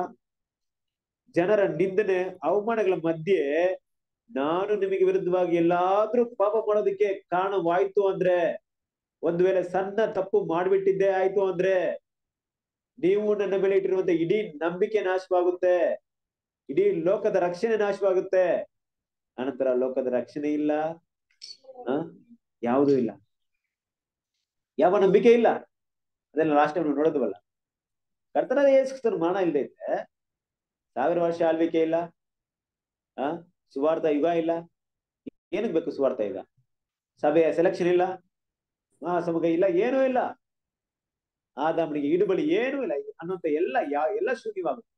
ಜನರ ನಿಂದನೆ ಅವಮಾನಗಳ ಮಧ್ಯೆ ನಾನು ನಿಮಗೆ ವಿರುದ್ಧವಾಗಿ ಎಲ್ಲಾದ್ರೂ ಪಾಪ ಮಾಡೋದಕ್ಕೆ ಕಾರಣವಾಯ್ತು ಅಂದ್ರೆ ಒಂದು ವೇಳೆ ಸಣ್ಣ ತಪ್ಪು ಮಾಡ್ಬಿಟ್ಟಿದ್ದೆ ಆಯ್ತು ಅಂದ್ರೆ ನೀವು ನನ್ನ ಮೇಲೆ ಇಟ್ಟಿರುವಂತ ಇಡೀ ನಂಬಿಕೆ ನಾಶವಾಗುತ್ತೆ ಇಡೀ ಲೋಕದ ರಕ್ಷಣೆ ನಾಶವಾಗುತ್ತೆ ಅನಂತರ ಲೋಕದ ರಕ್ಷಣೆ ಇಲ್ಲ ಆ ಯಾವುದೂ ಇಲ್ಲ ಯಾವ ನಂಬಿಕೆ ಇಲ್ಲ ಅದೆಲ್ಲ ಲಾಸ್ಟ್ ಟೈಮ್ ನೋಡೋದವಲ್ಲ ಕರ್ತನಾದ ಯೇಸು ಮರಣ ಇಲ್ಲದೆ ಇದ್ರೆ ಸಾವಿರ ವರ್ಷ ಆಳ್ವಿಕೆ ಇಲ್ಲ ಆ ಸುವಾರ್ಥ ಯುಗ ಇಲ್ಲ ಏನಕ್ಕೆ ಬೇಕು ಸುವಾರ್ಥ ಯುಗ ಸಭೆಯ ಸೆಲೆಕ್ಷನ್ ಇಲ್ಲ ಮಹಾಸಮುಖ ಇಲ್ಲ ಏನೂ ಇಲ್ಲ ಆದಾಮನಿಗೆ ಇಡುಬಳಿ ಏನೂ ಇಲ್ಲ ಅನ್ನುವಂತ ಎಲ್ಲ ಯಾ ಎಲ್ಲ ಶೂನ್ಯವಾಗುತ್ತೆ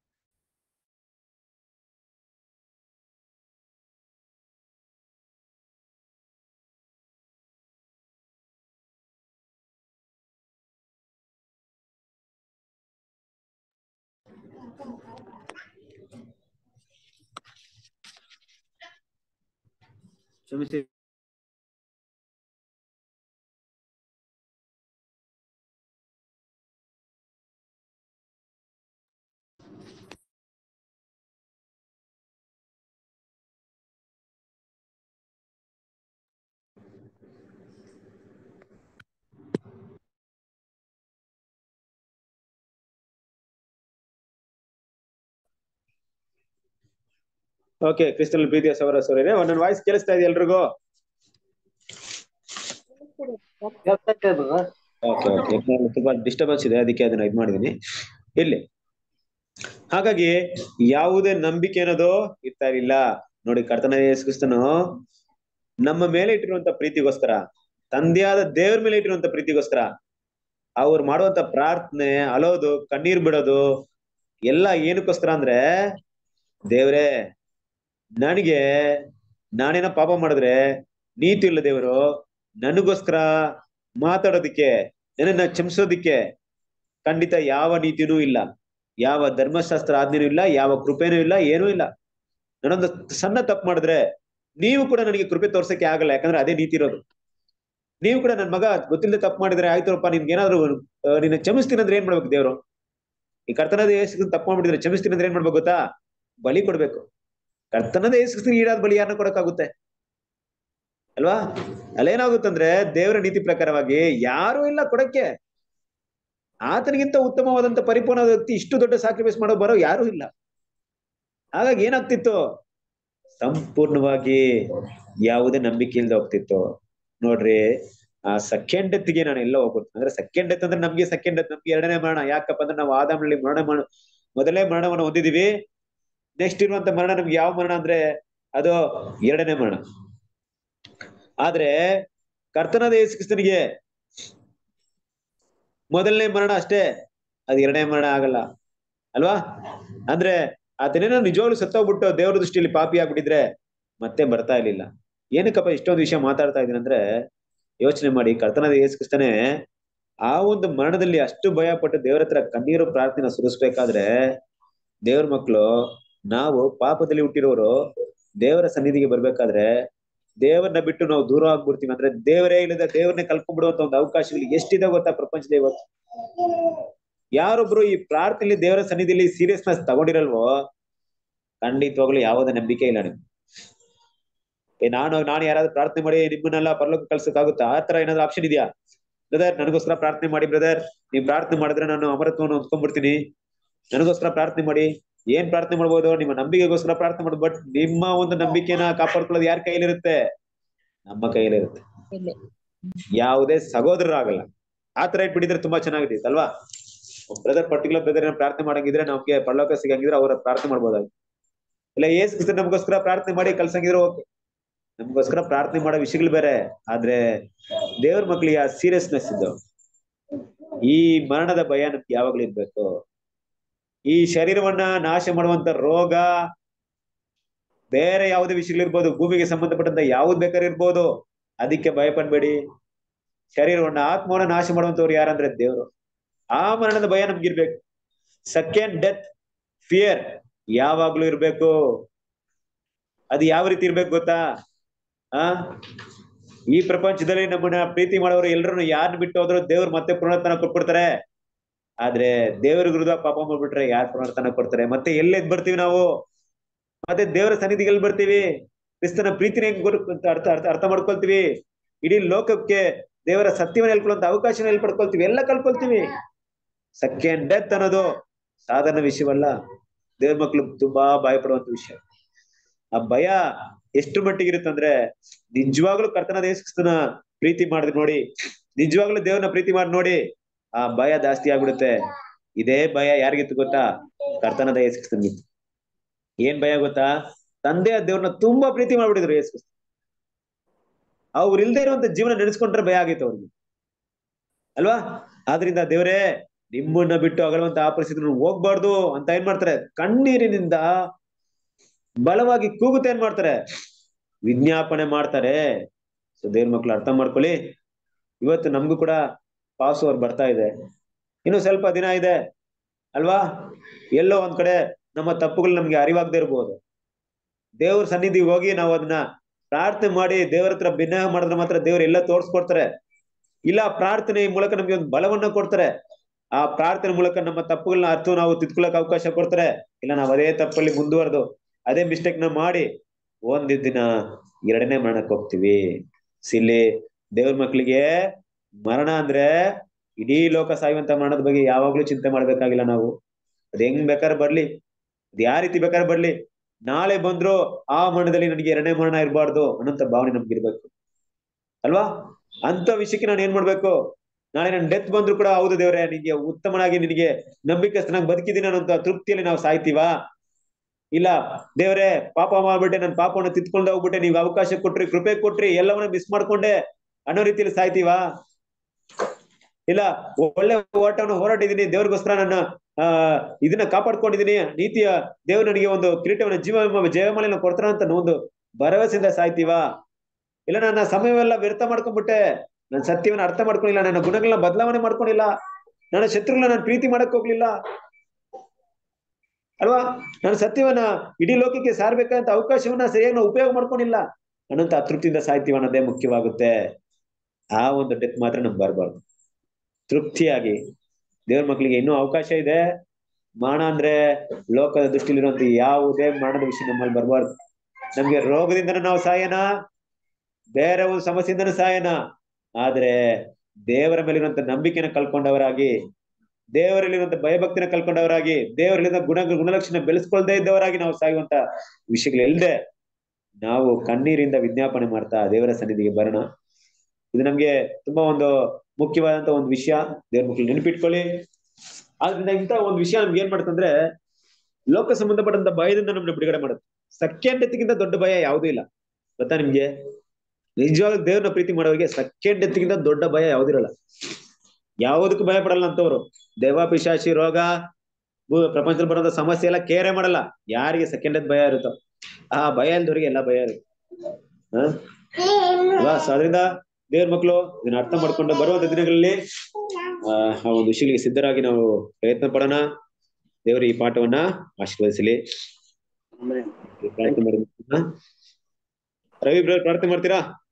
ಕ್ಷಮಿಸಿ ಓಕೆ ಕ್ರಿಸ್ತಲ್ ಪ್ರೀತಿಯ ಸೌರ ಸೌರ್ಯರೇ ನನ್ನ ವಾಯ್ಸ್ ಕೇಳಿಸ್ತಾ ಇದೆ ಎಲ್ರಿಗೂ ಓಕೆ ಓಕೆ ತುಂಬಾ ಡಿಸ್ಟರ್ಬೆನ್ಸ್ ಇದೆ ಅದಕ್ಕೆ ಅದನ್ನ ಇದು ಮಾಡಿದೀನಿ ಇಲ್ಲಿ ಹಾಗಾಗಿ ಯಾವುದೇ ನಂಬಿಕೆ ಅನ್ನೋದು ಇರ್ತಾ ಇರಲಿಲ್ಲ ನೋಡಿ ಕರ್ತನ ಯೇಸು ಕ್ರಿಸ್ತನು ನಮ್ಮ ಮೇಲೆ ಇಟ್ಟಿರುವಂತ ಪ್ರೀತಿಗೋಸ್ಕರ ತಂದೆಯಾದ ದೇವ್ರ ಮೇಲೆ ಇಟ್ಟಿರುವಂತ ಪ್ರೀತಿಗೋಸ್ಕರ ಅವ್ರು ಮಾಡುವಂತ ಪ್ರಾರ್ಥನೆ ಅಲೋದು ಕಣ್ಣೀರ್ ಬಿಡೋದು ಎಲ್ಲ ಏನಕ್ಕೋಸ್ಕರ ಅಂದ್ರೆ ದೇವ್ರೇ ನನಗೆ ನಾನೇನೋ ಪಾಪ ಮಾಡಿದ್ರೆ ನೀತಿ ಇಲ್ಲ ದೇವರು ನನಗೋಸ್ಕರ ಮಾತಾಡೋದಿಕ್ಕೆ ನನ್ನನ್ನ ಕ್ಷಮಿಸೋದಿಕ್ಕೆ ಖಂಡಿತ ಯಾವ ನೀತಿನೂ ಇಲ್ಲ ಯಾವ ಧರ್ಮಶಾಸ್ತ್ರ ಆಜ್ಞೆನೂ ಇಲ್ಲ ಯಾವ ಕೃಪೆನೂ ಇಲ್ಲ ಏನೂ ಇಲ್ಲ ನಾನೊಂದು ಸಣ್ಣ ತಪ್ಪು ಮಾಡಿದ್ರೆ ನೀವು ಕೂಡ ನನಗೆ ಕೃಪೆ ತೋರ್ಸಕ್ಕೆ ಆಗಲ್ಲ ಯಾಕಂದ್ರೆ ಅದೇ ನೀತಿ ಇರೋದು ನೀವು ಕೂಡ ನನ್ನ ಮಗ ಗೊತ್ತಿಲ್ಲದೆ ತಪ್ಪು ಮಾಡಿದ್ರೆ ಆಯ್ತುರಪ್ಪ ನಿನ್ಗೆ ಏನಾದ್ರು ನಿನ್ನ ಕ್ಷಮಿಸ್ತೀನಿ ಅಂದ್ರೆ ಏನ್ ಮಾಡ್ಬೇಕು ದೇವ್ರು ಈ ಕರ್ತನದ ಯೇಸು ತಪ್ಪು ಮಾಡ್ಬಿಟ್ಟಿದ್ರೆ ಕ್ಷಮಿಸ್ತೀನಿ ಅಂದ್ರೆ ಏನ್ ಮಾಡ್ಬೇಕು ಗೊತ್ತಾ ಬಲಿ ಕೊಡ್ಬೇಕು ಕರ್ತನದ ಯೇಸು ಈಡಾದ ಬಲಿ ಯಾರನ್ನ ಕೊಡಕ್ಕಾಗುತ್ತೆ ಅಲ್ವಾ ಅಲ್ಲೇನಾಗುತ್ತಂದ್ರೆ ದೇವರ ನೀತಿ ಪ್ರಕಾರವಾಗಿ ಯಾರು ಇಲ್ಲ ಕೊಡಕ್ಕೆ ಆತನಿಗಿಂತ ಉತ್ತಮವಾದಂತ ಪರಿಪೂರ್ಣವಾದ ವ್ಯಕ್ತಿ ಇಷ್ಟು ದೊಡ್ಡ ಸಾಕ್ರಿಫೈಸ್ ಮಾಡೋ ಬರೋ ಯಾರು ಇಲ್ಲ ಹಾಗಾಗಿ ಏನಾಗ್ತಿತ್ತು ಸಂಪೂರ್ಣವಾಗಿ ಯಾವುದೇ ನಂಬಿಕೆ ಇಲ್ಲದೆ ಹೋಗ್ತಿತ್ತು ನೋಡ್ರಿ ಆ ಸೆಕೆಂಡ್ ಡೆತ್ಗೆ ನಾನು ಎಲ್ಲ ಹೋಗ್ಬಿಡ್ತೀನಿ ಅಂದ್ರೆ ಸೆಕೆಂಡ್ ಡೆತ್ ಅಂದ್ರೆ ನಮ್ಗೆ ಸೆಕೆಂಡ್ ಡೆತ್ ನಮ್ಗೆ ಎರಡನೇ ಮರಣ ಯಾಕಪ್ಪ ಅಂದ್ರೆ ನಾವು ಆದಾಮಲ್ಲಿ ಮರಣ ಮಾಡ ಮೊದಲೇ ಮರಣವನ್ನು ಹೊಂದಿದೀವಿ ನೆಕ್ಸ್ಟ್ ಇರುವಂತ ಮರಣ ನಮ್ಗೆ ಯಾವ ಮರಣ ಅಂದ್ರೆ ಅದು ಎರಡನೇ ಮರಣ ಆದ್ರೆ ಕರ್ತನಾದ ಯೇಸು ಕ್ರಿಸ್ತನಿಗೆ ಮೊದಲನೇ ಮರಣ ಅಷ್ಟೇ ಅದು ಎರಡನೇ ಮರಣ ಆಗಲ್ಲ ಅಲ್ವಾ ಅಂದ್ರೆ ಆತನೇನೋ ನಿಜವಾಗ್ಲು ಸತ್ತೋಗ್ಬಿಟ್ಟು ದೇವ್ರ ದೃಷ್ಟಿಯಲ್ಲಿ ಪಾಪಿ ಆಗ್ಬಿಟ್ಟಿದ್ರೆ ಮತ್ತೆ ಬರ್ತಾ ಇರ್ಲಿಲ್ಲ ಏನಕ್ಕಪ್ಪ ಇಷ್ಟೊಂದು ವಿಷಯ ಮಾತಾಡ್ತಾ ಇದೀನಿ ಅಂದ್ರೆ ಯೋಚನೆ ಮಾಡಿ ಕರ್ತನಾದ ಯೇಸು ಕ್ರಿಸ್ತನೇ ಆ ಒಂದು ಮರಣದಲ್ಲಿ ಅಷ್ಟು ಭಯ ಪಟ್ಟು ದೇವ್ರ ಹತ್ರ ಕಣ್ಣೀರು ಪ್ರಾರ್ಥನೆ ಸುರಿಸ್ಬೇಕಾದ್ರೆ ದೇವ್ರ ಮಕ್ಕಳು ನಾವು ಪಾಪದಲ್ಲಿ ಹುಟ್ಟಿರೋರು ದೇವರ ಸನ್ನಿಧಿಗೆ ಬರ್ಬೇಕಾದ್ರೆ ದೇವರನ್ನ ಬಿಟ್ಟು ನಾವು ದೂರ ಆಗ್ಬಿಡ್ತೀವಿ ಅಂದ್ರೆ ದೇವರೇ ಇಲ್ಲದ ದೇವ್ರನ್ನೇ ಕಲ್ಕೊಂಡ್ಬಿಡುವಂತ ಒಂದು ಅವಕಾಶಗಳು ಎಷ್ಟಿದೆ ಗೊತ್ತಾ ಪ್ರಪಂಚದ ಇವತ್ತು ಯಾರೊಬ್ರು ಈ ಪ್ರಾರ್ಥನೆಯಲ್ಲಿ ದೇವರ ಸನ್ನಿಧಿಯಲ್ಲಿ ಸೀರಿಯಸ್ನೆಸ್ ತಗೊಂಡಿರಲ್ವೋ ಖಂಡಿತವಾಗ್ಲೂ ಯಾವುದೇ ನಂಬಿಕೆ ಇಲ್ಲ ನಿಮ್ಗೆ ಏ ನಾನು ನಾನು ಯಾರಾದ್ರೂ ಪ್ರಾರ್ಥನೆ ಮಾಡಿ ನಿಮ್ಮನ್ನೆಲ್ಲ ಪರಲೋಕ ಕಳ್ಸಕ್ಕಾಗುತ್ತಾ ಆ ತರ ಏನಾದ್ರು ಆಪ್ಷನ್ ಇದೆಯಾ ಬ್ರದರ್ ನನಗೋಸ್ಕರ ಪ್ರಾರ್ಥನೆ ಮಾಡಿ ಬ್ರದರ್ ನೀವ್ ಪ್ರಾರ್ಥನೆ ಮಾಡಿದ್ರೆ ನಾನು ಅಮರತ್ವವನ್ನು ಹೊಂದ್ಕೊಂಡ್ಬಿಡ್ತೀನಿ ನನಗೋಸ್ಕರ ಪ್ರಾರ್ಥನೆ ಮಾಡಿ ಏನ್ ಪ್ರಾರ್ಥನೆ ಮಾಡ್ಬೋದು ನಿಮ್ಮ ನಂಬಿಕೆಗೋಸ್ಕರ ಪ್ರಾರ್ಥನೆ ಮಾಡ್ಬೋದು ಬಟ್ ನಿಮ್ಮ ಒಂದು ನಂಬಿಕೆನ ಕಾಪಾಡ್ಕೊಳ್ಳೋದು ಯಾರ ಕೈಲಿರುತ್ತೆ ನಮ್ಮ ಕೈಲಿರುತ್ತೆ ಯಾವುದೇ ಸಹೋದರರಾಗಲ್ಲ ಆ ತರ ಇಟ್ಬಿಟ್ಟಿದ್ರೆ ತುಂಬಾ ಚೆನ್ನಾಗಿದೆ ಅಲ್ವಾ ಬ್ರದರ್ ಪರ್ಟಿಕ್ಯುಲರ್ ಬ್ರದರ್ ಏನೋ ಪ್ರಾರ್ಥನೆ ಮಾಡಂಗಿದ್ರೆ ನಮ್ಗೆ ಪರಲೋಕ ಸಿಗಂಗಿದ್ರೆ ಅವ್ರ ಪ್ರಾರ್ಥನೆ ಮಾಡ್ಬೋದಾಗಿ ಇಲ್ಲ ಏಸ್ ಕ್ರಿಸ್ತ ನಮಗೋಸ್ಕರ ಪ್ರಾರ್ಥನೆ ಮಾಡಿ ಕಲ್ಸಂಗಿದ್ರೆ ಓಕೆ ನಮಗೋಸ್ಕರ ಪ್ರಾರ್ಥನೆ ಮಾಡೋ ವಿಷಯಗಳು ಬೇರೆ ಆದ್ರೆ ದೇವ್ರ ಮಕ್ಳಿಗೆ ಆ ಸೀರಿಯಸ್ನೆಸ್ ಇದ್ದು ಈ ಮರಣದ ಭಯ ನಮ್ಗೆ ಯಾವಾಗ್ಲೂ ಇರ್ಬೇಕು ಈ ಶರೀರವನ್ನ ನಾಶ ಮಾಡುವಂತ ರೋಗ ಬೇರೆ ಯಾವುದೇ ವಿಷಯಗಳಿರ್ಬೋದು ಭೂಮಿಗೆ ಸಂಬಂಧಪಟ್ಟಂತ ಯಾವ್ದು ಬೇಕಾದ್ರೆ ಇರ್ಬೋದು ಅದಕ್ಕೆ ಭಯ ಪಡ್ಬೇಡಿ ಶರೀರವನ್ನ ಆತ್ಮವನ್ನ ನಾಶ ಮಾಡುವಂತವ್ರು ಯಾರಂದ್ರೆ ದೇವರು ಆ ಮರಣದ ಭಯ ನಮ್ಗಿರ್ಬೇಕು ಸೆಕೆಂಡ್ ಡೆತ್ ಫಿಯರ್ ಯಾವಾಗ್ಲೂ ಇರ್ಬೇಕು ಅದು ಯಾವ ರೀತಿ ಇರ್ಬೇಕು ಗೊತ್ತಾ ಆ ಈ ಪ್ರಪಂಚದಲ್ಲಿ ನಮ್ಮನ್ನ ಪ್ರೀತಿ ಮಾಡೋರು ಎಲ್ಲರನ್ನು ಯಾರನ್ನ ಬಿಟ್ಟು ಹೋದ್ರು ದೇವ್ರು ಮತ್ತೆ ಪುನರ್ತನ ಕೊಟ್ಬಿಡ್ತಾರೆ ಆದ್ರೆ ದೇವ್ರ ವಿರುದ್ಧ ಪಾಪ ಮಾಡ್ಬಿಟ್ರೆ ಯಾರು ಪುನರ್ತನ ಕೊಡ್ತಾರೆ ಮತ್ತೆ ಎಲ್ಲೆದ್ ಬರ್ತೀವಿ ನಾವು ಮತ್ತೆ ದೇವರ ಸನ್ನಿಧಿಗೆ ಎಲ್ಲಿ ಬರ್ತೀವಿ ಕ್ರಿಸ್ತನ ಪ್ರೀತಿನ ಹೆಂಗ್ ಗೊತ್ತು ಅಂತ ಅರ್ಥ ಅರ್ಥ ಅರ್ಥ ಮಾಡ್ಕೊಳ್ತೀವಿ ಇಡೀ ಲೋಕಕ್ಕೆ ದೇವರ ಸತ್ಯವನ್ನ ಹೇಳ್ಕೊಳ್ಳುವಂತ ಅವಕಾಶನ ಎಲ್ಲಿ ಪಡ್ಕೊಳ್ತೀವಿ ಎಲ್ಲ ಕಳ್ಕೊಳ್ತೀವಿ ಸೆಕೆಂಡ್ ಡೆತ್ ಅನ್ನೋದು ಸಾಧಾರಣ ವಿಷಯವಲ್ಲ ದೇವ್ರ ಮಕ್ಳು ತುಂಬಾ ಭಯ ಪಡುವಂತ ವಿಷಯ ಆ ಭಯ ಎಷ್ಟು ಮಟ್ಟಿಗೆ ಇರುತ್ತಂದ್ರೆ ನಿಜವಾಗ್ಲೂ ಕರ್ತನ ದೇಶನ ಪ್ರೀತಿ ಮಾಡಿದ್ ನೋಡಿ ನಿಜವಾಗ್ಲೂ ದೇವ್ರನ್ನ ಪ್ರೀತಿ ಮಾಡಿ ನೋಡಿ ಆ ಭಯ ಜಾಸ್ತಿ ಆಗ್ಬಿಡುತ್ತೆ ಇದೇ ಭಯ ಯಾರಿಗಿತ್ತು ಗೊತ್ತಾ ಕರ್ತನದ ಯೇಸುಕ್ರಿಸ್ತನಿಗಿತ್ತು ಏನ್ ಭಯ ಗೊತ್ತಾ ತಂದೆಯ ದೇವ್ರನ್ನ ತುಂಬಾ ಪ್ರೀತಿ ಮಾಡ್ಬಿಟ್ಟಿದ್ರು ಯೇಸು ಕ್ರಿಸ್ತ ಅವ್ರು ಇಲ್ದೇ ಇರುವಂತ ಜೀವನ ನೆನೆಸ್ಕೊಂಡ್ರೆ ಭಯ ಆಗಿತ್ತು ಅವ್ರಿಗೆ ಅಲ್ವಾ ಆದ್ರಿಂದ ದೇವರೇ ನಿಮ್ಮನ್ನ ಬಿಟ್ಟು ಅಗಲುವಂತ ಆ ಪರಿಸ್ಥಿತಿ ಹೋಗ್ಬಾರ್ದು ಅಂತ ಏನ್ ಮಾಡ್ತಾರೆ ಕಣ್ಣೀರಿನಿಂದ ಬಲವಾಗಿ ಕೂಗುತ್ತೆ ಏನ್ ಮಾಡ್ತಾರೆ ವಿಜ್ಞಾಪನೆ ಮಾಡ್ತಾರೆ ಸೊ ದೇವ್ರ ಮಕ್ಳು ಅರ್ಥ ಮಾಡ್ಕೊಳ್ಳಿ ಇವತ್ತು ನಮ್ಗೂ ಕೂಡ ಪಾಸ್ ಓವರ್ ಬರ್ತಾ ಇದೆ ಇನ್ನು ಸ್ವಲ್ಪ ದಿನ ಇದೆ ಅಲ್ವಾ ಎಲ್ಲೋ ಒಂದ್ ಕಡೆ ನಮ್ಮ ತಪ್ಪುಗಳು ನಮ್ಗೆ ಅರಿವಾಗದೇ ಇರ್ಬೋದು ದೇವ್ರ ಸನ್ನಿಧಿಗೆ ಹೋಗಿ ನಾವು ಅದನ್ನ ಪ್ರಾರ್ಥನೆ ಮಾಡಿ ದೇವರ ಹತ್ರ ಭಿನ್ನ ಮಾಡಿದ್ರೆ ಮಾತ್ರ ದೇವ್ರು ಎಲ್ಲ ತೋರ್ಸ್ಕೊಡ್ತಾರೆ ಇಲ್ಲ ಪ್ರಾರ್ಥನೆ ಮೂಲಕ ನಮ್ಗೆ ಒಂದು ಬಲವನ್ನ ಕೊಡ್ತಾರೆ ಆ ಪ್ರಾರ್ಥನೆ ಮೂಲಕ ನಮ್ಮ ತಪ್ಪುಗಳನ್ನ ಅರ್ಥ ನಾವು ತಿದ್ಕೊಳ್ಳಕ್ ಅವಕಾಶ ಕೊಡ್ತಾರೆ ಇಲ್ಲ ನಾವು ಅದೇ ತಪ್ಪಲ್ಲಿ ಮುಂದುವರೆದು ಅದೇ ಮಿಸ್ಟೇಕ್ ನ ಮಾಡಿ ಒಂದ್ ದಿನ ಎರಡನೇ ಮರಣಕ್ಕೆ ಹೋಗ್ತೀವಿ ಸಿಲ್ಲಿ ದೇವ್ರ ಮಕ್ಳಿಗೆ ಮರಣ ಅಂದ್ರೆ ಇಡೀ ಲೋಕ ಸಾಯುವಂತ ಮರಣದ ಬಗ್ಗೆ ಯಾವಾಗ್ಲೂ ಚಿಂತೆ ಮಾಡ್ಬೇಕಾಗಿಲ್ಲ ನಾವು ಅದ್ ಹೆಂಗ್ ಬೇಕಾದ್ರೆ ಬರ್ಲಿ ಅದ್ ಯಾವ ರೀತಿ ಬೇಕಾದ್ರೆ ಬರ್ಲಿ ನಾಳೆ ಬಂದ್ರು ಆ ಮರಣದಲ್ಲಿ ನನಗೆ ಎರಡನೇ ಮರಣ ಇರಬಾರ್ದು ಅನ್ನೋಂತ ಭಾವನೆ ನಮ್ಗೆ ಇರ್ಬೇಕು ಅಲ್ವಾ ಅಂತ ವಿಷಯಕ್ಕೆ ನಾನು ಏನ್ ಮಾಡ್ಬೇಕು ನಾಳೆ ನನ್ ಡೆತ್ ಬಂದ್ರು ಕೂಡ ಹೌದು ದೇವ್ರೆ ನಿನ್ಗೆ ಉತ್ತಮನಾಗಿ ನಿನಗೆ ನಂಬಿಕಸ್ಥನಾಗಿ ಬದುಕಿದ್ದೀನಿ ಅನ್ನೋಂತ ತೃಪ್ತಿಯಲ್ಲಿ ನಾವು ಸಾಯ್ತೀವಾ ಇಲ್ಲ ದೇವ್ರೆ ಪಾಪ ಮಾಡ್ಬಿಟ್ಟೆ ನನ್ ಪಾಪವನ್ನು ತಿತ್ಕೊಂಡು ಹೋಗ್ಬಿಟ್ಟೆ ನೀವು ಅವಕಾಶ ಕೊಟ್ರಿ ಕೃಪೆ ಕೊಟ್ರಿ ಎಲ್ಲವನ್ನ ಮಿಸ್ ಮಾಡ್ಕೊಂಡೆ ಅನ್ನೋ ರೀತಿಯಲ್ಲಿ ಸಾಯ್ತೀವಾ ಇಲ್ಲ ಒಳ್ಳೆ ಓಟವನ್ನು ಹೋರಾಟಿದ್ದೀನಿ ದೇವ್ರಿಗೋಸ್ಕರ ನನ್ನ ಆ ಇದನ್ನ ಕಾಪಾಡ್ಕೊಂಡಿದೀನಿ ನೀತಿಯ ದೇವ್ರು ನನಗೆ ಒಂದು ಕಿರೀಟವನ್ನ ಜೀವ ಜಯಮಾಲೆನ ಕೊಡ್ತಾರ ಅಂತ ಒಂದು ಭರವಸೆಯಿಂದ ಸಾಯ್ತೀವಾ ಇಲ್ಲ ನನ್ನ ಸಮಯವೆಲ್ಲ ವ್ಯರ್ಥ ಮಾಡ್ಕೊಂಡ್ಬಿಟ್ಟೆ ನನ್ನ ಸತ್ಯವನ್ನ ಅರ್ಥ ಮಾಡ್ಕೊಂಡಿಲ್ಲ ನನ್ನ ಗುಣಗಳನ್ನ ಬದಲಾವಣೆ ಮಾಡ್ಕೊಂಡಿಲ್ಲ ನನ್ನ ಶತ್ರುಗಳನ್ನ ನಾನು ಪ್ರೀತಿ ಮಾಡಕ್ ಹೋಗ್ಲಿಲ್ಲ ಅಲ್ವಾ ನಾನು ಸತ್ಯವನ್ನ ಇಡೀ ಲೋಕಕ್ಕೆ ಸಾರ್ಬೇಕಂತ ಅವಕಾಶವನ್ನ ಸರಿಯಾಗಿ ನಾವು ಉಪಯೋಗ ಮಾಡ್ಕೊಂಡಿಲ್ಲ ಅನ್ನೋಂತ ಅತೃಪ್ತಿಯಿಂದ ಸಾಯ್ತೀವ ಅನ್ನೋದೇ ಮುಖ್ಯವಾಗುತ್ತೆ ಆ ಒಂದು ಡೆತ್ ಮಾತ್ರ ನಮ್ಗೆ ಬರಬಾರ್ದು ತೃಪ್ತಿಯಾಗಿ ದೇವ್ರ ಮಕ್ಳಿಗೆ ಇನ್ನೂ ಅವಕಾಶ ಇದೆ ಮರಣ ಅಂದ್ರೆ ಲೋಕದ ದೃಷ್ಟಿಲಿರುವಂತ ಯಾವುದೇ ಮರಣದ ವಿಷಯ ನಮ್ಮಲ್ಲಿ ಬರಬಾರ್ದು ನಮ್ಗೆ ರೋಗದಿಂದನೂ ನಾವು ಸಾಯನ ಬೇರೆ ಒಂದು ಸಮಸ್ಯೆಯಿಂದನೂ ಸಾಯನ ಆದ್ರೆ ದೇವರ ಮೇಲಿರುವಂತ ನಂಬಿಕೆನ ಕಳ್ಕೊಂಡವರಾಗಿ ದೇವರಲ್ಲಿರುವಂತ ಭಯಭಕ್ತಿನ ಕಳ್ಕೊಂಡವರಾಗಿ ದೇವರಲ್ಲಿರುವಂತ ಗುಣ ಗುಣಲಕ್ಷಣ ಬೆಳೆಸ್ಕೊಳ್ದೇ ಇದ್ದವರಾಗಿ ನಾವು ಸಾಯುವಂತ ವಿಷಯಗಳಿಲ್ಲದೆ ನಾವು ಕಣ್ಣೀರಿಂದ ವಿಜ್ಞಾಪನೆ ಮಾಡ್ತಾ ದೇವರ ಸನ್ನಿಧಿಗೆ ಬರೋಣ ಇದು ನಮ್ಗೆ ತುಂಬಾ ಒಂದು ಮುಖ್ಯವಾದಂತ ಒಂದು ವಿಷಯ ದೇವ್ರ ಮಕ್ಕಳು ನೆನಪಿಟ್ಕೊಳ್ಳಿ ಆದ್ರಿಂದ ಇಂತ ಒಂದು ವಿಷಯ ನಮ್ಗೆ ಏನ್ ಮಾಡುತ್ತಂದ್ರೆ ಲೋಕ ಸಂಬಂಧಪಟ್ಟಂತ ಭಯದಿಂದ ನಮ್ನ ಬಿಡುಗಡೆ ಮಾಡುತ್ತೆ ಸೆಕೆಂಡ್ ಡೆತ್ಗಿಂತ ದೊಡ್ಡ ಭಯ ಯಾವುದೂ ಇಲ್ಲ ಗೊತ್ತಾ ನಿಮ್ಗೆ ನಿಜವಾಗ್ಲೂ ದೇವ್ರನ್ನ ಪ್ರೀತಿ ಮಾಡೋರಿಗೆ ಸೆಕೆಂಡ್ ಡೆತ್ಗಿಂತ ದೊಡ್ಡ ಭಯ ಯಾವುದಿರಲ್ಲ ಯಾವುದಕ್ಕೂ ಭಯ ಪಡಲ್ಲ ಅಂತವ್ರು ದೈವ ಪಿಶಾಚಿ ರೋಗ ಭೂ- ಪ್ರಪಂಚದಲ್ಲಿ ಬರೋದ ಸಮಸ್ಯೆ ಎಲ್ಲ ಕೇರೆ ಮಾಡಲ್ಲ ಯಾರಿಗೆ ಸೆಕೆಂಡ್ ಡೆತ್ ಭಯ ಇರುತ್ತೋ ಆ ಭಯ ಇಲ್ದವ್ರಿಗೆ ಎಲ್ಲ ಭಯ ಇರುತ್ತೆ ಹ? ಅಲ್ವಾ? So ಅದರಿಂದ ದೇವ್ರ ಮಕ್ಕಳು ಇದನ್ನ ಅರ್ಥ ಮಾಡ್ಕೊಂಡು ಬರುವಂತ ದಿನಗಳಲ್ಲಿ ಆ ಆ ಒಂದು ವಿಷಯಗಳಿಗೆ ಸಿದ್ಧರಾಗಿ ನಾವು ಪ್ರಯತ್ನ ಪಡೋಣ ದೇವರು ಈ ಪಾಠವನ್ನ ಆಶೀರ್ವದಿಸಲಿ ಪ್ರಾರ್ಥನೆ ಮಾಡಿ ಮುಗಿಸೋಣ. ರವಿ ಬ್ರದರ್ ಪ್ರಾರ್ಥನೆ ಮಾಡ್ತೀರಾ